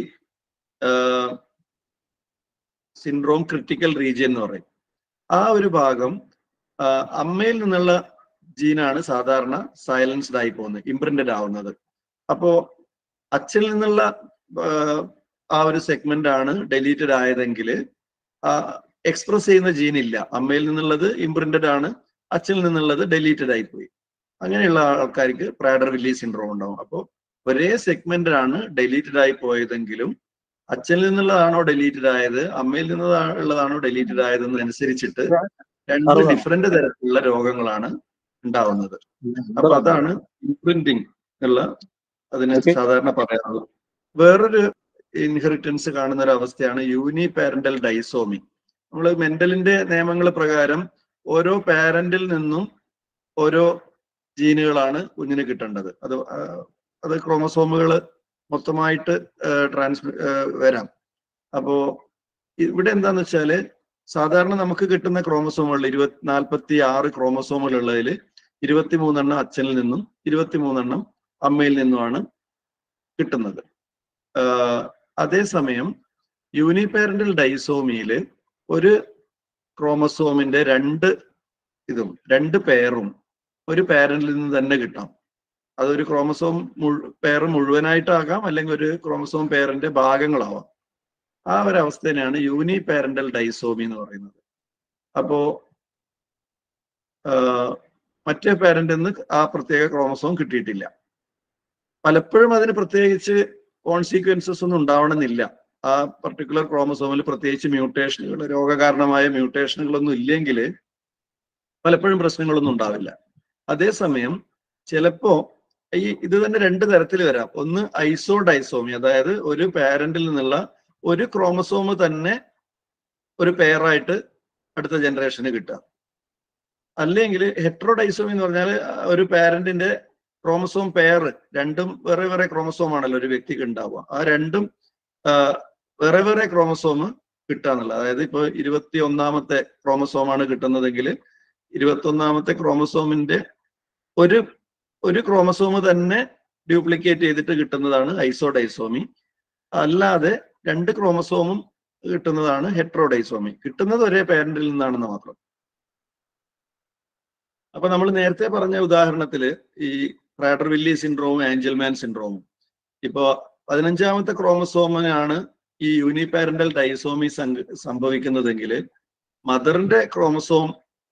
സിൻഡ്രോം ക്രിട്ടിക്കൽ റീജിയൻ എന്ന് പറയും ആ ഒരു ഭാഗം ആ, അമ്മയിൽ നിന്നുള്ള ജീനാണ് സാധാരണ സൈലൻസ്ഡ് ആയി പോകുന്നത് ഇംപ്രിന്റഡ് ആവുന്നത് അപ്പോ അച്ഛനിൽ നിന്നുള്ള ആ, ആ ഒരു സെഗ്മെന്റ് ആണ് ഡെലീറ്റഡ് ആയതെങ്കിൽ എക്സ്പ്രസ് ചെയ്യുന്ന ജീൻ ഇല്ല അമ്മയിൽ നിന്നുള്ളത് ഇംപ്രിന്റഡ് ആണ് അച്ഛനിൽ നിന്നുള്ളത് ഡെലീറ്റഡ് ആയി പോയി അങ്ങനെയുള്ള ആൾക്കാർക്ക് പ്രാഡർ വില്ലി സിൻഡ്രോം ഉണ്ടാവും അപ്പോൾ ഒരേ സെഗ്മെന്റ് ആണ് ഡെലീറ്റഡ് ആയി പോയതെങ്കിലും അച്ഛനിൽ നിന്നുള്ളതാണോ ഡെലീറ്റഡ് ആയത് അമ്മയിൽ നിന്നുള്ളതാണോ ഡെലീറ്റഡ് ആയതെന്നനുസരിച്ചിട്ട് രണ്ട് അറിവാണ്. ഡിഫറെന്റ് തരത്തിലുള്ള രോഗങ്ങളാണ് ഉണ്ടാവുന്നത് അപ്പൊ അതാണ് ഇംപ്രിന്റിങ് എന്നുള്ള അതിന് Okay. സാധാരണ പറയാറുള്ളത് വേറൊരു ഇൻഹെറിറ്റൻസ് കാണുന്ന ഒരു അവസ്ഥയാണ് യൂനി പാരന്റൽ ഡൈസോമി നമ്മൾ മെന്റലിന്റെ നിയമങ്ങൾ പ്രകാരം ഓരോ പാരന്റിൽ നിന്നും ഓരോ ജീനുകളാണ് കുഞ്ഞിന് കിട്ടേണ്ടത് അത് ആ, അത് ക്രോമസോമുകൾ മൊത്തമായിട്ട് ട്രാൻസ്മി വരാം അപ്പോ ഇവിടെ എന്താന്ന് വെച്ചാല് സാധാരണ നമുക്ക് കിട്ടുന്ന ക്രോമസോമുകളിൽ ഇരുപത്തി നാൽപ്പത്തി ആറ് ക്രോമസോമുകൾ ഉള്ളതിൽ ഇരുപത്തിമൂന്നെണ്ണം അച്ഛനിൽ നിന്നും ഇരുപത്തിമൂന്നെണ്ണം അമ്മയിൽ നിന്നുമാണ് കിട്ടുന്നത് ആഹ് അതേസമയം യൂണിപാരന്റൽ ഡൈസോമിയില് ഒരു ക്രോമസോമിന്റെ രണ്ട് ഇതും രണ്ട് പെയറും ഒരു പാരന്റിൽ നിന്ന് തന്നെ കിട്ടാം അതൊരു ക്രോമസോം പെയർ മുഴുവനായിട്ടാകാം അല്ലെങ്കിൽ ഒരു ക്രോമസോം പെയറിന്റെ ഭാഗങ്ങളാവാം ആ ഒരു അവസ്ഥയാണ് യൂണി പാരന്റൽ ഡൈസോമി എന്ന് പറയുന്നത് അപ്പോ ആഹ് മറ്റേ പാരന്റിൽ നിന്ന് ആ പ്രത്യേക ക്രോമസോം കിട്ടിയിട്ടില്ല പലപ്പോഴും അതിന് പ്രത്യേകിച്ച് കോൺസിക്വൻസസ് ഒന്നും ഉണ്ടാവണമെന്നില്ല ആ പർട്ടിക്കുലർ ക്രോമസോമിൽ പ്രത്യേകിച്ച് മ്യൂട്ടേഷനുകൾ രോഗകാരണമായ മ്യൂട്ടേഷനുകളൊന്നും ഇല്ലെങ്കിൽ പലപ്പോഴും പ്രശ്നങ്ങളൊന്നും ഉണ്ടാവില്ല അതേസമയം ചിലപ്പോ ഈ ഇത് തന്നെ രണ്ട് തരത്തിൽ വരാം ഒന്ന് ഐസോ ഡൈസോമി അതായത് ഒരു പാരന്റിൽ നിന്നുള്ള ഒരു ക്രോമസോം തന്നെ ഒരു പെയറായിട്ട് അടുത്ത ജനറേഷന് കിട്ടുക അല്ലെങ്കിൽ ഹെട്രോഡൈസോമി എന്ന് പറഞ്ഞാൽ ഒരു പാരന്റിന്റെ ക്രോമസോം പെയർ രണ്ടും വേറെ വേറെ ക്രോമസോം ആണല്ലോ ഒരു വ്യക്തിക്ക് ഉണ്ടാവുക ആ രണ്ടും ആ, വേറെ വേറെ ക്രോമസോം കിട്ടുക എന്നുള്ളത് അതായത് ഇപ്പൊ ഇരുപത്തി ഒന്നാമത്തെ ക്രോമസോമാണ് കിട്ടുന്നതെങ്കിൽ ഇരുപത്തി ഒന്നാമത്തെ ക്രോമസോമിന്റെ ഒരു ഒരു ക്രോമസോം തന്നെ ഡ്യൂപ്ലിക്കേറ്റ് ചെയ്തിട്ട് കിട്ടുന്നതാണ് ഐസോഡൈസോമി അല്ലാതെ രണ്ട് ക്രോമസോമും കിട്ടുന്നതാണ് ഹെട്രോഡൈസോമി കിട്ടുന്നത് ഒരേ പാരന്റിൽ നിന്നാണെന്ന് മാത്രം അപ്പൊ നമ്മൾ നേരത്തെ പറഞ്ഞ ഉദാഹരണത്തില് ഈ പ്രാഡർ വില്ലി സിൻഡ്രോമും ആഞ്ചൽമാൻ സിൻഡ്രോമും ഇപ്പോ പതിനഞ്ചാമത്തെ ക്രോമസോമിനാണ് ഈ യൂണിപാരന്റൽ ഡൈസോമി സംഘ- സംഭവിക്കുന്നതെങ്കിൽ മദറിന്റെ ക്രോമസോം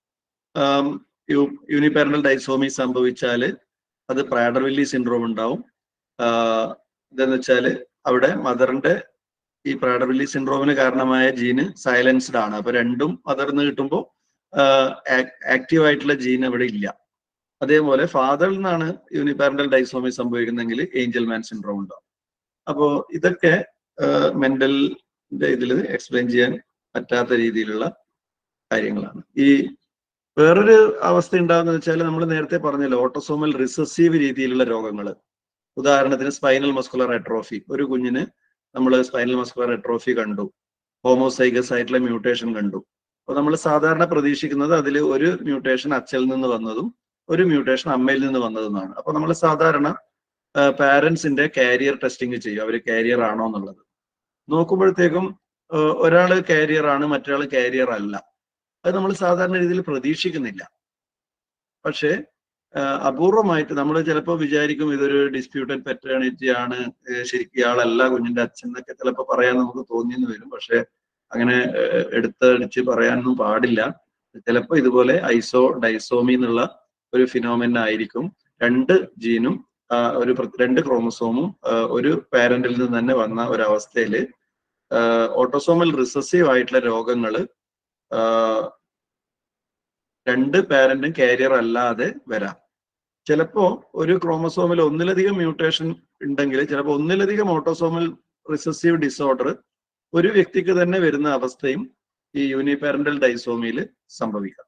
യൂണിപാരന്റൽ ഡൈസോമി സംഭവിച്ചാൽ അത് പ്രാഡർ വില്ലി സിൻഡ്രോം ഉണ്ടാവും ആഹ് ഇതെന്ന് വെച്ചാല് അവിടെ മദറിന്റെ ഈ പ്രാഡർ വില്ലി സിൻഡ്രോമിന് കാരണമായ ജീന് സൈലൻസ്ഡ് ആണ് അപ്പൊ രണ്ടും മദറിന്ന് കിട്ടുമ്പോൾ ആക്റ്റീവ് ആയിട്ടുള്ള ജീൻ അവിടെ ഇല്ല അതേപോലെ ഫാദറിൽ നിന്നാണ് യൂണിപാരന്റൽ ഡൈസോമി സംഭവിക്കുന്നെങ്കിൽ ഏഞ്ചൽ മാൻ സിൻഡ്രോം ഉണ്ടാവും അപ്പോ ഇതൊക്കെ മെന്റലിന്റെ ഇതിൽ എക്സ്പ്ലെയിൻ ചെയ്യാൻ പറ്റാത്ത രീതിയിലുള്ള കാര്യങ്ങളാണ് ഈ വേറൊരു അവസ്ഥ ഉണ്ടാകുന്നത് വെച്ചാൽ നമ്മൾ നേരത്തെ പറഞ്ഞല്ലോ ഓട്ടോസോമൽ റിസസീവ് രീതിയിലുള്ള രോഗങ്ങൾ ഉദാഹരണത്തിന് സ്പൈനൽ മസ്കുലർ അട്രോഫി ഒരു കുഞ്ഞിന് നമ്മൾ സ്പൈനൽ മസ്കുലർ അട്രോഫി കണ്ടു ഹോമോസൈഗസ് ആയിട്ടുള്ള മ്യൂട്ടേഷൻ കണ്ടു അപ്പൊ നമ്മൾ സാധാരണ പ്രതീക്ഷിക്കുന്നത് അതിൽ ഒരു മ്യൂട്ടേഷൻ അച്ഛനിൽ നിന്ന് വന്നതും ഒരു മ്യൂട്ടേഷൻ അമ്മയിൽ നിന്ന് വന്നതുമാണ് അപ്പൊ നമ്മൾ സാധാരണ പാരന്റ്സിന്റെ കാരിയർ ടെസ്റ്റിംഗ് ചെയ്യും അവർ കാരിയർ ആണോ എന്നുള്ളത് നോക്കുമ്പോഴത്തേക്കും ഏഹ് ഒരാള് കാരിയർ ആണ് മറ്റൊരാൾ കാരിയർ അല്ല അത് നമ്മൾ സാധാരണ രീതിയിൽ പ്രതീക്ഷിക്കുന്നില്ല പക്ഷേ ആഹ് അപൂർവമായിട്ട് നമ്മൾ ചിലപ്പോൾ വിചാരിക്കും ഇതൊരു ഡിസ്പ്യൂട്ടഡ് പെറ്റേണിറ്റി ആണ് ഏഹ് ശരിക്കും ഇയാളല്ല കുഞ്ഞിന്റെ അച്ഛൻ എന്നൊക്കെ ചിലപ്പോൾ പറയാൻ നമുക്ക് തോന്നിയെന്ന് വരും പക്ഷെ അങ്ങനെ ഏഹ് എടുത്തടിച്ച് പറയാനൊന്നും പാടില്ല ചിലപ്പോൾ ഇതുപോലെ ഐസോ ഡൈസോമി എന്നുള്ള ഒരു ഫിനോമിന ആയിരിക്കും രണ്ട് ജീനും ആഹ് ഒരു പ്ര- രണ്ട് ക്രോമസോമും ആഹ് ഒരു പാരന്റിൽ നിന്ന് തന്നെ വന്ന ഒരു അവസ്ഥയിൽ ഓട്ടോസോമൽ റിസസീവ് ആയിട്ടുള്ള രോഗങ്ങൾ രണ്ട് പാരന്റും കാരിയർ അല്ലാതെ വരാം ചിലപ്പോ ഒരു ക്രോമസോമിൽ ഒന്നിലധികം മ്യൂട്ടേഷൻ ഉണ്ടെങ്കിൽ ചിലപ്പോൾ ഒന്നിലധികം ഓട്ടോസോമൽ റിസസീവ് ഡിസോർഡർ ഒരു വ്യക്തിക്ക് തന്നെ വരുന്ന അവസ്ഥയും ഈ യൂണിപാരന്റൽ ഡൈസോമിയിൽ സംഭവിക്കാം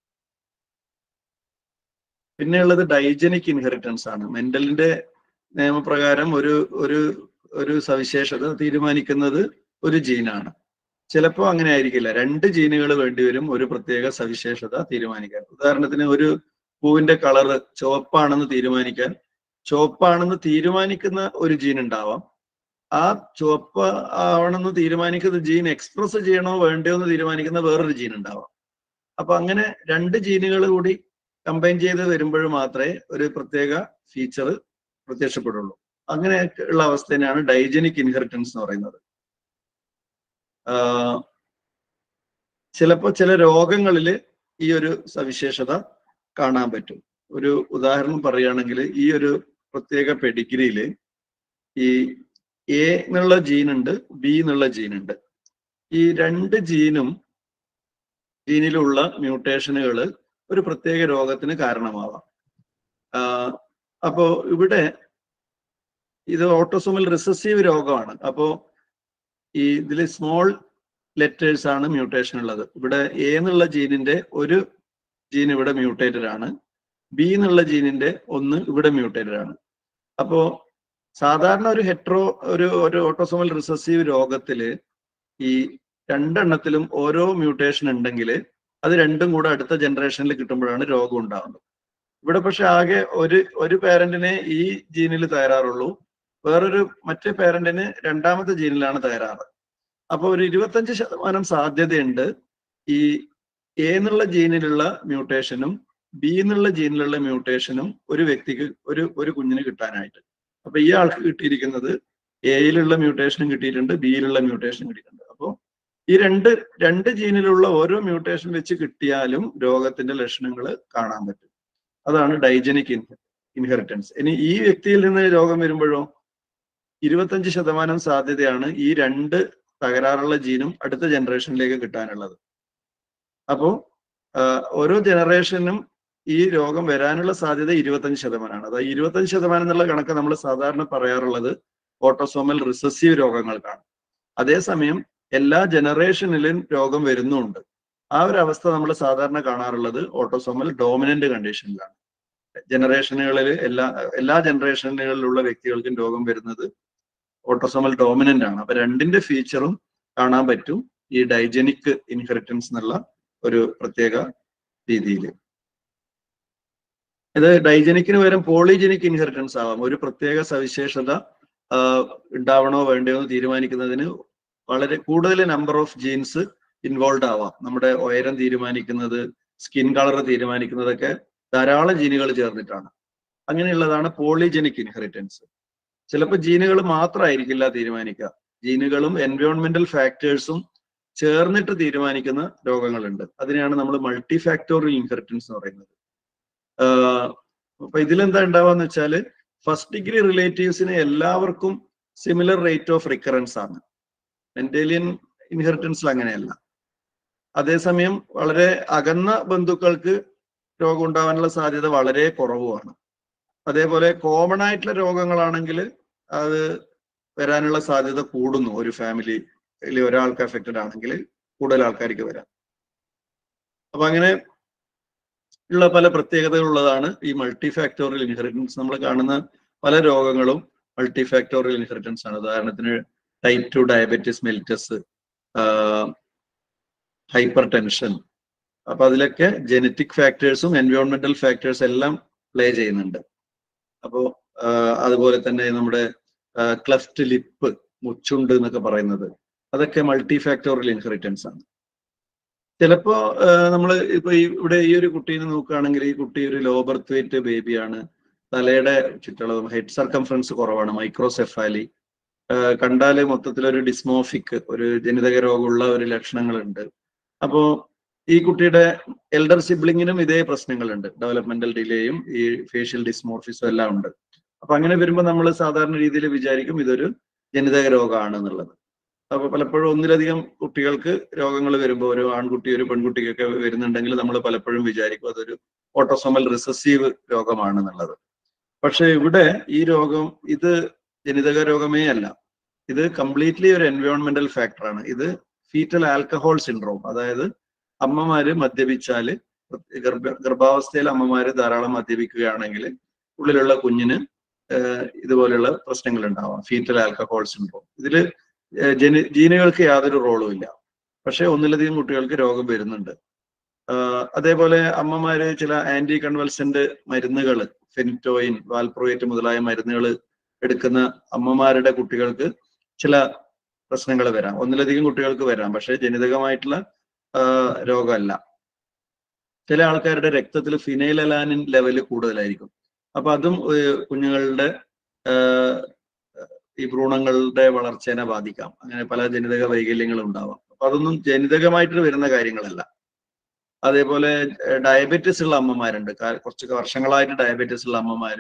പിന്നെയുള്ളത് ഡൈജനിക് ഇൻഹെറിറ്റൻസ് ആണ് മെന്റലിന്റെ നിയമപ്രകാരം ഒരു ഒരു ഒരു സവിശേഷത തീരുമാനിക്കുന്നത് ഒരു ജീനാണ് ചിലപ്പോൾ അങ്ങനെ ആയിരിക്കില്ല രണ്ട് ജീനുകൾ വേണ്ടിവരും ഒരു പ്രത്യേക സവിശേഷത തീരുമാനിക്കാൻ ഉദാഹരണത്തിന് ഒരു പൂവിന്റെ കളറ് ചുവപ്പാണെന്ന് തീരുമാനിക്കാൻ ചുവപ്പാണെന്ന് തീരുമാനിക്കുന്ന ഒരു ജീൻ ഉണ്ടാവാം ആ ചുവപ്പ് ആവണമെന്ന് തീരുമാനിക്കുന്ന ജീൻ എക്സ്പ്രസ് ചെയ്യണോ വേണ്ടയോ എന്ന് തീരുമാനിക്കുന്ന വേറൊരു ജീൻ ഉണ്ടാവാം അപ്പൊ അങ്ങനെ രണ്ട് ജീനുകൾ കൂടി കമ്പൈൻ ചെയ്ത് വരുമ്പോൾ മാത്രമേ ഒരു പ്രത്യേക ഫീച്ചർ പ്രത്യക്ഷപ്പെടുള്ളൂ അങ്ങനെ ഉള്ള അവസ്ഥയാണ് ഡൈജനിക് ഇൻഹെറിറ്റൻസ് എന്ന് പറയുന്നത് ആഹ് ചിലപ്പോൾ ചില രോഗങ്ങളിൽ ഈ ഒരു സവിശേഷത കാണാൻ പറ്റും ഒരു ഉദാഹരണം പറയുകയാണെങ്കിൽ ഈ ഒരു പ്രത്യേക പെഡിഗ്രിയിൽ ഈ എ എന്നുള്ള ജീൻ ഉണ്ട് ബി എന്നുള്ള ജീൻ ഉണ്ട് ഈ രണ്ട് ജീനും ജീനിലുള്ള മ്യൂട്ടേഷനുകൾ ഒരു പ്രത്യേക രോഗത്തിന് കാരണമാവാം ആഹ് അപ്പോ ഇവിടെ ഇത് ഓട്ടോസോമൽ റിസസീവ് രോഗമാണ് അപ്പോ ഈ ഇതിൽ സ്മോൾ ലെറ്റേഴ്സ് ആണ് മ്യൂട്ടേഷൻ ഉള്ളത് ഇവിടെ എ എന്നുള്ള ജീനിന്റെ ഒരു ജീൻ ഇവിടെ മ്യൂട്ടേറ്റഡ് ആണ് ബി എന്നുള്ള ജീനിന്റെ ഒന്ന് ഇവിടെ മ്യൂട്ടേറ്റഡ് ആണ് അപ്പോ സാധാരണ ഒരു ഹെട്രോ ഒരു ഒരു ഓട്ടോസോമൽ റിസസീവ് രോഗത്തില് ഈ രണ്ടെണ്ണത്തിലും ഓരോ മ്യൂട്ടേഷൻ ഉണ്ടെങ്കിൽ അത് രണ്ടും കൂടെ അടുത്ത ജനറേഷനിൽ കിട്ടുമ്പോഴാണ് രോഗം ഉണ്ടാവുന്നത് ഇവിടെ പക്ഷെ ആകെ ഒരു ഒരു പേരന്റിനെ ഈ ജീനിൽ തയ്യാറുള്ളൂ വേറൊരു മറ്റേ പേരന്റിന് രണ്ടാമത്തെ ജീനിലാണ് തയ്യാറ് അപ്പൊ ഒരു ഇരുപത്തഞ്ച് ശതമാനം സാധ്യതയുണ്ട് ഈ എ എന്നുള്ള ജീനിലുള്ള മ്യൂട്ടേഷനും ബി എന്നുള്ള ജീനിലുള്ള മ്യൂട്ടേഷനും ഒരു വ്യക്തിക്ക് ഒരു ഒരു കുഞ്ഞിന് കിട്ടാനായിട്ട് അപ്പൊ ഈ ആൾക്ക് കിട്ടിയിരിക്കുന്നത് എയിലുള്ള മ്യൂട്ടേഷനും കിട്ടിയിട്ടുണ്ട് ബിയിലുള്ള മ്യൂട്ടേഷനും കിട്ടിയിട്ടുണ്ട് അപ്പോൾ ഈ രണ്ട് രണ്ട് ജീനിലുള്ള ഓരോ മ്യൂട്ടേഷൻ വെച്ച് കിട്ടിയാലും രോഗത്തിന്റെ ലക്ഷണങ്ങൾ കാണാൻ പറ്റും അതാണ് ഡൈജനിക് ഇൻഹെറിറ്റൻസ് ഇനി ഈ വ്യക്തിയിൽ നിന്ന് രോഗം വരുമ്പോഴോ ഇരുപത്തഞ്ച് ശതമാനം സാധ്യതയാണ് ഈ രണ്ട് തകരാറുള്ള ജീനും അടുത്ത ജനറേഷനിലേക്ക് കിട്ടാനുള്ളത് അപ്പോ ആഹ് ഓരോ ജനറേഷനും ഈ രോഗം വരാനുള്ള സാധ്യത ഇരുപത്തഞ്ച് ശതമാനമാണ് അതായത് ഇരുപത്തഞ്ച് ശതമാനം എന്നുള്ള കണക്ക് നമ്മൾ സാധാരണ പറയാറുള്ളത് ഓട്ടോസോമൽ റിസസീവ് രോഗങ്ങൾക്കാണ് അതേസമയം എല്ലാ ജനറേഷനിലും രോഗം വരുന്നുണ്ട് ആ ഒരു അവസ്ഥ നമ്മൾ സാധാരണ കാണാറുള്ളത് ഓട്ടോസോമൽ ഡോമിനന്റ് കണ്ടീഷനിലാണ് ജനറേഷനുകളിൽ എല്ലാ എല്ലാ ജനറേഷനുകളിലുള്ള വ്യക്തികൾക്കും രോഗം വരുന്നത് ഓട്ടോസോമൽ ഡോമിനന്റ് ആണ് അപ്പൊ രണ്ടിന്റെ ഫീച്ചറും കാണാൻ പറ്റും ഈ ഡൈജനിക് ഇൻഹെറിറ്റൻസ് എന്നുള്ള ഒരു പ്രത്യേക രീതിയിൽ ഇത് ഡൈജനിക്കിന് പകരം പോളിജനിക് ഇൻഹെറിറ്റൻസ് ആവാം ഒരു പ്രത്യേക സവിശേഷത ആഹ് ഉണ്ടാവണോ വേണ്ടയോ എന്ന് തീരുമാനിക്കുന്നതിന് വളരെ കൂടുതൽ നമ്പർ ഓഫ് ജീൻസ് ഇൻവോൾവ് ആവാം നമ്മുടെ ഉയരം തീരുമാനിക്കുന്നത് സ്കിൻ കളർ തീരുമാനിക്കുന്നതൊക്കെ ധാരാളം ജീനുകൾ ചേർന്നിട്ടാണ് അങ്ങനെയുള്ളതാണ് പോളിജനിക് ഇൻഹെറിറ്റൻസ് ചിലപ്പോൾ ജീനുകൾ മാത്രമായിരിക്കില്ല തീരുമാനിക്കുക ജീനുകളും എൻവയോൺമെന്റൽ ഫാക്ടേഴ്സും ചേർന്നിട്ട് തീരുമാനിക്കുന്ന രോഗങ്ങളുണ്ട് അതിനെയാണ് നമ്മൾ മൾട്ടി ഫാക്ടോറിയൽ ഇൻഹെറിറ്റൻസ് എന്ന് പറയുന്നത് ആഹ് അപ്പൊ ഇതിലെന്താ ഉണ്ടാവാന്ന് വെച്ചാല് ഫസ്റ്റ് ഡിഗ്രി റിലേറ്റീവ്സിന് എല്ലാവർക്കും സിമിലർ റേറ്റ് ഓഫ് റിക്കറൻസ് ആണ് മെന്റേലിയൻ ഇൻഹെറിറ്റൻസിൽ അങ്ങനെയല്ല അതേസമയം വളരെ അകന്ന ബന്ധുക്കൾക്ക് രോഗം ഉണ്ടാവാനുള്ള സാധ്യത വളരെ കുറവുമാണ് അതേപോലെ കോമൺ ആയിട്ടുള്ള രോഗങ്ങളാണെങ്കിൽ അത് വരാനുള്ള സാധ്യത കൂടുന്നു ഒരു ഫാമിലിയിൽ ഒരാൾക്ക് അഫക്റ്റഡ് ആണെങ്കിൽ കൂടുതൽ ആൾക്കാർക്ക് വരാം അപ്പൊ അങ്ങനെ ഉള്ള പല പ്രത്യേകതകളുള്ളതാണ് ഈ മൾട്ടി ഫാക്ടോറിയൽ ഇൻഹെറിറ്റൻസ് നമ്മൾ കാണുന്ന പല രോഗങ്ങളും മൾട്ടി ഫാക്ടോറിയൽ ഇൻഹെറിറ്റൻസ് ആണ് ഉദാഹരണത്തിന് type two diabetes mellitus hypertension അപ്പൊ അതിലൊക്കെ ജനറ്റിക് ഫാക്ടേഴ്സും എൻവയോൺമെന്റൽ ഫാക്ടേഴ്സ് എല്ലാം പ്ലേ ചെയ്യുന്നുണ്ട് അപ്പോൾ അതുപോലെ തന്നെ നമ്മുടെ ക്ലഫ്റ്റ് ലിപ്പ് മുച്ചുണ്ട് എന്നൊക്കെ പറയുന്നത് അതൊക്കെ മൾട്ടി ഫാക്ടോറിയൽ ഇൻഹെറിറ്റൻസ് ആണ് ചിലപ്പോ നമ്മൾ ഇപ്പൊ ഈ ഇവിടെ ഈ ഒരു കുട്ടീനെ നോക്കുകയാണെങ്കിൽ ഈ കുട്ടി ഒരു ലോ ബർത്ത് വെയിറ്റ് ബേബിയാണ് തലയുടെ ചുറ്റളവ് ഹെഡ് സർക്കംഫറൻസ് കുറവാണ് മൈക്രോസെഫാലി കണ്ടാല് മൊത്തത്തിൽ ഒരു ഡിസ്മോഫിക് ഒരു ജനിതക രോഗമുള്ള ഒരു ലക്ഷണങ്ങളുണ്ട് അപ്പോ ഈ കുട്ടിയുടെ എൽഡർ സിബ്ലിങ്ങിനും ഇതേ പ്രശ്നങ്ങളുണ്ട് ഡെവലപ്മെന്റൽ ഡിലേയും ഈ ഫേഷ്യൽ ഡിസ്മോർഫിസും എല്ലാം ഉണ്ട് അപ്പൊ അങ്ങനെ വരുമ്പോൾ നമ്മൾ സാധാരണ രീതിയിൽ വിചാരിക്കും ഇതൊരു ജനിതക രോഗമാണ് എന്നുള്ളത് അപ്പൊ പലപ്പോഴും ഒന്നിലധികം കുട്ടികൾക്ക് രോഗങ്ങൾ വരുമ്പോൾ ഒരു ആൺകുട്ടി ഒരു പെൺകുട്ടിക്കൊക്കെ വരുന്നുണ്ടെങ്കിൽ നമ്മൾ പലപ്പോഴും വിചാരിക്കും അതൊരു ഓട്ടോസോമൽ റിസസീവ് രോഗമാണെന്നുള്ളത് പക്ഷെ ഇവിടെ ഈ രോഗം ഇത് ജനിതക രോഗമേ അല്ല ഇത് കംപ്ലീറ്റ്ലി ഒരു എൻവയോൺമെന്റൽ ഫാക്ടറാണ് ഇത് ഫീറ്റൽ ആൽക്കഹോൾ സിൻഡ്രോം അതായത് അമ്മമാര് മദ്യപിച്ചാല് ഗർഭ ഗർഭാവസ്ഥയിൽ അമ്മമാര് ധാരാളം മദ്യപിക്കുകയാണെങ്കിൽ ഉള്ളിലുള്ള കുഞ്ഞിന് ഇതുപോലെയുള്ള പ്രശ്നങ്ങൾ ഉണ്ടാവാം ഫീറ്റൽ ആൽക്കഹോൾ സിൻഡ്രോം ഇതില് ജനി ജീനുകൾക്ക് യാതൊരു റോളും ഇല്ല പക്ഷെ ഒന്നിലധികം കുട്ടികൾക്ക് രോഗം വരുന്നുണ്ട് അതേപോലെ അമ്മമാര് ചില ആന്റി കൺവൽസന്റ് മരുന്നുകൾ ഫെനിറ്റോയിൻ വാൽപ്രോയേറ്റ് മുതലായ മരുന്നുകൾ എടുക്കുന്ന അമ്മമാരുടെ കുട്ടികൾക്ക് ചില പ്രശ്നങ്ങൾ വരാം ഒന്നിലധികം കുട്ടികൾക്ക് വരാം പക്ഷെ ജനിതകമായിട്ടുള്ള രോഗമല്ല ചില ആൾക്കാരുടെ രക്തത്തിൽ ഫിനൈൽ അലാനിൻ ലെവൽ കൂടുതലായിരിക്കും അപ്പൊ അതും കുഞ്ഞുങ്ങളുടെ ഈ ഭ്രൂണങ്ങളുടെ വളർച്ചേനെ ബാധിക്കാം അങ്ങനെ പല ജനിതക വൈകല്യങ്ങളും ഉണ്ടാവാം അപ്പൊ അതൊന്നും ജനിതകമായിട്ട് വരുന്ന കാര്യങ്ങളല്ല അതേപോലെ ഡയബറ്റിസ് ഉള്ള അമ്മമാരുണ്ട് കുറച്ച് വർഷങ്ങളായിട്ട് ഡയബറ്റിസ് ഉള്ള അമ്മമാര്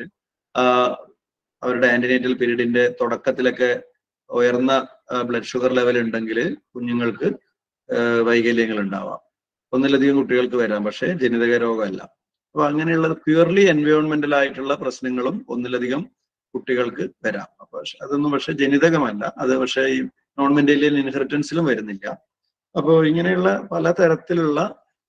അവരുടെ ആന്റിനേറ്റൽ പീരീഡിന്റെ തുടക്കത്തിലൊക്കെ ഉയർന്ന ബ്ലഡ് ഷുഗർ ലെവൽ ഉണ്ടെങ്കിൽ കുഞ്ഞുങ്ങൾക്ക് വൈകല്യങ്ങൾ ഉണ്ടാവാം ഒന്നിലധികം കുട്ടികൾക്ക് വരാം പക്ഷേ ജനിതക രോഗമല്ല അപ്പൊ അങ്ങനെയുള്ള പ്യുവർലി എൻവയോൺമെന്റൽ ആയിട്ടുള്ള പ്രശ്നങ്ങളും ഒന്നിലധികം കുട്ടികൾക്ക് വരാം അപ്പൊ അതൊന്നും പക്ഷെ ജനിതകമല്ല അത് പക്ഷേ ഈ നോൺ മെന്റേലിയൻ ഇൻഹെറിറ്റൻസിലും വരുന്നില്ല അപ്പോൾ ഇങ്ങനെയുള്ള പല തരത്തിലുള്ള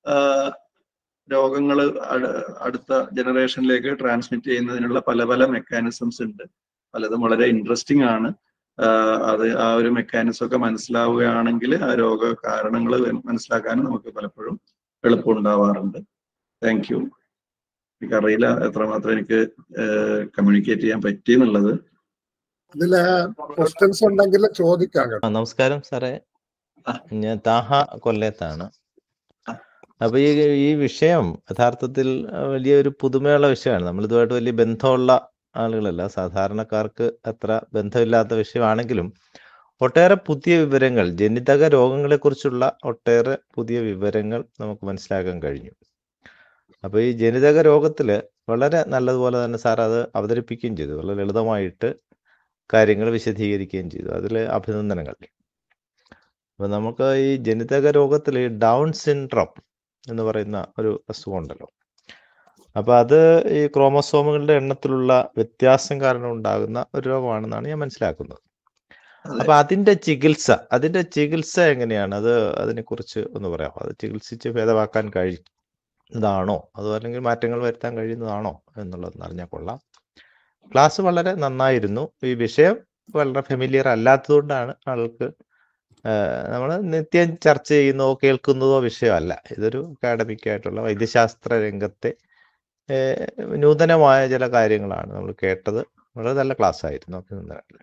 രോഗങ്ങൾ അടുത്ത ജനറേഷനിലേക്ക് ട്രാൻസ്മിറ്റ് ചെയ്യുന്നതിനുള്ള പല പല മെക്കാനിസംസ് ഉണ്ട് പലതും വളരെ ഇൻട്രസ്റ്റിംഗ് ആണ് അത് ആ ഒരു മെക്കാനിസം ഒക്കെ മനസ്സിലാവുകയാണെങ്കിൽ ആ രോഗ കാരണങ്ങൾ മനസ്സിലാക്കാനും നമുക്ക് പലപ്പോഴും എളുപ്പമുണ്ടാവാറുണ്ട് താങ്ക് യു എനിക്കറിയില്ല എത്രമാത്രം എനിക്ക് കമ്മ്യൂണിക്കേറ്റ് ചെയ്യാൻ പറ്റി എന്നുള്ളത് ഇതില് ക്വസ്റ്റ്യൻസ് ഉണ്ടെങ്കിൽ ചോദിക്കാം കേട്ടോ നമസ്കാരം സാറേ ഞാൻ താഹ കൊല്ലത്താണ് അപ്പൊ ഈ ഈ വിഷയം യഥാർത്ഥത്തിൽ വലിയൊരു പുതുമയുള്ള വിഷയമാണ് നമ്മൾ ഇതുമായിട്ട് വലിയ ബന്ധമുള്ള ആളുകളല്ല സാധാരണക്കാർക്ക് അത്ര ബന്ധമില്ലാത്ത വിഷയമാണെങ്കിലും ഒട്ടേറെ പുതിയ വിവരങ്ങൾ ജനിതക രോഗങ്ങളെക്കുറിച്ചുള്ള ഒട്ടേറെ പുതിയ വിവരങ്ങൾ നമുക്ക് മനസ്സിലാക്കാൻ കഴിഞ്ഞു അപ്പോൾ ഈ ജനിതക രോഗത്തിൽ വളരെ നല്ലതുപോലെ തന്നെ സാർ അത് അവതരിപ്പിക്കുകയും ചെയ്തു വളരെ ലളിതമായിട്ട് കാര്യങ്ങൾ വിശദീകരിക്കുകയും ചെയ്തു അതിൽ അഭിനന്ദനങ്ങൾ അപ്പോൾ നമുക്ക് ഈ ജനിതക രോഗത്തിൽ ഡൗൺ സിൻഡ്രോം എന്ന് പറയുന്ന ഒരു അസുഖമുണ്ടല്ലോ അപ്പൊ അത് ഈ ക്രോമസോമുകളുടെ എണ്ണത്തിലുള്ള വ്യത്യാസം കാരണം ഉണ്ടാകുന്ന ഒരു രോഗമാണെന്നാണ് ഞാൻ മനസ്സിലാക്കുന്നത് അപ്പൊ അതിന്റെ ചികിത്സ അതിന്റെ ചികിത്സ എങ്ങനെയാണ് അത് അതിനെക്കുറിച്ച് ഒന്ന് പറയാമോ അത് ചികിത്സിച്ച് ഭേദമാക്കാൻ കഴിയുന്നതാണോ അതോ അല്ലെങ്കിൽ മാറ്റങ്ങൾ വരുത്താൻ കഴിയുന്നതാണോ എന്നുള്ളത് അറിഞ്ഞാൽ കൊള്ളാം ക്ലാസ് വളരെ നന്നായിരുന്നു ഈ വിഷയം വളരെ ഫെമിലിയർ അല്ലാത്തതുകൊണ്ടാണ് ആൾക്ക് നമ്മൾ നിത്യം ചർച്ച ചെയ്യുന്നതോ കേൾക്കുന്നതോ വിഷയമല്ല ഇതൊരു അക്കാഡമിക് ആയിട്ടുള്ള വൈദ്യശാസ്ത്ര രംഗത്തെ നൂതനമായ ചില കാര്യങ്ങളാണ് നമ്മൾ കേട്ടത് വളരെ നല്ല ക്ലാസ് ആയിരുന്നു അഭിനന്ദനങ്ങൾ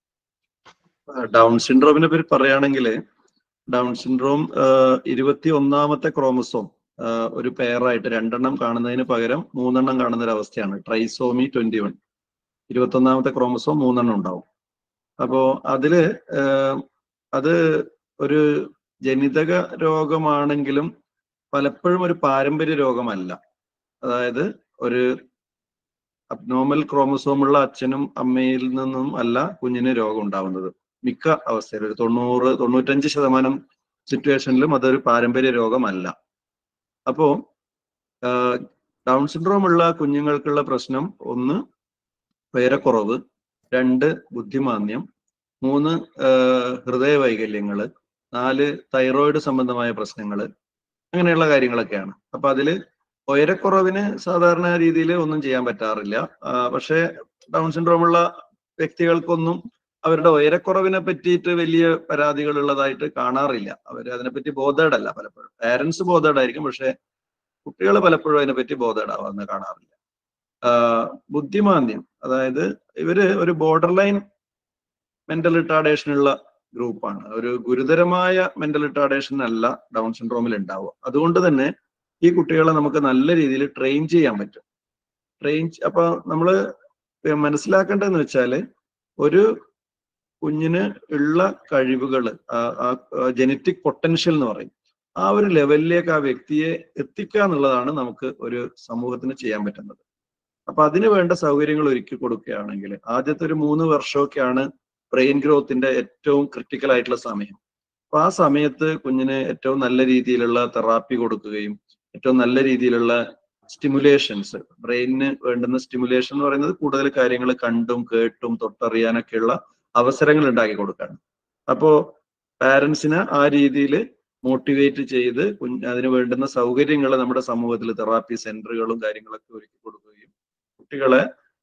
ഡൗൺ സിൻഡ്രോമിനെ പറ്റി പറയുകയാണെങ്കിൽ ഡൗൺ സിൻഡ്രോം ഇരുപത്തി ഒന്നാമത്തെ ക്രോമസോം ഒരു പെയറായിട്ട് രണ്ടെണ്ണം കാണുന്നതിന് പകരം മൂന്നെണ്ണം കാണുന്ന ഒരു അവസ്ഥയാണ് ട്രൈസോമി ട്വന്റി വൺ ഇരുപത്തി ഒന്നാമത്തെ ക്രോമസോം മൂന്നെണ്ണം ഉണ്ടാവും അപ്പോ അതില് അത് ഒരു ജനിതക രോഗമാണെങ്കിലും പലപ്പോഴും ഒരു പാരമ്പര്യ രോഗമല്ല അതായത് ഒരു അബ്നോമൽ ക്രോമസോമുള്ള അച്ഛനും അമ്മയിൽ നിന്നും അല്ല കുഞ്ഞിന് രോഗം ഉണ്ടാവുന്നത് മിക്ക അവസ്ഥയിൽ ഒരു തൊണ്ണൂറ് തൊണ്ണൂറ്റഞ്ച് ശതമാനം സിറ്റുവേഷനിലും അതൊരു പാരമ്പര്യ രോഗമല്ല അപ്പോ ഡൗൺ സിൻഡ്രോം ഉള്ള കുഞ്ഞുങ്ങൾക്കുള്ള പ്രശ്നം ഒന്ന് ഉയരക്കുറവ് രണ്ട് ബുദ്ധിമാന്യം മൂന്ന് ഹൃദയ വൈകല്യങ്ങള് നാല് തൈറോയിഡ് സംബന്ധമായ പ്രശ്നങ്ങൾ അങ്ങനെയുള്ള കാര്യങ്ങളൊക്കെയാണ് അപ്പൊ അതില് ഉയരക്കുറവിന് സാധാരണ രീതിയിൽ ഒന്നും ചെയ്യാൻ പറ്റാറില്ല പക്ഷേ ഡൗൺ സിൻഡ്രോം ഉള്ള വ്യക്തികൾക്കൊന്നും അവരുടെ ഉയരക്കുറവിനെ പറ്റിയിട്ട് വലിയ പരാതികൾ ഉള്ളതായിട്ട് കാണാറില്ല അവർ അതിനെപ്പറ്റി ബോധേഡല്ല പലപ്പോഴും പാരന്റ്സ് ബോധേഡായിരിക്കും പക്ഷെ കുട്ടികൾ പലപ്പോഴും അതിനെപ്പറ്റി ബോധേഡാവാന്ന് കാണാറില്ല ബുദ്ധിമാന്ദ്യം അതായത് ഇവര് ഒരു ബോർഡർ ലൈൻ മെന്റൽ റിട്ടാർഡേഷനുള്ള ഗ്രൂപ്പാണ് ഒരു ഗുരുതരമായ മെന്റൽ റിട്ടാർഡേഷൻ അല്ല ഡൗൺ സിൻഡ്രോമിൽ ഉണ്ടാവുക അതുകൊണ്ട് തന്നെ ഈ കുട്ടികളെ നമുക്ക് നല്ല രീതിയിൽ ട്രെയിൻ ചെയ്യാൻ പറ്റും ട്രെയിൻ അപ്പൊ നമ്മൾ മനസ്സിലാക്കേണ്ടതെന്ന് വെച്ചാല് ഒരു കുഞ്ഞിന് ഉള്ള കഴിവുകൾ ജനറ്റിക് പൊട്ടൻഷ്യൽ എന്ന് പറയും ആ ഒരു ലെവലിലേക്ക് ആ വ്യക്തിയെ എത്തിക്കുക എന്നുള്ളതാണ് നമുക്ക് ഒരു സമൂഹത്തിന് ചെയ്യാൻ പറ്റുന്നത് അപ്പൊ അതിന് വേണ്ട സൗകര്യങ്ങൾ ഒരുക്കി കൊടുക്കുകയാണെങ്കിൽ ആദ്യത്തെ ഒരു മൂന്ന് വർഷമൊക്കെയാണ് ബ്രെയിൻ ഗ്രോത്തിന്റെ ഏറ്റവും ക്രിട്ടിക്കൽ ആയിട്ടുള്ള സമയം അപ്പൊ ആ സമയത്ത് കുഞ്ഞിന് ഏറ്റവും നല്ല രീതിയിലുള്ള തെറാപ്പി കൊടുക്കുകയും ഏറ്റവും നല്ല രീതിയിലുള്ള സ്റ്റിമുലേഷൻസ് ബ്രെയിനിന് വേണ്ടുന്ന സ്റ്റിമുലേഷൻ എന്ന് പറയുന്നത് കൂടുതൽ കാര്യങ്ങൾ കണ്ടും കേട്ടും തൊട്ടറിയാനൊക്കെയുള്ള അവസരങ്ങൾ ഉണ്ടാക്കി കൊടുക്കുകയാണ് അപ്പോ പാരൻസിനെ ആ രീതിയിൽ മോട്ടിവേറ്റ് ചെയ്ത് കുഞ്ഞ് അതിന് വേണ്ടുന്ന സൗകര്യങ്ങൾ നമ്മുടെ സമൂഹത്തിൽ തെറാപ്പി സെന്ററുകളും കാര്യങ്ങളൊക്കെ ഒരുക്കി കൊടുക്കുകയും കുട്ടികളെ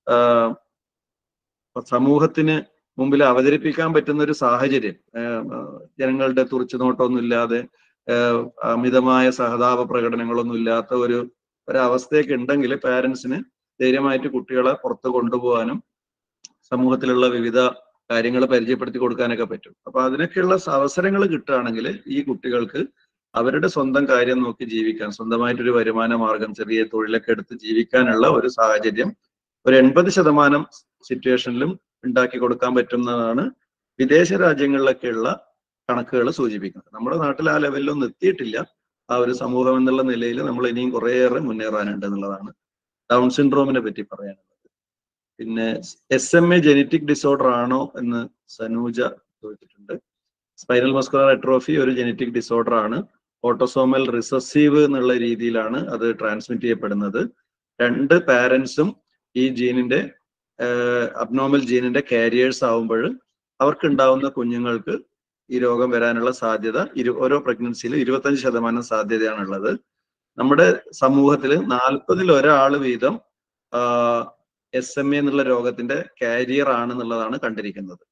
സമൂഹത്തിന് മുമ്പിൽ അവതരിപ്പിക്കാൻ പറ്റുന്ന ഒരു സാഹചര്യം ജനങ്ങളുടെ തുറച്ചുനോട്ടമൊന്നും ഇല്ലാതെ അമിതമായ സഹതാപ പ്രകടനങ്ങളൊന്നും ഇല്ലാത്ത ഒരു ഒരവസ്ഥയൊക്കെ ഉണ്ടെങ്കിൽ പാരൻസിന് ധൈര്യമായിട്ട് കുട്ടികളെ പുറത്ത് കൊണ്ടുപോകാനും സമൂഹത്തിലുള്ള വിവിധ കാര്യങ്ങൾ പരിചയപ്പെടുത്തി കൊടുക്കാനൊക്കെ പറ്റും അപ്പൊ അതിനൊക്കെയുള്ള അവസരങ്ങൾ കിട്ടുകയാണെങ്കിൽ ഈ കുട്ടികൾക്ക് അവരുടെ സ്വന്തം കാര്യം നോക്കി ജീവിക്കാൻ സ്വന്തമായിട്ടൊരു വരുമാന മാർഗം ചെറിയ തൊഴിലൊക്കെ എടുത്ത് ജീവിക്കാനുള്ള ഒരു സാഹചര്യം ഒരു എൺപത് ശതമാനം സിറ്റുവേഷനിലും ഉണ്ടാക്കി കൊടുക്കാൻ പറ്റുന്നതാണ് വിദേശ രാജ്യങ്ങളിലൊക്കെയുള്ള കണക്കുകൾ സൂചിപ്പിക്കുന്നത് നമ്മുടെ നാട്ടിൽ ആ ലെവലിലൊന്നും എത്തിയിട്ടില്ല ആ ഒരു സമൂഹം എന്നുള്ള നിലയിൽ നമ്മൾ ഇനിയും കുറേയേറെ മുന്നേറാനുണ്ട് എന്നുള്ളതാണ് ഡൗൺ സിൻഡ്രോമിനെ പറ്റി പറയാനുള്ളത് പിന്നെ S M A genetic disorder ആണോ എന്ന് സനൂജ ചോദിച്ചിട്ടുണ്ട് സ്പൈനൽ മസ്കുലർ അട്രോഫി ഒരു ജനറ്റിക് ഡിസോർഡർ ആണ് ഓട്ടോസോമൽ റിസസീവ് എന്നുള്ള രീതിയിലാണ് അത് ട്രാൻസ്മിറ്റ് ചെയ്യപ്പെടുന്നത് രണ്ട് പാരൻസും ഈ ജീനിന്റെ അബ്നോമൽ ജീനിന്റെ കാരിയേഴ്സ് ആവുമ്പോൾ അവർക്ക് ഉണ്ടാവുന്ന കുഞ്ഞുങ്ങൾക്ക് ഈ രോഗം വരാനുള്ള സാധ്യത ഇരു ഓരോ പ്രഗ്നൻസിയിലും ഇരുപത്തഞ്ച് ശതമാനം സാധ്യതയാണുള്ളത് നമ്മുടെ സമൂഹത്തിൽ നാൽപ്പതിൽ ഒരാൾ വീതം എസ് എം എ എന്നുള്ള രോഗത്തിന്റെ കാരിയർ ആണെന്നുള്ളതാണ് കണ്ടിരിക്കുന്നത്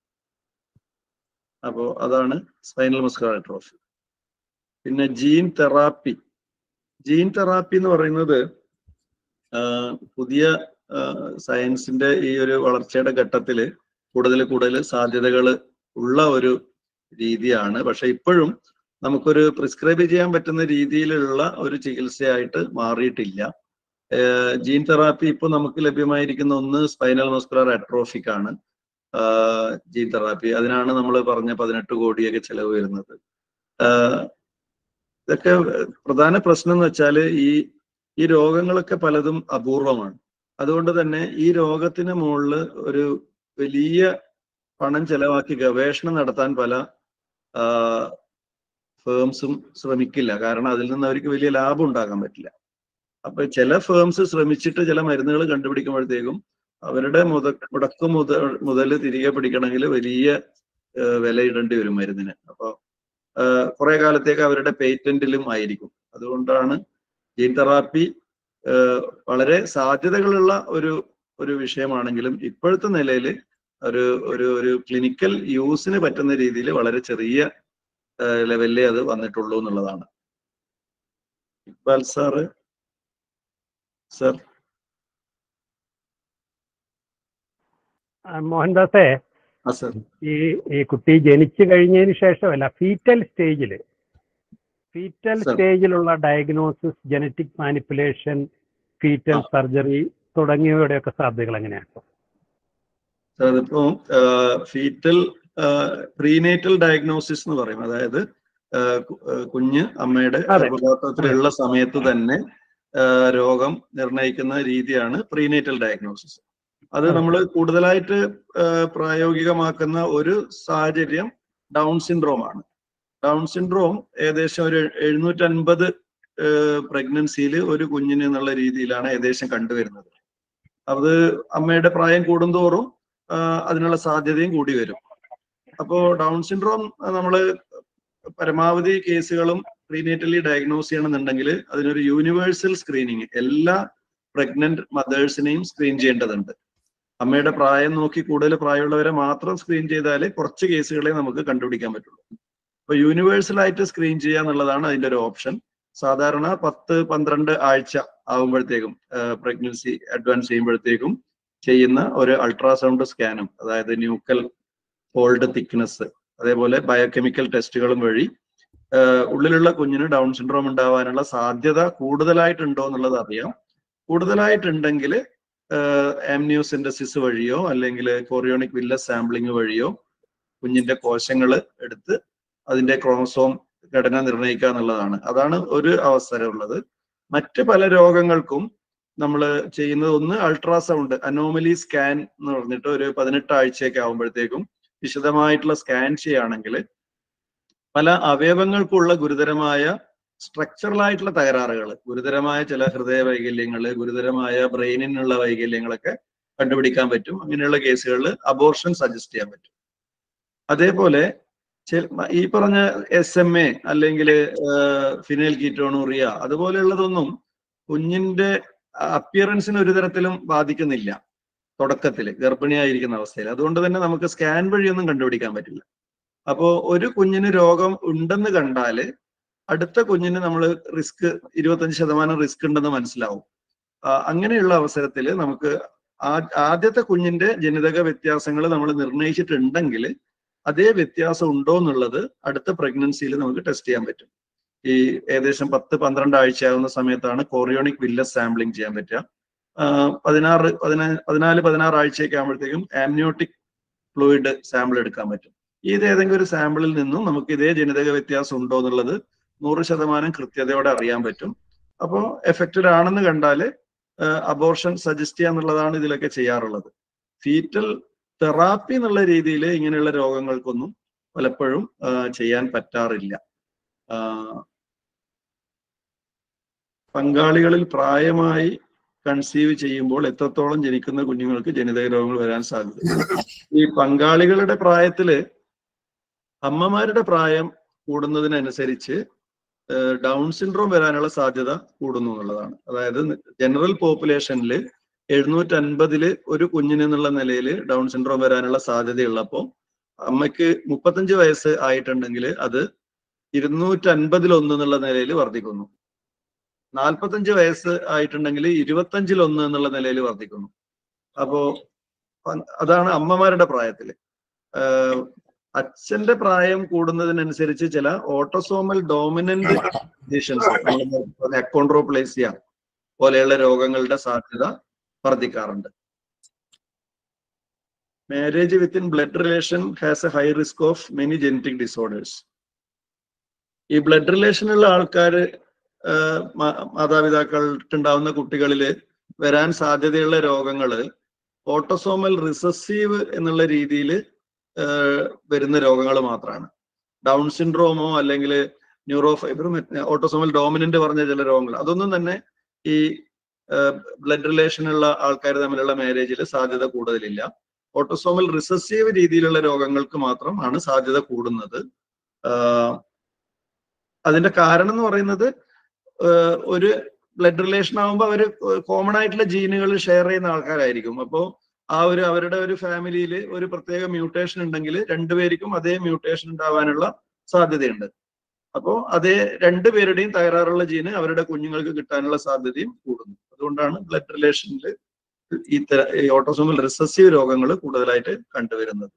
അപ്പോ അതാണ് സ്പൈനൽ മസ്കുലർ അട്രോഫി പിന്നെ ജീൻ തെറാപ്പി ജീൻ തെറാപ്പി എന്ന് പറയുന്നത് പുതിയ സയൻസിന്റെ ഈ ഒരു വളർച്ചയുടെ ഘട്ടത്തിൽ കൂടുതൽ കൂടുതൽ സാധ്യതകൾ ഉള്ള ഒരു രീതിയാണ് പക്ഷെ ഇപ്പോഴും നമുക്കൊരു പ്രിസ്ക്രൈബ് ചെയ്യാൻ പറ്റുന്ന രീതിയിലുള്ള ഒരു ചികിത്സയായിട്ട് മാറിയിട്ടില്ല ജീൻ തെറാപ്പി ഇപ്പൊ നമുക്ക് ലഭ്യമായിരിക്കുന്ന ഒന്ന് സ്പൈനൽ മസ്കുലർ അട്രോഫിക് ആണ് ജീൻ തെറാപ്പി അതിനാണ് നമ്മൾ പറഞ്ഞ പതിനെട്ട് കോടിയൊക്കെ ചെലവ് വരുന്നത് ഇതൊക്കെ പ്രധാന പ്രശ്നം എന്ന് വെച്ചാൽ ഈ ഈ രോഗങ്ങളൊക്കെ പലതും അപൂർവമാണ് അതുകൊണ്ട് തന്നെ ഈ രോഗത്തിന് മുകളിൽ ഒരു വലിയ പണം ചെലവാക്കി ഗവേഷണം നടത്താൻ പല ഫേംസും ശ്രമിക്കില്ല കാരണം അതിൽ നിന്ന് അവർക്ക് വലിയ ലാഭം ഉണ്ടാക്കാൻ പറ്റില്ല അപ്പൊ ചില ഫേംസ് ശ്രമിച്ചിട്ട് ചില മരുന്നുകൾ കണ്ടുപിടിക്കുമ്പോഴത്തേക്കും അവരുടെ മുത മുടക്ക് മുത മുതൽ തിരികെ പിടിക്കണമെങ്കിൽ വലിയ വില ഇടേണ്ടി വരും മരുന്നിന് അപ്പോൾ കുറെ കാലത്തേക്ക് അവരുടെ പേറ്റന്റിലും ആയിരിക്കും അതുകൊണ്ടാണ് ജീൻ തെറാപ്പി വളരെ സാധ്യതകളുള്ള ഒരു ഒരു വിഷയമാണെങ്കിലും ഇപ്പോഴത്തെ നിലയിൽ ഒരു ഒരു ഒരു ക്ലിനിക്കൽ യൂസിന് പറ്റുന്ന രീതിയിൽ വളരെ ചെറിയ ലെവലിലേ അത് വന്നിട്ടുള്ളൂ എന്നുള്ളതാണ് ഇക്ബാൽ സാറ് സർ മോഹൻദാസേ ആ സർ ഈ ഈ കുട്ടി ജനിച്ചു കഴിഞ്ഞതിന് ശേഷമല്ല ഫീറ്റൽ സ്റ്റേജിൽ ഫീറ്റൽ Sir. സ്റ്റേജിലുള്ള ഡയഗ്നോസിസ് ജനറ്റിക് മാനിപ്പുലേഷൻ ഫീറ്റൽ ആ. സർജറി തുടങ്ങിയവയുടെയൊക്കെ സാധ്യതകൾ എങ്ങനെയാണ് സർ അതിപ്പോ ഫീറ്റൽ പ്രീനേറ്റൽ ഡയഗ്നോസിസ് എന്ന് പറയും അതായത് ആ, കു- ആ, കുഞ്ഞ് അമ്മയുടെ അതെ. ഗർഭപാത്രത്തിലുള്ള സമയത്ത് തന്നെ ആ, രോഗം നിർണ്ണയിക്കുന്ന രീതിയാണ് പ്രീനേറ്റൽ ഡയഗ്നോസിസ് അത് അതെ. നമ്മൾ കൂടുതലായിട്ട് ആ, പ്രായോഗികമാക്കുന്ന ഒരു സാഹചര്യം ഡൗൺ സിൻഡ്രോം ആണ് ഡൗൺ സിൻഡ്രോം ഏകദേശം ഒരു എഴുന്നൂറ്റി അൻപത് പ്രഗ്നൻസിയിൽ ഒരു കുഞ്ഞിന് എന്നുള്ള രീതിയിലാണ് ഏകദേശം കണ്ടുവരുന്നത് അത് അമ്മയുടെ പ്രായം കൂടുന്തോറും ആ, അതിനുള്ള സാധ്യതയും കൂടി വരും അപ്പോ ഡൗൺ സിൻഡ്രോം നമ്മൾ പരമാവധി കേസുകളും പ്രീനേറ്റലി ഡയഗ്നോസ് ചെയ്യണമെന്നുണ്ടെങ്കിൽ അതിനൊരു യൂണിവേഴ്സൽ സ്ക്രീനിങ് എല്ലാ പ്രഗ്നന്റ് മദേഴ്സിനെയും സ്ക്രീൻ ചെയ്യേണ്ടതുണ്ട് അമ്മയുടെ പ്രായം നോക്കി കൂടുതൽ പ്രായമുള്ളവരെ മാത്രം സ്ക്രീൻ ചെയ്താൽ കുറച്ച് കേസുകളെ നമുക്ക് കണ്ടുപിടിക്കാൻ പറ്റുള്ളൂ അപ്പൊ യൂണിവേഴ്സൽ ആയിട്ട് സ്ക്രീൻ ചെയ്യുക എന്നുള്ളതാണ് അതിന്റെ ഒരു ഓപ്ഷൻ സാധാരണ പത്ത് പന്ത്രണ്ട് ആഴ്ച ആകുമ്പോഴത്തേക്കും പ്രഗ്നൻസി അഡ്വാൻസ് ചെയ്യുമ്പോഴത്തേക്കും ചെയ്യുന്ന ഒരു അൾട്രാസൗണ്ട് സ്കാനും അതായത് ന്യൂക്കൽ ഫോൾഡ് തിക്നെസ് അതേപോലെ ബയോകെമിക്കൽ ടെസ്റ്റുകളും വഴി ആഹ് ഉള്ളിലുള്ള കുഞ്ഞിന് ഡൗൺ സിൻഡ്രോം ഉണ്ടാവാനുള്ള സാധ്യത കൂടുതലായിട്ടുണ്ടോ എന്നുള്ളത് അറിയാം കൂടുതലായിട്ടുണ്ടെങ്കിൽ ആംനിയോസിൻഡസിസ് വഴിയോ അല്ലെങ്കിൽ കോറിയോണിക് വില്ലസ് സാമ്പിളിംഗ് വഴിയോ കുഞ്ഞിന്റെ കോശങ്ങൾ എടുത്ത് അതിന്റെ ക്രോമസോം ഘടന നിർണ്ണയിക്കുക എന്നുള്ളതാണ് അതാണ് ഒരു അവസരമുള്ളത് മറ്റ് പല രോഗങ്ങൾക്കും നമ്മൾ ചെയ്യുന്നത് ഒന്ന് അൾട്രാസൗണ്ട് അനോമലി സ്കാൻ എന്ന് പറഞ്ഞിട്ട് ഒരു പതിനെട്ട് ആഴ്ചയൊക്കെ ആകുമ്പോഴത്തേക്കും വിശദമായിട്ടുള്ള സ്കാൻ ചെയ്യുകയാണെങ്കിൽ പല അവയവങ്ങൾക്കുള്ള ഗുരുതരമായ സ്ട്രക്ചറൽ ആയിട്ടുള്ള തകരാറുകൾ ഗുരുതരമായ ചില ഹൃദയ വൈകല്യങ്ങൾ ഗുരുതരമായ ബ്രെയിനിനുള്ള വൈകല്യങ്ങളൊക്കെ കണ്ടുപിടിക്കാൻ പറ്റും അങ്ങനെയുള്ള കേസുകളിൽ അബോർഷൻ സജസ്റ്റ് ചെയ്യാൻ പറ്റും അതേപോലെ ചെ- ഈ പറഞ്ഞ എസ് എം എ അല്ലെങ്കിൽ ഫിനൈൽ കീറ്റോണൂറിയ അതുപോലെയുള്ളതൊന്നും കുഞ്ഞിന്റെ അപ്പിയറൻസിന് ഒരു തരത്തിലും ബാധിക്കുന്നില്ല തുടക്കത്തിൽ ഗർഭിണിയായിരിക്കുന്ന അവസ്ഥയിൽ അതുകൊണ്ട് തന്നെ നമുക്ക് സ്കാൻ വഴിയൊന്നും കണ്ടുപിടിക്കാൻ പറ്റില്ല അപ്പോ ഒരു കുഞ്ഞിന് രോഗം ഉണ്ടെന്ന് കണ്ടാല് അടുത്ത കുഞ്ഞിന് നമ്മൾ റിസ്ക് ഇരുപത്തഞ്ച് ശതമാനം റിസ്ക് ഉണ്ടെന്ന് മനസ്സിലാവും ആ, അങ്ങനെയുള്ള അവസരത്തിൽ നമുക്ക് ആ- ആദ്യത്തെ കുഞ്ഞിന്റെ ജനിതക വ്യത്യാസങ്ങൾ നമ്മൾ നിർണയിച്ചിട്ടുണ്ടെങ്കിൽ അതേ വ്യത്യാസം ഉണ്ടോ എന്നുള്ളത് അടുത്ത പ്രഗ്നൻസിയിൽ നമുക്ക് ടെസ്റ്റ് ചെയ്യാൻ പറ്റും ഈ ഏകദേശം പത്ത് പന്ത്രണ്ട് ആഴ്ചയാകുന്ന സമയത്താണ് കോറിയോണിക് വില്ലസ് സാമ്പിളിംഗ് ചെയ്യാൻ പറ്റുക ആ, പതിനാറ് പതിനാ പതിനാല് പതിനാറ് ആഴ്ചയൊക്കെ ആകുമ്പോഴത്തേക്കും ആംനിയോട്ടിക് ഫ്ലൂയിഡ് സാമ്പിൾ എടുക്കാൻ പറ്റും ഇത് ഏതെങ്കിലും ഒരു സാമ്പിളിൽ നിന്നും നമുക്ക് ഇതേ ജനിതക വ്യത്യാസം ഉണ്ടോ എന്നുള്ളത് നൂറ് ശതമാനം കൃത്യതയോടെ അറിയാൻ പറ്റും അപ്പോൾ എഫക്റ്റഡ് ആണെന്ന് കണ്ടാൽ അബോർഷൻ സജസ്റ്റ് ചെയ്യുക എന്നുള്ളതാണ് ഇതിലൊക്കെ ചെയ്യാറുള്ളത് ഫീറ്റൽ തെറാപ്പി എന്നുള്ള രീതിയിൽ ഇങ്ങനെയുള്ള രോഗങ്ങൾക്കൊന്നും പലപ്പോഴും ആ, ചെയ്യാൻ പറ്റാറില്ല ആ, പങ്കാളികളിൽ പ്രായമായി കൺസീവ് ചെയ്യുമ്പോൾ എത്രത്തോളം ജനിക്കുന്ന കുഞ്ഞുങ്ങൾക്ക് ജനിതക രോഗങ്ങൾ വരാൻ സാധ്യത ഈ പങ്കാളികളുടെ പ്രായത്തില് അമ്മമാരുടെ പ്രായം കൂടുന്നതിനനുസരിച്ച് ഏഹ് ഡൗൺ സിൻഡ്രോം വരാനുള്ള സാധ്യത കൂടുന്നു എന്നുള്ളതാണ് അതായത് ജനറൽ പോപ്പുലേഷനിൽ എഴുന്നൂറ്റി അൻപതില് ഒരു കുഞ്ഞിന് എന്നുള്ള നിലയിൽ ഡൗൺ സിൻഡ്രോം വരാനുള്ള സാധ്യതയുള്ളപ്പോൾ അമ്മയ്ക്ക് മുപ്പത്തഞ്ച് വയസ്സ് ആയിട്ടുണ്ടെങ്കിൽ അത് ഇരുന്നൂറ്റി അൻപതിൽ ഒന്ന് എന്നുള്ള നിലയിൽ വർദ്ധിക്കുന്നു നാൽപ്പത്തഞ്ച് വയസ്സ് ആയിട്ടുണ്ടെങ്കിൽ ഇരുപത്തഞ്ചിൽ ഒന്ന് എന്നുള്ള നിലയിൽ വർദ്ധിക്കുന്നു അപ്പോ പ- അതാണ് അമ്മമാരുടെ പ്രായത്തില് ആഹ് അച്ഛന്റെ പ്രായം കൂടുന്നതിനനുസരിച്ച് ചില ഓട്ടോസോമൽ ഡോമിനന്റ് കണ്ടീഷൻസ് അക്കോൺട്രോപ്ലേസിയ പോലെയുള്ള രോഗങ്ങളുടെ സാധ്യത വർദ്ധിക്കാറുണ്ട് marriage within blood relation has a high risk of many genetic disorders ഈ ബ്ലഡ് റിലേഷനുള്ള ആൾക്കാര് ആഹ് മാ- മാതാപിതാക്കൾക്കുണ്ടാവുന്ന കുട്ടികളില് വരാൻ സാധ്യതയുള്ള രോഗങ്ങള് ഓട്ടോസോമൽ റിസസീവ് എന്നുള്ള രീതിയിൽ വരുന്ന രോഗങ്ങൾ മാത്രമാണ് ഡൗൺ സിൻഡ്രോമോ അല്ലെങ്കിൽ ന്യൂറോ ഫൈബറും ഓട്ടോസോമൽ ഡോമിനന്റ് പറഞ്ഞ ചില രോഗങ്ങൾ അതൊന്നും തന്നെ ഈ ബ്ലഡ് റിലേഷനുള്ള ആൾക്കാർ തമ്മിലുള്ള മാരേജിൽ സാധ്യത കൂടുതലില്ല ഓട്ടോസോമൽ റിസസീവ് രീതിയിലുള്ള രോഗങ്ങൾക്ക് മാത്രമാണ് സാധ്യത കൂടുന്നത് ആഹ് അതിന്റെ കാരണം എന്ന് പറയുന്നത് ആഹ് ഒരു ബ്ലഡ് റിലേഷൻ ആകുമ്പോൾ അവർ കോമൺ ആയിട്ടുള്ള ജീനുകൾ ഷെയർ ചെയ്യുന്ന ആൾക്കാരായിരിക്കും അപ്പോൾ ആ ഒരു അവരുടെ ഒരു ഫാമിലിയിൽ ഒരു പ്രത്യേക മ്യൂട്ടേഷൻ ഉണ്ടെങ്കിൽ രണ്ടുപേർക്കും അതേ മ്യൂട്ടേഷൻ ഉണ്ടാവാനുള്ള സാധ്യതയുണ്ട് അപ്പോൾ അതേ രണ്ടുപേരുടെയും തകരാറുള്ള ജീന് അവരുടെ കുഞ്ഞുങ്ങൾക്ക് കിട്ടാനുള്ള സാധ്യതയും കൂടുന്നു അതുകൊണ്ടാണ് ബ്ലഡ് റിലേഷനിൽ ഈ തര ഈ ഓട്ടോസോമൽ റിസസീവ് രോഗങ്ങൾ കൂടുതലായിട്ട് കണ്ടുവരുന്നത്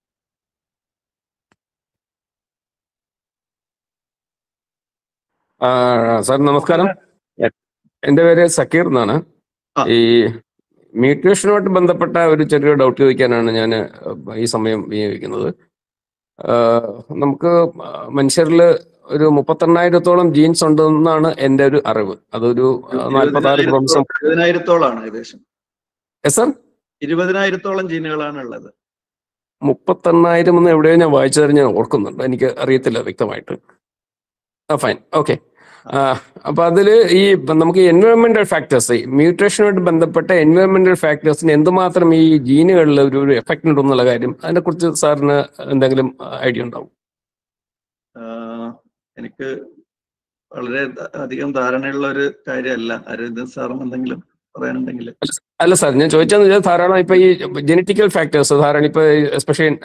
ആ, സാർ നമസ്കാരം എന്റെ പേര് സക്കീർ എന്നാണ് ആ. ഈ മ്യൂട്ടേഷനുമായിട്ട് ബന്ധപ്പെട്ട ഒരു ചെറിയ ഡൗട്ട് ചോദിക്കാനാണ് ഞാൻ ഈ സമയം വിനിയോഗിക്കുന്നത് ആ, നമുക്ക് മനുഷ്യരിൽ ഒരു മുപ്പത്തെണ്ണായിരത്തോളം ജീൻസ് ഉണ്ടെന്നാണ് എൻ്റെ ഒരു അറിവ് അതൊരു നാൽപ്പത്തി ആറ് ക്രോമസോം ഇരുപതിനായിരത്തോളാണ് ഏകദേശം സാർ ഇരുപതിനായിരത്തോളം ജീനുകളാണ് ഉള്ളത് മുപ്പത്തെണ്ണായിരം എന്ന് എവിടെയോ ഞാൻ വായിച്ചത് ഞാൻ ഓർക്കുന്നുണ്ട് എനിക്ക് അറിയത്തില്ല വ്യക്തമായിട്ട് ആ ഫൈൻ ഓക്കെ അപ്പൊ അതിൽ ഈ ഇപ്പം നമുക്ക് എൻവയോൺമെന്റൽ ഫാക്ടേഴ്സ് മ്യൂട്ടേഷനുമായിട്ട് ബന്ധപ്പെട്ട എൻവയോൺമെന്റൽ ഫാക്ടേഴ്സിന് എന്തുമാത്രം ഈ ജീനുകളിൽ ഒരു ഒരു എഫക്റ്റ് ഉണ്ടെന്നുള്ള കാര്യം അതിനെക്കുറിച്ച് സാറിന് എന്തെങ്കിലും ഐഡിയ ഉണ്ടാവും ആഹ് എനിക്ക് വളരെ ധ- അധികം ധാരണയുള്ള ഒരു കാര്യമല്ല അരവിന്ദൻ സാറിന് എന്തെങ്കിലും പറയാനുണ്ടെങ്കിൽ അല്ല സാർ ഞാൻ ചോദിച്ചതെന്ന് വെച്ചാൽ ധാരാളം ഇപ്പൊ ഈ ജനറ്റിക്കൽ ഫാക്ടേഴ്സ് ധാരാളം ഇപ്പൊ എസ്പെഷ്യലി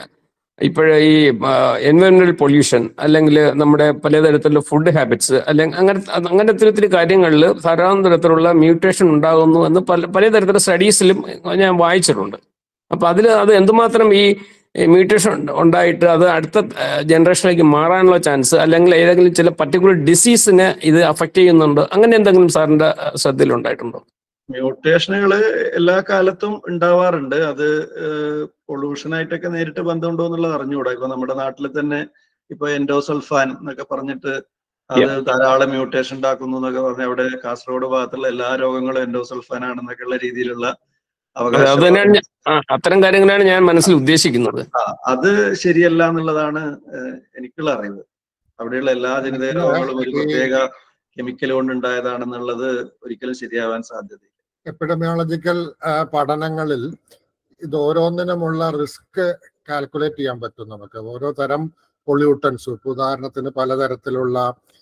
ഇപ്പോഴേ ഈ എൻവയോൺമെന്റൽ പൊല്യൂഷൻ അല്ലെങ്കിൽ നമ്മുടെ പലതരത്തിലുള്ള ഫുഡ് ഹാബിറ്റ്സ് അല്ലെങ്കിൽ അങ്ങനെ അങ്ങനത്തെ ഒത്തിരി കാര്യങ്ങളിൽ ധാരാളം തരത്തിലുള്ള മ്യൂട്ടേഷൻ ഉണ്ടാകുന്നു എന്ന് പല പലതരത്തിലുള്ള സ്റ്റഡീസിലും ഞാൻ വായിച്ചിട്ടുണ്ട് അപ്പൊ അതിൽ അത് എന്തുമാത്രം ഈ മ്യൂട്ടേഷൻ ഉണ്ടായിട്ട് അത് അടുത്ത ജനറേഷനിലേക്ക് മാറാനുള്ള ചാൻസ് അല്ലെങ്കിൽ ഏതെങ്കിലും ചില പർട്ടിക്കുലർ ഡിസീസിനെ ഇത് അഫക്റ്റ് ചെയ്യുന്നുണ്ടോ അങ്ങനെ എന്തെങ്കിലും സാറിന്റെ ശ്രദ്ധയിൽ ഉണ്ടായിട്ടുണ്ടോ മ്യൂട്ടേഷനുകൾ എല്ലാ കാലത്തും ഉണ്ടാവാറുണ്ട് അത് പൊള്യൂഷനായിട്ടൊക്കെ നേരിട്ട് ബന്ധമുണ്ടോ എന്നുള്ളത് അറിഞ്ഞുകൂടാ ഇപ്പൊ നമ്മുടെ നാട്ടിൽ തന്നെ ഇപ്പൊ എൻഡോസൾഫാൻ എന്നൊക്കെ പറഞ്ഞിട്ട് അത് ധാരാളം മ്യൂട്ടേഷൻ ഉണ്ടാക്കുന്നു എന്നൊക്കെ പറഞ്ഞ അവിടെ കാസർഗോഡ് ഭാഗത്തുള്ള എല്ലാ രോഗങ്ങളും എൻഡോസൾഫാൻ ആണെന്നൊക്കെയുള്ള രീതിയിലുള്ള അത് അത് തന്നെയാണ് ഞാൻ- ആ, അത്തരം കാര്യങ്ങളാണ് ഞാൻ മനസ്സിൽ ഉദ്ദേശിക്കുന്നത് ആ, അത് ശരിയല്ല എന്നുള്ളതാണ് ഏഹ്, എനിക്കുള്ള അറിവ് അവിടെയുള്ള എല്ലാ ജനിതക രോഗങ്ങളും ഒരു പ്രത്യേക കെമിക്കൽ കൊണ്ടുണ്ടായതാണെന്നുള്ളത് ഒരിക്കലും ശരിയാവാൻ സാധ്യതയില്ല എപ്പിഡമിയോളജിക്കൽ പഠനങ്ങളിൽ ഇത് ഓരോന്നിനുമുള്ള റിസ്ക് കാൽക്കുലേറ്റ് ചെയ്യാൻ പറ്റും നമുക്ക് ഓരോ തരം പൊള്യൂട്ടൻസ് ഉദാഹരണത്തിന് പലതരത്തിലുള്ള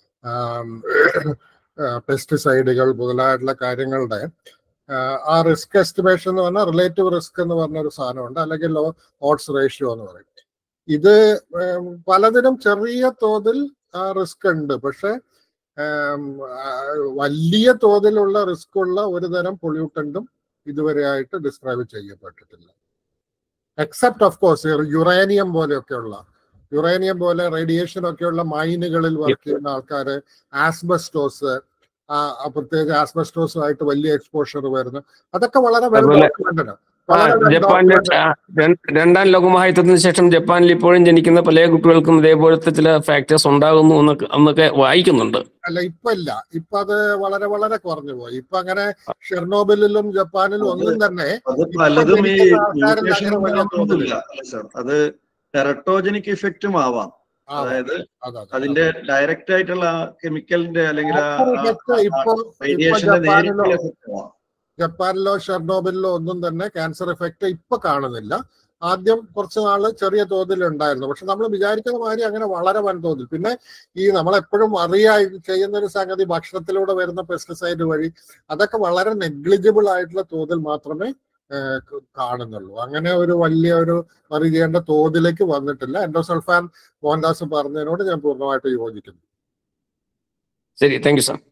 പെസ്റ്റിസൈഡുകൾ മുതലായിട്ടുള്ള കാര്യങ്ങളുടെ ആ, ആ റിസ്ക് എസ്റ്റിമേഷൻ എന്ന് പറഞ്ഞാൽ റിലേറ്റീവ് റിസ്ക് എന്ന് പറഞ്ഞ ഒരു സാധനമുണ്ട് അല്ലെങ്കിൽ ലോ ഓട്സ് റേഷ്യോ എന്ന് പറയും ഇത് ഉം, പലതിനും ചെറിയ തോതിൽ റിസ്ക് ഉണ്ട് പക്ഷെ ഉം, ആ, വലിയ തോതിലുള്ള റിസ്ക് ഉള്ള ഒരു തരം പൊള്യൂട്ടന്റും ഇതുവരെയായിട്ട് ഡിസ്ക്രൈബ് ചെയ്യപ്പെട്ടിട്ടില്ല എക്സെപ്റ്റ് ഓഫ് കോഴ്സ് യുറേനിയം പോലെയൊക്കെയുള്ള യുറേനിയം പോലെ റേഡിയേഷൻ ഒക്കെയുള്ള മൈനുകളിൽ വർക്ക് ചെയ്യുന്ന ആൾക്കാര് ആസ്ബസ്റ്റോസ് പ്രത്യേകിച്ച് ആസ്ബസ്റ്റോസുമായിട്ട് വലിയ എക്സ്പോഷർ വരുന്നു അതൊക്കെ വളരെ വെൽ അതുപോലെ- ഡോക്യുമെന്റഡ് ആ, ജപ്പാനിലെ ആ, ര- രണ്ടാം ലോകമഹായുദ്ധത്തിന് ശേഷം ജപ്പാനിൽ ഇപ്പോഴും ജനിക്കുന്ന പല കുട്ടികൾക്കും ഇതേപോലത്തെ ചില ഫാക്ടേഴ്സ് ഉണ്ടാകുന്നു എന്നൊക്കെ അന്നൊക്കെ വായിക്കുന്നുണ്ട് അല്ല ഇപ്പൊ ഇല്ല ഇപ്പൊ അത് വളരെ വളരെ കുറഞ്ഞു പോയി ഇപ്പൊ അങ്ങനെ ഷെർണോബിലും ജപ്പാനിലും ഒന്നും തന്നെ അത് പലതും ഈ ജനിക്കുന്ന ആൾക്കാരിൽ മ്യൂട്ടേഷൻ അങ്ങനെ വലിയ ഉണ്ടാവുന്നില്ല അല്ല സാർ അത് ടെറട്ടോജനിക് ഇഫക്റ്റും ആവാം ആ, അതായത് അതെ, അതെ. അതിന്റെ ഡയറക്റ്റ് ആയിട്ടുള്ള കെമിക്കലിന്റെ അല്ലെങ്കിൽ Effect ഇപ്പൊ ഇപ്പൊ റേഡിയേഷന്റെ ജപ്പാനിലോ നേരിട്ടുള്ള എഫക്റ്റ് ആവാം ജപ്പാനിലോ ഷെർണോബിലിലോ ഒന്നും തന്നെ ക്യാൻസർ എഫക്റ്റ് ഇപ്പൊ കാണുന്നില്ല ആദ്യം കുറച്ച് നാള് ചെറിയ തോതിൽ ഉണ്ടായിരുന്നു പക്ഷെ നമ്മൾ വിചാരിക്കുന്ന മാതിരി അങ്ങനെ വളരെ വൻതോതിൽ പിന്നെ ഈ നമ്മളെപ്പോഴും അറിയാ ചെയ്യുന്ന ഒരു സംഗതി ഭക്ഷണത്തിലൂടെ വരുന്ന പെസ്റ്റിസൈഡ് വഴി അതൊക്കെ വളരെ നെഗ്ലിജിബിൾ ആയിട്ടുള്ള തോതിൽ മാത്രമേ ഏഹ്, ക- കാണുന്നുള്ളൂ അങ്ങനെ ഒരു വലിയ ഒരു വറി ചെയ്യേണ്ട തോതിലേക്ക് വന്നിട്ടില്ല എൻഡോസൾഫാൻ മോഹൻദാസ് പറഞ്ഞതിനോട് ഞാൻ പൂർണ്ണമായിട്ട് യോജിക്കുന്നു ശരി താങ്ക് യു സാർ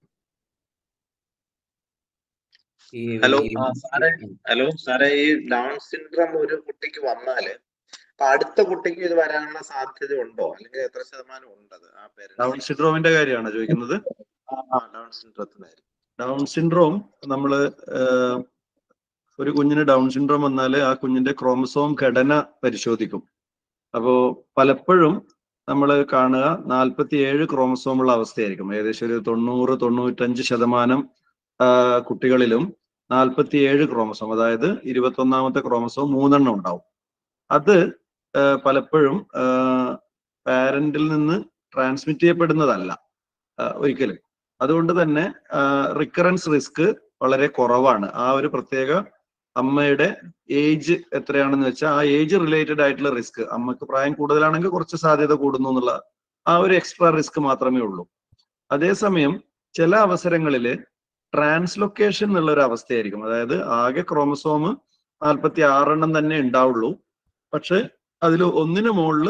ഈ ഹലോ. ഈ- സാറേ ഹലോ സാറേ ഈ ഡൗൺ സിൻഡ്രം ഒരു കുട്ടിക്ക് വന്നാല് അപ്പൊ അടുത്ത കുട്ടിക്ക് ഇത് വരാനുള്ള സാധ്യത ഉണ്ടോ അല്ലെങ്കിൽ എത്ര ശതമാനം ഉണ്ടത് ആ ഡൗൺ പേരൻസ് സിൻഡ്രോമിന്റെ കാര്യമാണ് ചോദിക്കുന്നത് ഡൗൺ സിൻഡ്രത്തിന്റെ കാര്യം ഡൗൺ സിൻഡ്രോം നമ്മള് ഏഹ്, ഒരു കുഞ്ഞിന് ഡൗൺ സിൻഡ്രോം വന്നാല് ആ കുഞ്ഞിന്റെ ക്രോമസോം ഘടന പരിശോധിക്കും അപ്പോ പലപ്പോഴും നമ്മൾ കാണുക നാൽപ്പത്തിയേഴ് ക്രോമസോം ഉള്ള അവസ്ഥയായിരിക്കും ഏകദേശം ഒരു തൊണ്ണൂറ് തൊണ്ണൂറ്റഞ്ച് ശതമാനം ആ, കുട്ടികളിലും നാൽപ്പത്തിയേഴ് ക്രോമസോം അതായത് ഇരുപത്തൊന്നാമത്തെ ക്രോമസോം മൂന്നെണ്ണം ഉണ്ടാവും അത് ആ, പലപ്പോഴും പാരന്റിൽ നിന്ന് ട്രാൻസ്മിറ്റ് ചെയ്യപ്പെടുന്നതല്ല ആ, ഒരിക്കലും അതുകൊണ്ട് തന്നെ റിക്കറൻസ് റിസ്ക് വളരെ കുറവാണ് ആ ഒരു പ്രത്യേക അമ്മയുടെ ഏജ് എത്രയാണെന്ന് വെച്ചാൽ ആ ഏജ് റിലേറ്റഡ് ആയിട്ടുള്ള റിസ്ക് അമ്മക്ക് പ്രായം കൂടുതലാണെങ്കിൽ കുറച്ച് സാധ്യത കൂടുന്നു എന്നുള്ള ആ ഒരു എക്സ്ട്രാ റിസ്ക് മാത്രമേ ഉള്ളൂ അതേസമയം ചില അവസരങ്ങളിൽ ട്രാൻസ്ലൊക്കേഷൻ എന്നുള്ള ഒരു അവസ്ഥയായിരിക്കും അതായത് ആകെ ക്രോമസോം നാൽപ്പത്തി ആറെണ്ണം തന്നെ ഉണ്ടാവുള്ളൂ പക്ഷെ അതിൽ ഒന്നിനു മുകളിൽ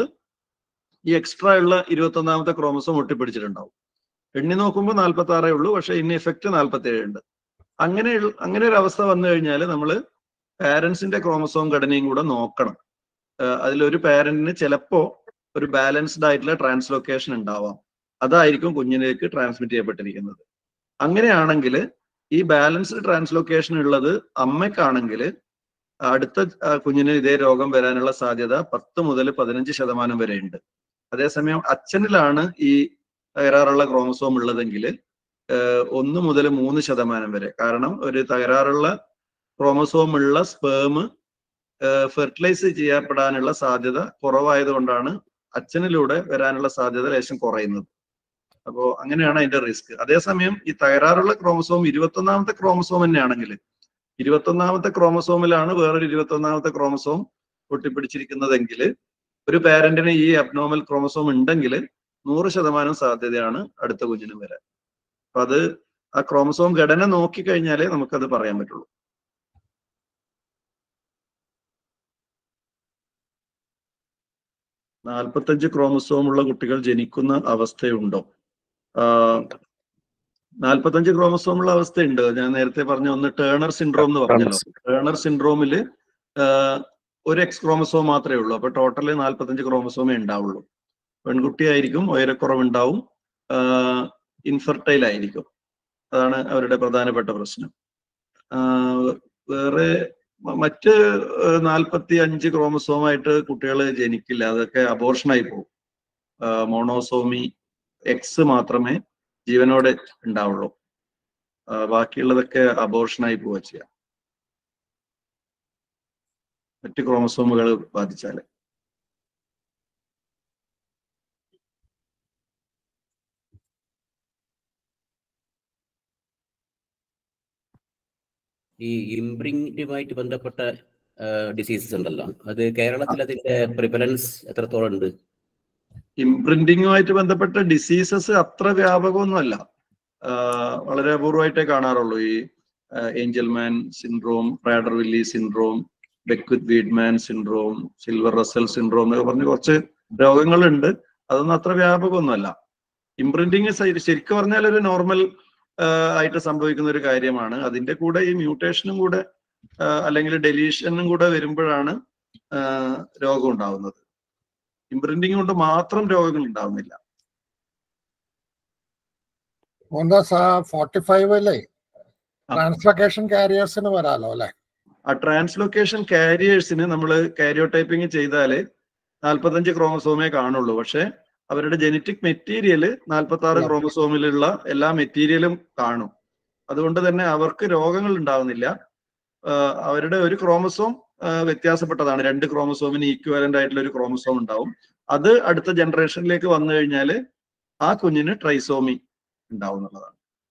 ഈ എക്സ്ട്രാ ഉള്ള ഇരുപത്തി ഒന്നാമത്തെ ക്രോമസോം ഒട്ടിപ്പിടിച്ചിട്ടുണ്ടാവും എണ്ണി നോക്കുമ്പോൾ നാൽപ്പത്തി ആറേ ഉള്ളൂ പക്ഷെ ഇൻ എഫക്റ്റ് നാൽപ്പത്തി ഏഴ് ഉണ്ട് അങ്ങനെ അങ്ങനെ ഒരു അവസ്ഥ വന്നു കഴിഞ്ഞാൽ നമ്മൾ പാരന്റ്സിന്റെ ക്രോമസോം ഘടനയും കൂടെ നോക്കണം ആഹ് അതിലൊരു പാരന്റിന് ചിലപ്പോ ഒരു ബാലൻസ്ഡ് ആയിട്ടുള്ള ട്രാൻസ്ലൊക്കേഷൻ ഉണ്ടാവാം അതായിരിക്കും കുഞ്ഞിലേക്ക് ട്രാൻസ്മിറ്റ് ചെയ്യപ്പെട്ടിരിക്കുന്നത് അങ്ങനെയാണെങ്കിൽ ഈ ബാലൻസ്ഡ് ട്രാൻസ്ലൊക്കേഷൻ ഉള്ളത് അമ്മയ്ക്കാണെങ്കിൽ അടുത്ത ആ, കുഞ്ഞിന് ഇതേ രോഗം വരാനുള്ള സാധ്യത പത്ത് മുതൽ പതിനഞ്ച് ശതമാനം വരെ ഉണ്ട് അതേസമയം അച്ഛനിലാണ് ഈ തകരാറുള്ള ക്രോമസോം ഉള്ളതെങ്കിൽ ഒന്ന് മുതൽ മൂന്ന് ശതമാനം വരെ കാരണം ഒരു തകരാറുള്ള ക്രോമസോം ഉള്ള സ്പേം ഫെർട്ടിലൈസ് ചെയ്യപ്പെടാനുള്ള സാധ്യത കുറവായതുകൊണ്ടാണ് അച്ഛനിലൂടെ വരാനുള്ള സാധ്യത ലേശം കുറയുന്നത് അപ്പോ അങ്ങനെയാണ് അതിന്റെ റിസ്ക് അതേസമയം ഈ തകരാറുള്ള ക്രോമസോം ഇരുപത്തൊന്നാമത്തെ ക്രോമസോം തന്നെയാണെങ്കിൽ ഇരുപത്തൊന്നാമത്തെ ക്രോമസോമിലാണ് വേറൊരു ഇരുപത്തൊന്നാമത്തെ ക്രോമസോം ഒട്ടിപ്പിടിച്ചിരിക്കുന്നതെങ്കിൽ ഒരു പാരന്റിന് ഈ അബ്നോമൽ ക്രോമസോം ഉണ്ടെങ്കിൽ നൂറ് ശതമാനം സാധ്യതയാണ് അടുത്ത കുഞ്ഞിന് വരാൻ അപ്പൊ അത് ആ ക്രോമസോം ഘടന നോക്കിക്കഴിഞ്ഞാലേ നമുക്കത് പറയാൻ പറ്റുള്ളൂ നാൽപ്പത്തഞ്ച് ക്രോമസോം ഉള്ള കുട്ടികൾ ജനിക്കുന്ന അവസ്ഥയുണ്ടോ നാൽപ്പത്തഞ്ച് ക്രോമസോം ഉള്ള അവസ്ഥയുണ്ട് ഞാൻ നേരത്തെ പറഞ്ഞ ഒന്ന് ടേണർ സിൻഡ്രോം എന്ന് പറഞ്ഞല്ലോ ടേണർ സിൻഡ്രോമില് ഒരു എക്സ് ക്രോമസോം മാത്രമേ ഉള്ളൂ അപ്പൊ ടോട്ടല് നാൽപ്പത്തഞ്ച് ക്രോമസോമേ ഉണ്ടാവുള്ളൂ പെൺകുട്ടിയായിരിക്കും ഉയരക്കുറവുണ്ടാവും ഇൻഫെർട്ടൈൽ ആയിരിക്കും അതാണ് അവരുടെ പ്രധാനപ്പെട്ട പ്രശ്നം ആഹ് വേറെ മ- മറ്റ് നാൽപ്പത്തി അഞ്ച് ക്രോമസോമായിട്ട് കുട്ടികൾ ജനിക്കില്ല അതൊക്കെ അബോർഷനായി പോകും മോണോസോമി എക്സ് മാത്രമേ ജീവനോടെ ഉണ്ടാവുള്ളൂ ആഹ് ബാക്കിയുള്ളതൊക്കെ അബോർഷനായി പോവുക ചെയ്യാം മറ്റ് ക്രോമസോമുകൾ ബാധിച്ചാൽ ഈ ഇംബ്രിങ്ങുമായിട്ട് ബന്ധപ്പെട്ട ഡിസീസസ് ഉണ്ടല്ലോ അത് കേരളത്തിൽ അതിന്റെ പ്രിഫലൻസ് എത്രത്തോളം ഉണ്ട് ഇംപ്രിന്റിങ്ങുമായിട്ട് ബന്ധപ്പെട്ട ഡിസീസസ് അത്ര വ്യാപകമൊന്നുമല്ല ആഹ് വളരെ അപൂർവമായിട്ടേ കാണാറുള്ളൂ ഈ Angelman syndrome Prader Willi syndrome Beckwith Wiedemann syndrome Silver Russell syndrome എന്നൊക്കെ പറഞ്ഞ് കുറച്ച് രോഗങ്ങളുണ്ട് അതൊന്നും അത്ര വ്യാപകമൊന്നുമല്ല ഇംപ്രിന്റിങ് ശരിക്കും പറഞ്ഞാൽ ഒരു നോർമൽ ആയിട്ട് സംഭവിക്കുന്ന ഒരു കാര്യമാണ് അതിന്റെ കൂടെ ഈ മ്യൂട്ടേഷനും കൂടെ ആഹ് അല്ലെങ്കിൽ ഡെലീഷനും കൂടെ വരുമ്പോഴാണ് ആഹ് രോഗം ഉണ്ടാവുന്നത് ഇംപ്രിന്റിങ് കൊണ്ട് മാത്രം രോഗങ്ങൾ ഉണ്ടാവുന്നില്ല മോഹൻദാസ് ആ ഫോർട്ടി ഫൈവ് അല്ലേ ട്രാൻസ്ലൊക്കേഷൻ കാരിയേഴ്സിന് വരാലോ അല്ലെ ആ ട്രാൻസ്ലൊക്കേഷൻ കാരിയേഴ്സിന് നമ്മൾ കാരിയോടൈപ്പിംഗ് ചെയ്താല് നാൽപ്പത്തഞ്ച് ക്രോമസോമേ കാണുള്ളൂ പക്ഷെ അവരുടെ ജനറ്റിക് മെറ്റീരിയൽ നാൽപ്പത്തി ആറ് ക്രോമസോമിലുള്ള എല്ലാ മെറ്റീരിയലും കാണും അതുകൊണ്ട് തന്നെ അവർക്ക് രോഗങ്ങൾ ഉണ്ടാവുന്നില്ല ആഹ് അവരുടെ ഒരു ക്രോമസോം വ്യത്യാസപ്പെട്ടതാണ് രണ്ട് ക്രോമസോമിന് ഈക്വലന്റ് ആയിട്ടുള്ള ഒരു ക്രോമസോം ഉണ്ടാവും അത് അടുത്ത ജനറേഷനിലേക്ക് വന്നു കഴിഞ്ഞാൽ ആ കുഞ്ഞിന് ട്രൈസോമി ഉണ്ടാവും എന്നുള്ളതാണ്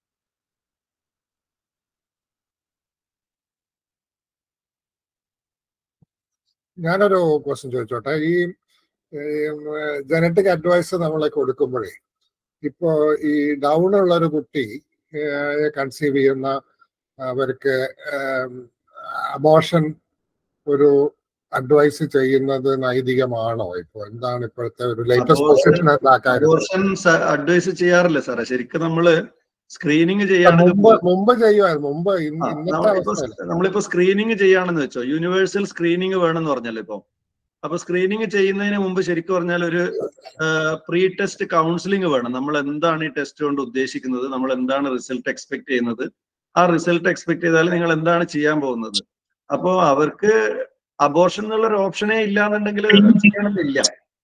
ഞാനൊരു ക്വസ്റ്റ്യൻ ചോദിച്ചോട്ടെ ഈ ജനറ്റിക് അഡ്വൈസ് നമ്മൾ കൊടുക്കുമ്പോഴേ ഇപ്പോ ഈ ഡൗൺ ഉള്ള ഒരു കുട്ടി കൺസീവ് ചെയ്യുന്ന അവർക്ക് അബോഷൻ ഒരു അഡ്വൈസ് ചെയ്യുന്നത് നൈതികമാണോ ഇപ്പൊ എന്താണ് ഇപ്പോഴത്തെ ഒരു ലേറ്റസ്റ്റ് Abortion- പൊസിഷൻ ആ കാര്യത്തിൽ അബോർഷൻ അഡ്വൈസ് ചെയ്യാറില്ല സാറേ ശരിക്കും നമ്മള് സ്ക്രീനിങ് മുമ്പ് ചെയ്യാണെങ്കിൽ മുമ്പ് ചെയ്യുമായിരുന്നു മുമ്പ് ഇന്ന് ആ, ഇന്നത്തെ നമ്മളിപ്പോ അവസ്ഥയിൽ നമ്മളിപ്പോ സ്ക്രീനിങ് ചെയ്യാണെന്ന് വെച്ചോ യൂണിവേഴ്സൽ സ്ക്രീനിങ് വേണമെന്ന് പറഞ്ഞല്ലോ ഇപ്പൊ അപ്പൊ സ്ക്രീനിങ് ചെയ്യുന്നതിന് മുമ്പ് ശരിക്കും പറഞ്ഞാൽ ഒരു പ്രീ ടെസ്റ്റ് കൗൺസിലിംഗ് വേണം നമ്മൾ എന്താണ് ഈ ടെസ്റ്റ് കൊണ്ട് ഉദ്ദേശിക്കുന്നത് നമ്മൾ എന്താണ് റിസൾട്ട് എക്സ്പെക്ട് ചെയ്യുന്നത് ആ റിസൾട്ട് എക്സ്പെക്ട് ചെയ്താൽ നിങ്ങൾ എന്താണ് ചെയ്യാൻ പോകുന്നത് അപ്പോ അവർക്ക് അബോർഷൻ എന്നുള്ള ഒരു ഓപ്ഷനേ ഇല്ല എന്നുണ്ടെങ്കിൽ ചെയ്യണമെന്നില്ല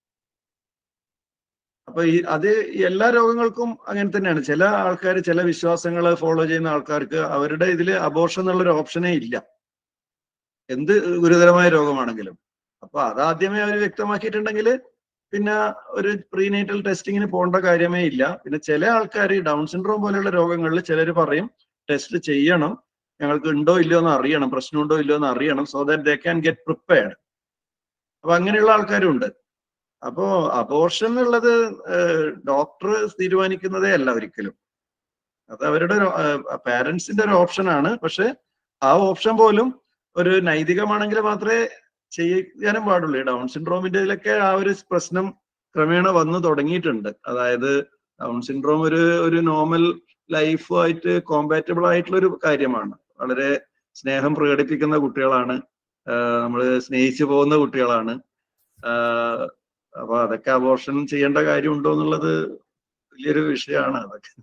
അപ്പൊ ഈ അത് എല്ലാ രോഗങ്ങൾക്കും അങ്ങനെ തന്നെയാണ് ചില ആൾക്കാർ ചില വിശ്വാസങ്ങൾ ഫോളോ ചെയ്യുന്ന ആൾക്കാർക്ക് അവരുടെ ഇതിൽ അബോർഷൻ എന്നുള്ള ഒരു ഓപ്ഷനേ ഇല്ല എന്ത് ഗുരുതരമായ രോഗമാണെങ്കിലും അപ്പൊ അതാദ്യമേ അവർ വ്യക്തമാക്കിയിട്ടുണ്ടെങ്കിൽ പിന്നെ ഒരു പ്രീനേറ്റൽ ടെസ്റ്റിങ്ങിന് പോകേണ്ട കാര്യമേ ഇല്ല പിന്നെ ചില ആൾക്കാർ ഡൗൺ സിൻഡ്രോം പോലെയുള്ള രോഗങ്ങളിൽ ചിലർ പറയും ടെസ്റ്റ് ചെയ്യണം ഞങ്ങൾക്ക് ഉണ്ടോ ഇല്ലയോ എന്ന് അറിയണം പ്രശ്നമുണ്ടോ ഇല്ലയോ എന്ന് അറിയണം so that they can get prepared അപ്പൊ അങ്ങനെയുള്ള ആൾക്കാരും ഉണ്ട് അപ്പോ അബോർഷൻ എന്നുള്ളത് ഡോക്ടർ തീരുമാനിക്കുന്നതേ അല്ല ഒരിക്കലും അത് അവരുടെ പാരന്റ്സിന്റെ ഒരു ഓപ്ഷനാണ് പക്ഷെ ആ ഓപ്ഷൻ പോലും ഒരു നൈതികമാണെങ്കിൽ മാത്രമേ ചെയ്യാനും പാടുള്ളൂ ഈ ഡൗൺ സിൻഡ്രോമിന്റെ ഇതിലൊക്കെ ആ ഒരു പ്രശ്നം ക്രമേണ വന്നു തുടങ്ങിയിട്ടുണ്ട് അതായത് ഡൗൺ സിൻഡ്രോം ഒരു ഒരു നോർമൽ ലൈഫുമായിട്ട് കോമ്പാറ്റബിൾ ആയിട്ടുള്ള ഒരു കാര്യമാണ് വളരെ സ്നേഹം പ്രകടിപ്പിക്കുന്ന കുട്ടികളാണ് നമ്മൾ സ്നേഹിച്ചു പോകുന്ന കുട്ടികളാണ് ആഹ് അപ്പൊ അതൊക്കെ അബോർഷൻ ചെയ്യേണ്ട കാര്യമുണ്ടോ എന്നുള്ളത് വലിയൊരു വിഷയമാണ് അതൊക്കെ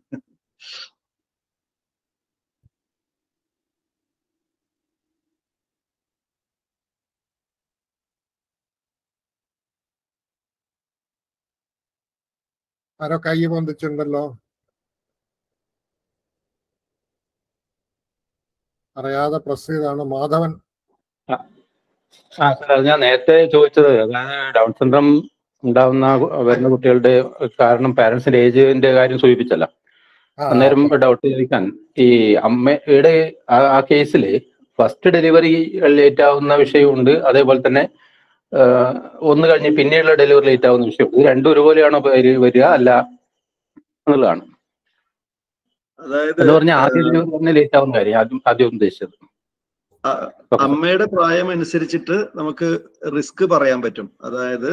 ആരോ കൈ പൊന്തിച്ചിട്ടുണ്ടല്ലോ അറിയാതെ പ്രസ് ചെയ്താണ് മാധവൻ ആ സാർ അത് ഞാൻ നേരത്തെ ചോദിച്ചത് അതായത് ഡൗൺ സിൻഡ്രം ഉണ്ടാവുന്ന കു- വരുന്ന കുട്ടികളുടെ കാരണം പാരന്റ്സിന്റെ ഏജിന്റെ കാര്യം സൂചിപ്പിച്ചല്ല ആ, അന്നേരം ഡൗട്ട് ചോദിക്കാൻ ഈ അമ്മയുടെ ആ- ആ കേസിൽ ഫസ്റ്റ് ഡെലിവറി ലേറ്റ് ആവുന്ന വിഷയമുണ്ട് അതേപോലെ തന്നെ ആ, ഒന്ന് കഴിഞ്ഞ് പിന്നീടുള്ള ഡെലിവറി ലേറ്റ് ആവുന്ന വിഷയമുണ്ട് ഇത് രണ്ടും ഒരുപോലെയാണോ വരി- വരിക അല്ല എന്നുള്ളതാണ് അതായത് എന്ന് പറഞ്ഞാൽ ആദ്യം ഡെലിവറി തന്നെ ലേറ്റ് ആവുന്ന കാര്യം ആദ്യം ആദ്യം ഉദ്ദേശിച്ചത് ആ, അമ്മയുടെ പ്രായം അനുസരിച്ചിട്ട് നമുക്ക് റിസ്ക് പറയാൻ പറ്റും അതായത്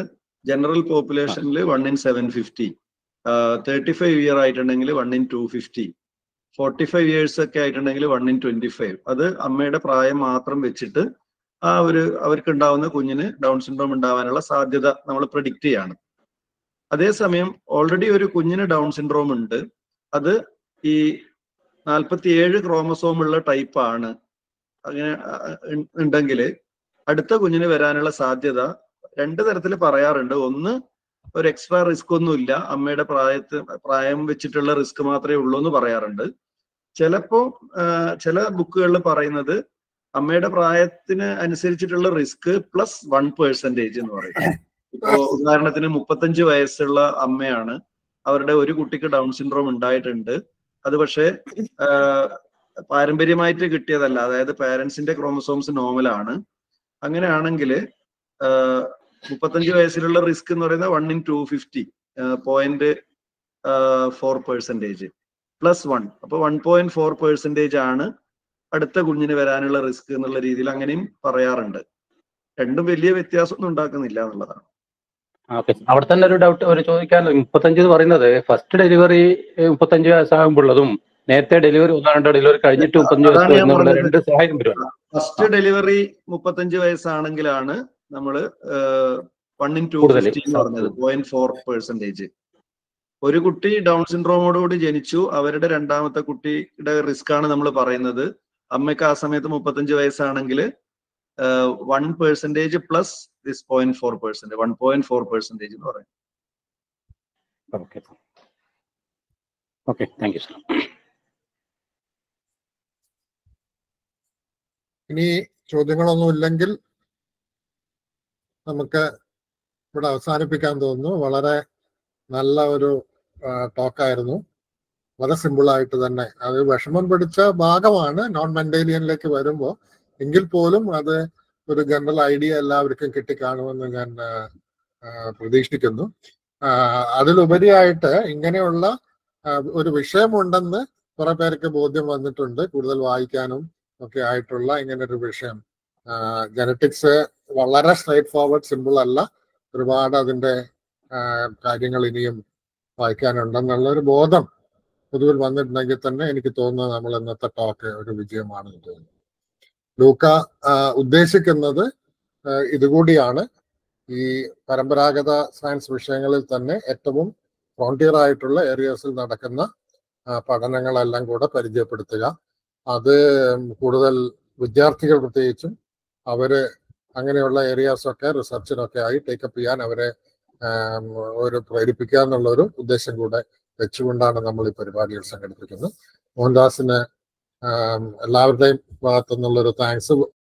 ജനറൽ പോപ്പുലേഷനിൽ one in seven fifty thirty five year ആയിട്ടുണ്ടെങ്കിൽ one in two fifty forty five years ഒക്കെ ആയിട്ടുണ്ടെങ്കിൽ വൺ ഇൻ ട്വന്റി ഫൈവ് അത് അമ്മയുടെ പ്രായം മാത്രം വെച്ചിട്ട് ആ ഒരു അവർക്ക് ഉണ്ടാവുന്ന കുഞ്ഞിന് ഡൗൺ സിൻഡ്രോം ഉണ്ടാവാനുള്ള സാധ്യത നമ്മൾ പ്രഡിക്റ്റ് ചെയ്യാണ് അതേസമയം ഓൾറെഡി ഒരു കുഞ്ഞിന് ഡൗൺ സിൻഡ്രോം ഉണ്ട് അത് ഈ നാൽപ്പത്തിയേഴ് ക്രോമസോം ഉള്ള ടൈപ്പ് ആണ് അങ്ങനെ ഉണ്ടെങ്കിൽ അടുത്ത കുഞ്ഞിന് വരാനുള്ള സാധ്യത രണ്ട് തരത്തിൽ പറയാറുണ്ട് ഒന്ന് ഒരു എക്സ്ട്രാ റിസ്ക് ഒന്നുമില്ല അമ്മയുടെ പ്രായത്ത് പ്രായം വെച്ചിട്ടുള്ള റിസ്ക് മാത്രമേ ഉള്ളൂ എന്ന് പറയാറുണ്ട് ചിലപ്പോ ചില ബുക്കുകളിൽ പറയുന്നത് അമ്മയുടെ പ്രായത്തിന് അനുസരിച്ചിട്ടുള്ള റിസ്ക് പ്ലസ് വൺ പേഴ്സൻറ്റേജ് എന്ന് പറയും ഇപ്പോ ഉദാഹരണത്തിന് മുപ്പത്തഞ്ച് വയസ്സുള്ള അമ്മയാണ് അവരുടെ ഒരു കുട്ടിക്ക് ഡൗൺ സിൻഡ്രോം ഉണ്ടായിട്ടുണ്ട് അത് പക്ഷേ പാരമ്പര്യമായിട്ട് കിട്ടിയതല്ല അതായത് പാരന്റ്സിന്റെ ക്രോമസോംസ് നോർമലാണ് അങ്ങനെയാണെങ്കിൽ മുപ്പത്തഞ്ച് വയസ്സിലുള്ള റിസ്ക് എന്ന് പറയുന്നത് one in two fifty point four percentage plus one അപ്പൊ വൺ പോയിന്റ് ഫോർ പെർസെൻറ്റേജ് ആണ് അടുത്ത കുഞ്ഞിന് വരാനുള്ള റിസ്ക് എന്നുള്ള രീതിയിൽ അങ്ങനെയും പറയാറുണ്ട് രണ്ടും വലിയ വ്യത്യാസമൊന്നും ഉണ്ടാക്കുന്നില്ല എന്നുള്ളതാണ് ഓക്കെ അവിടെ തന്നെ ഒരു ഡൗട്ട് ഒരു ചോദിക്കാൻ മുപ്പത്തഞ്ച് എന്ന് പറയുന്നത് ഫസ്റ്റ് ഡെലിവറി മുപ്പത്തഞ്ച് വയസ്സാകുമ്പോഴുള്ളതും നേരത്തെ ഡെലിവറി ഒന്നോ രണ്ടോ ഡെലിവറി കഴിഞ്ഞിട്ട് മുപ്പത്തഞ്ച് വയസ്സ് അതാണ് ഞാൻ വരുന്നുള്ള പറഞ്ഞത്. രണ്ട് സാഹചര്യം വരുമല്ലോ ഫസ്റ്റ് ഡെലിവറി മുപ്പത്തഞ്ച് വയസ്സാണെങ്കിലാണ് നമ്മൾ വൺ ഇൻ ടു കൂടുതല്. ഫിഫ്റ്റി എന്ന് പറഞ്ഞത് പോയിന്റ് ഫോർ പെർസെന്റേജ് ഒരു കുട്ടി ഡൗൺ സിൻഡ്രോമോടുകൂടി ജനിച്ചു അവരുടെ രണ്ടാമത്തെ കുട്ടിയുടെ റിസ്ക് ആണ് നമ്മൾ പറയുന്നത് അമ്മയ്ക്ക് ആ സമയത്ത് മുപ്പത്തഞ്ച് വയസ്സാണെങ്കിൽ one percentage plus this point four percent one point four percentage എന്ന് പറയും okay okay thank you sir ഇനി ചോദ്യങ്ങളൊന്നും ഇല്ലെങ്കിൽ നമുക്ക് ഇവിടെ അവസാനിപ്പിക്കാൻ തോന്നുന്നു വളരെ നല്ല ഒരു ടോക്കായിരുന്നു വളരെ സിമ്പിൾ ആയിട്ട് തന്നെ അത് വിഷമം പിടിച്ച ഭാഗമാണ് നോൺ മെന്റേലിയനിലേക്ക് വരുമ്പോൾ എങ്കിൽ പോലും അത് ഒരു ജനറൽ ഐഡിയ എല്ലാവർക്കും കിട്ടിക്കാണുമെന്ന് ഞാൻ ആ, ആ, പ്രതീക്ഷിക്കുന്നു ആ, അതിലുപരിയായിട്ട് ഇങ്ങനെയുള്ള ആ, ഒരു വിഷയമുണ്ടെന്ന് കുറെ പേർക്ക് ബോധ്യം വന്നിട്ടുണ്ട് കൂടുതൽ വായിക്കാനും ഒക്കെ ആയിട്ടുള്ള ഇങ്ങനെ ഒരു വിഷയം ജനറ്റിക്സ് വളരെ സ്ട്രേറ്റ് ഫോർവേഡ് സിമ്പിൾ അല്ല ഒരുപാട് അതിന്റെ ആ, കാര്യങ്ങൾ ഇനിയും വായിക്കാനുണ്ടെന്നുള്ള ഒരു ബോധം പൊതുവിൽ വന്നിട്ടുണ്ടെങ്കിൽ തന്നെ എനിക്ക് തോന്നുന്നത് നമ്മൾ ഇന്നത്തെ ടോക്ക് ഒരു വിജയമാണെന്ന് തോന്നുന്നു ലൂക്ക ആ, ഉദ്ദേശിക്കുന്നത് ആ, ഇതുകൂടിയാണ് ഈ പരമ്പരാഗത സയൻസ് വിഷയങ്ങളിൽ തന്നെ ഏറ്റവും ഫ്രോണ്ടിയർ ആയിട്ടുള്ള ഏരിയസിൽ നടക്കുന്ന ആ, പഠനങ്ങളെല്ലാം കൂടെ പരിചയപ്പെടുത്തുക അത് കൂടുതൽ വിദ്യാർത്ഥികൾ പ്രത്യേകിച്ചും അവര് അങ്ങനെയുള്ള ഏരിയാസ് ഒക്കെ റിസർച്ചിനൊക്കെ ആയി ടേക്കപ്പ് ചെയ്യാൻ അവരെ ആം, ഒരു പ്രേരിപ്പിക്കുക എന്നുള്ള ഒരു ഉദ്ദേശം കൂടെ വെച്ചുകൊണ്ടാണ് നമ്മൾ ഈ പരിപാടികൾ സംഘടിപ്പിക്കുന്നത് മോഹൻദാസിന് ആം, എല്ലാവരുടെയും ഭാഗത്തു നിന്നുള്ളൊരു താങ്ക്സ്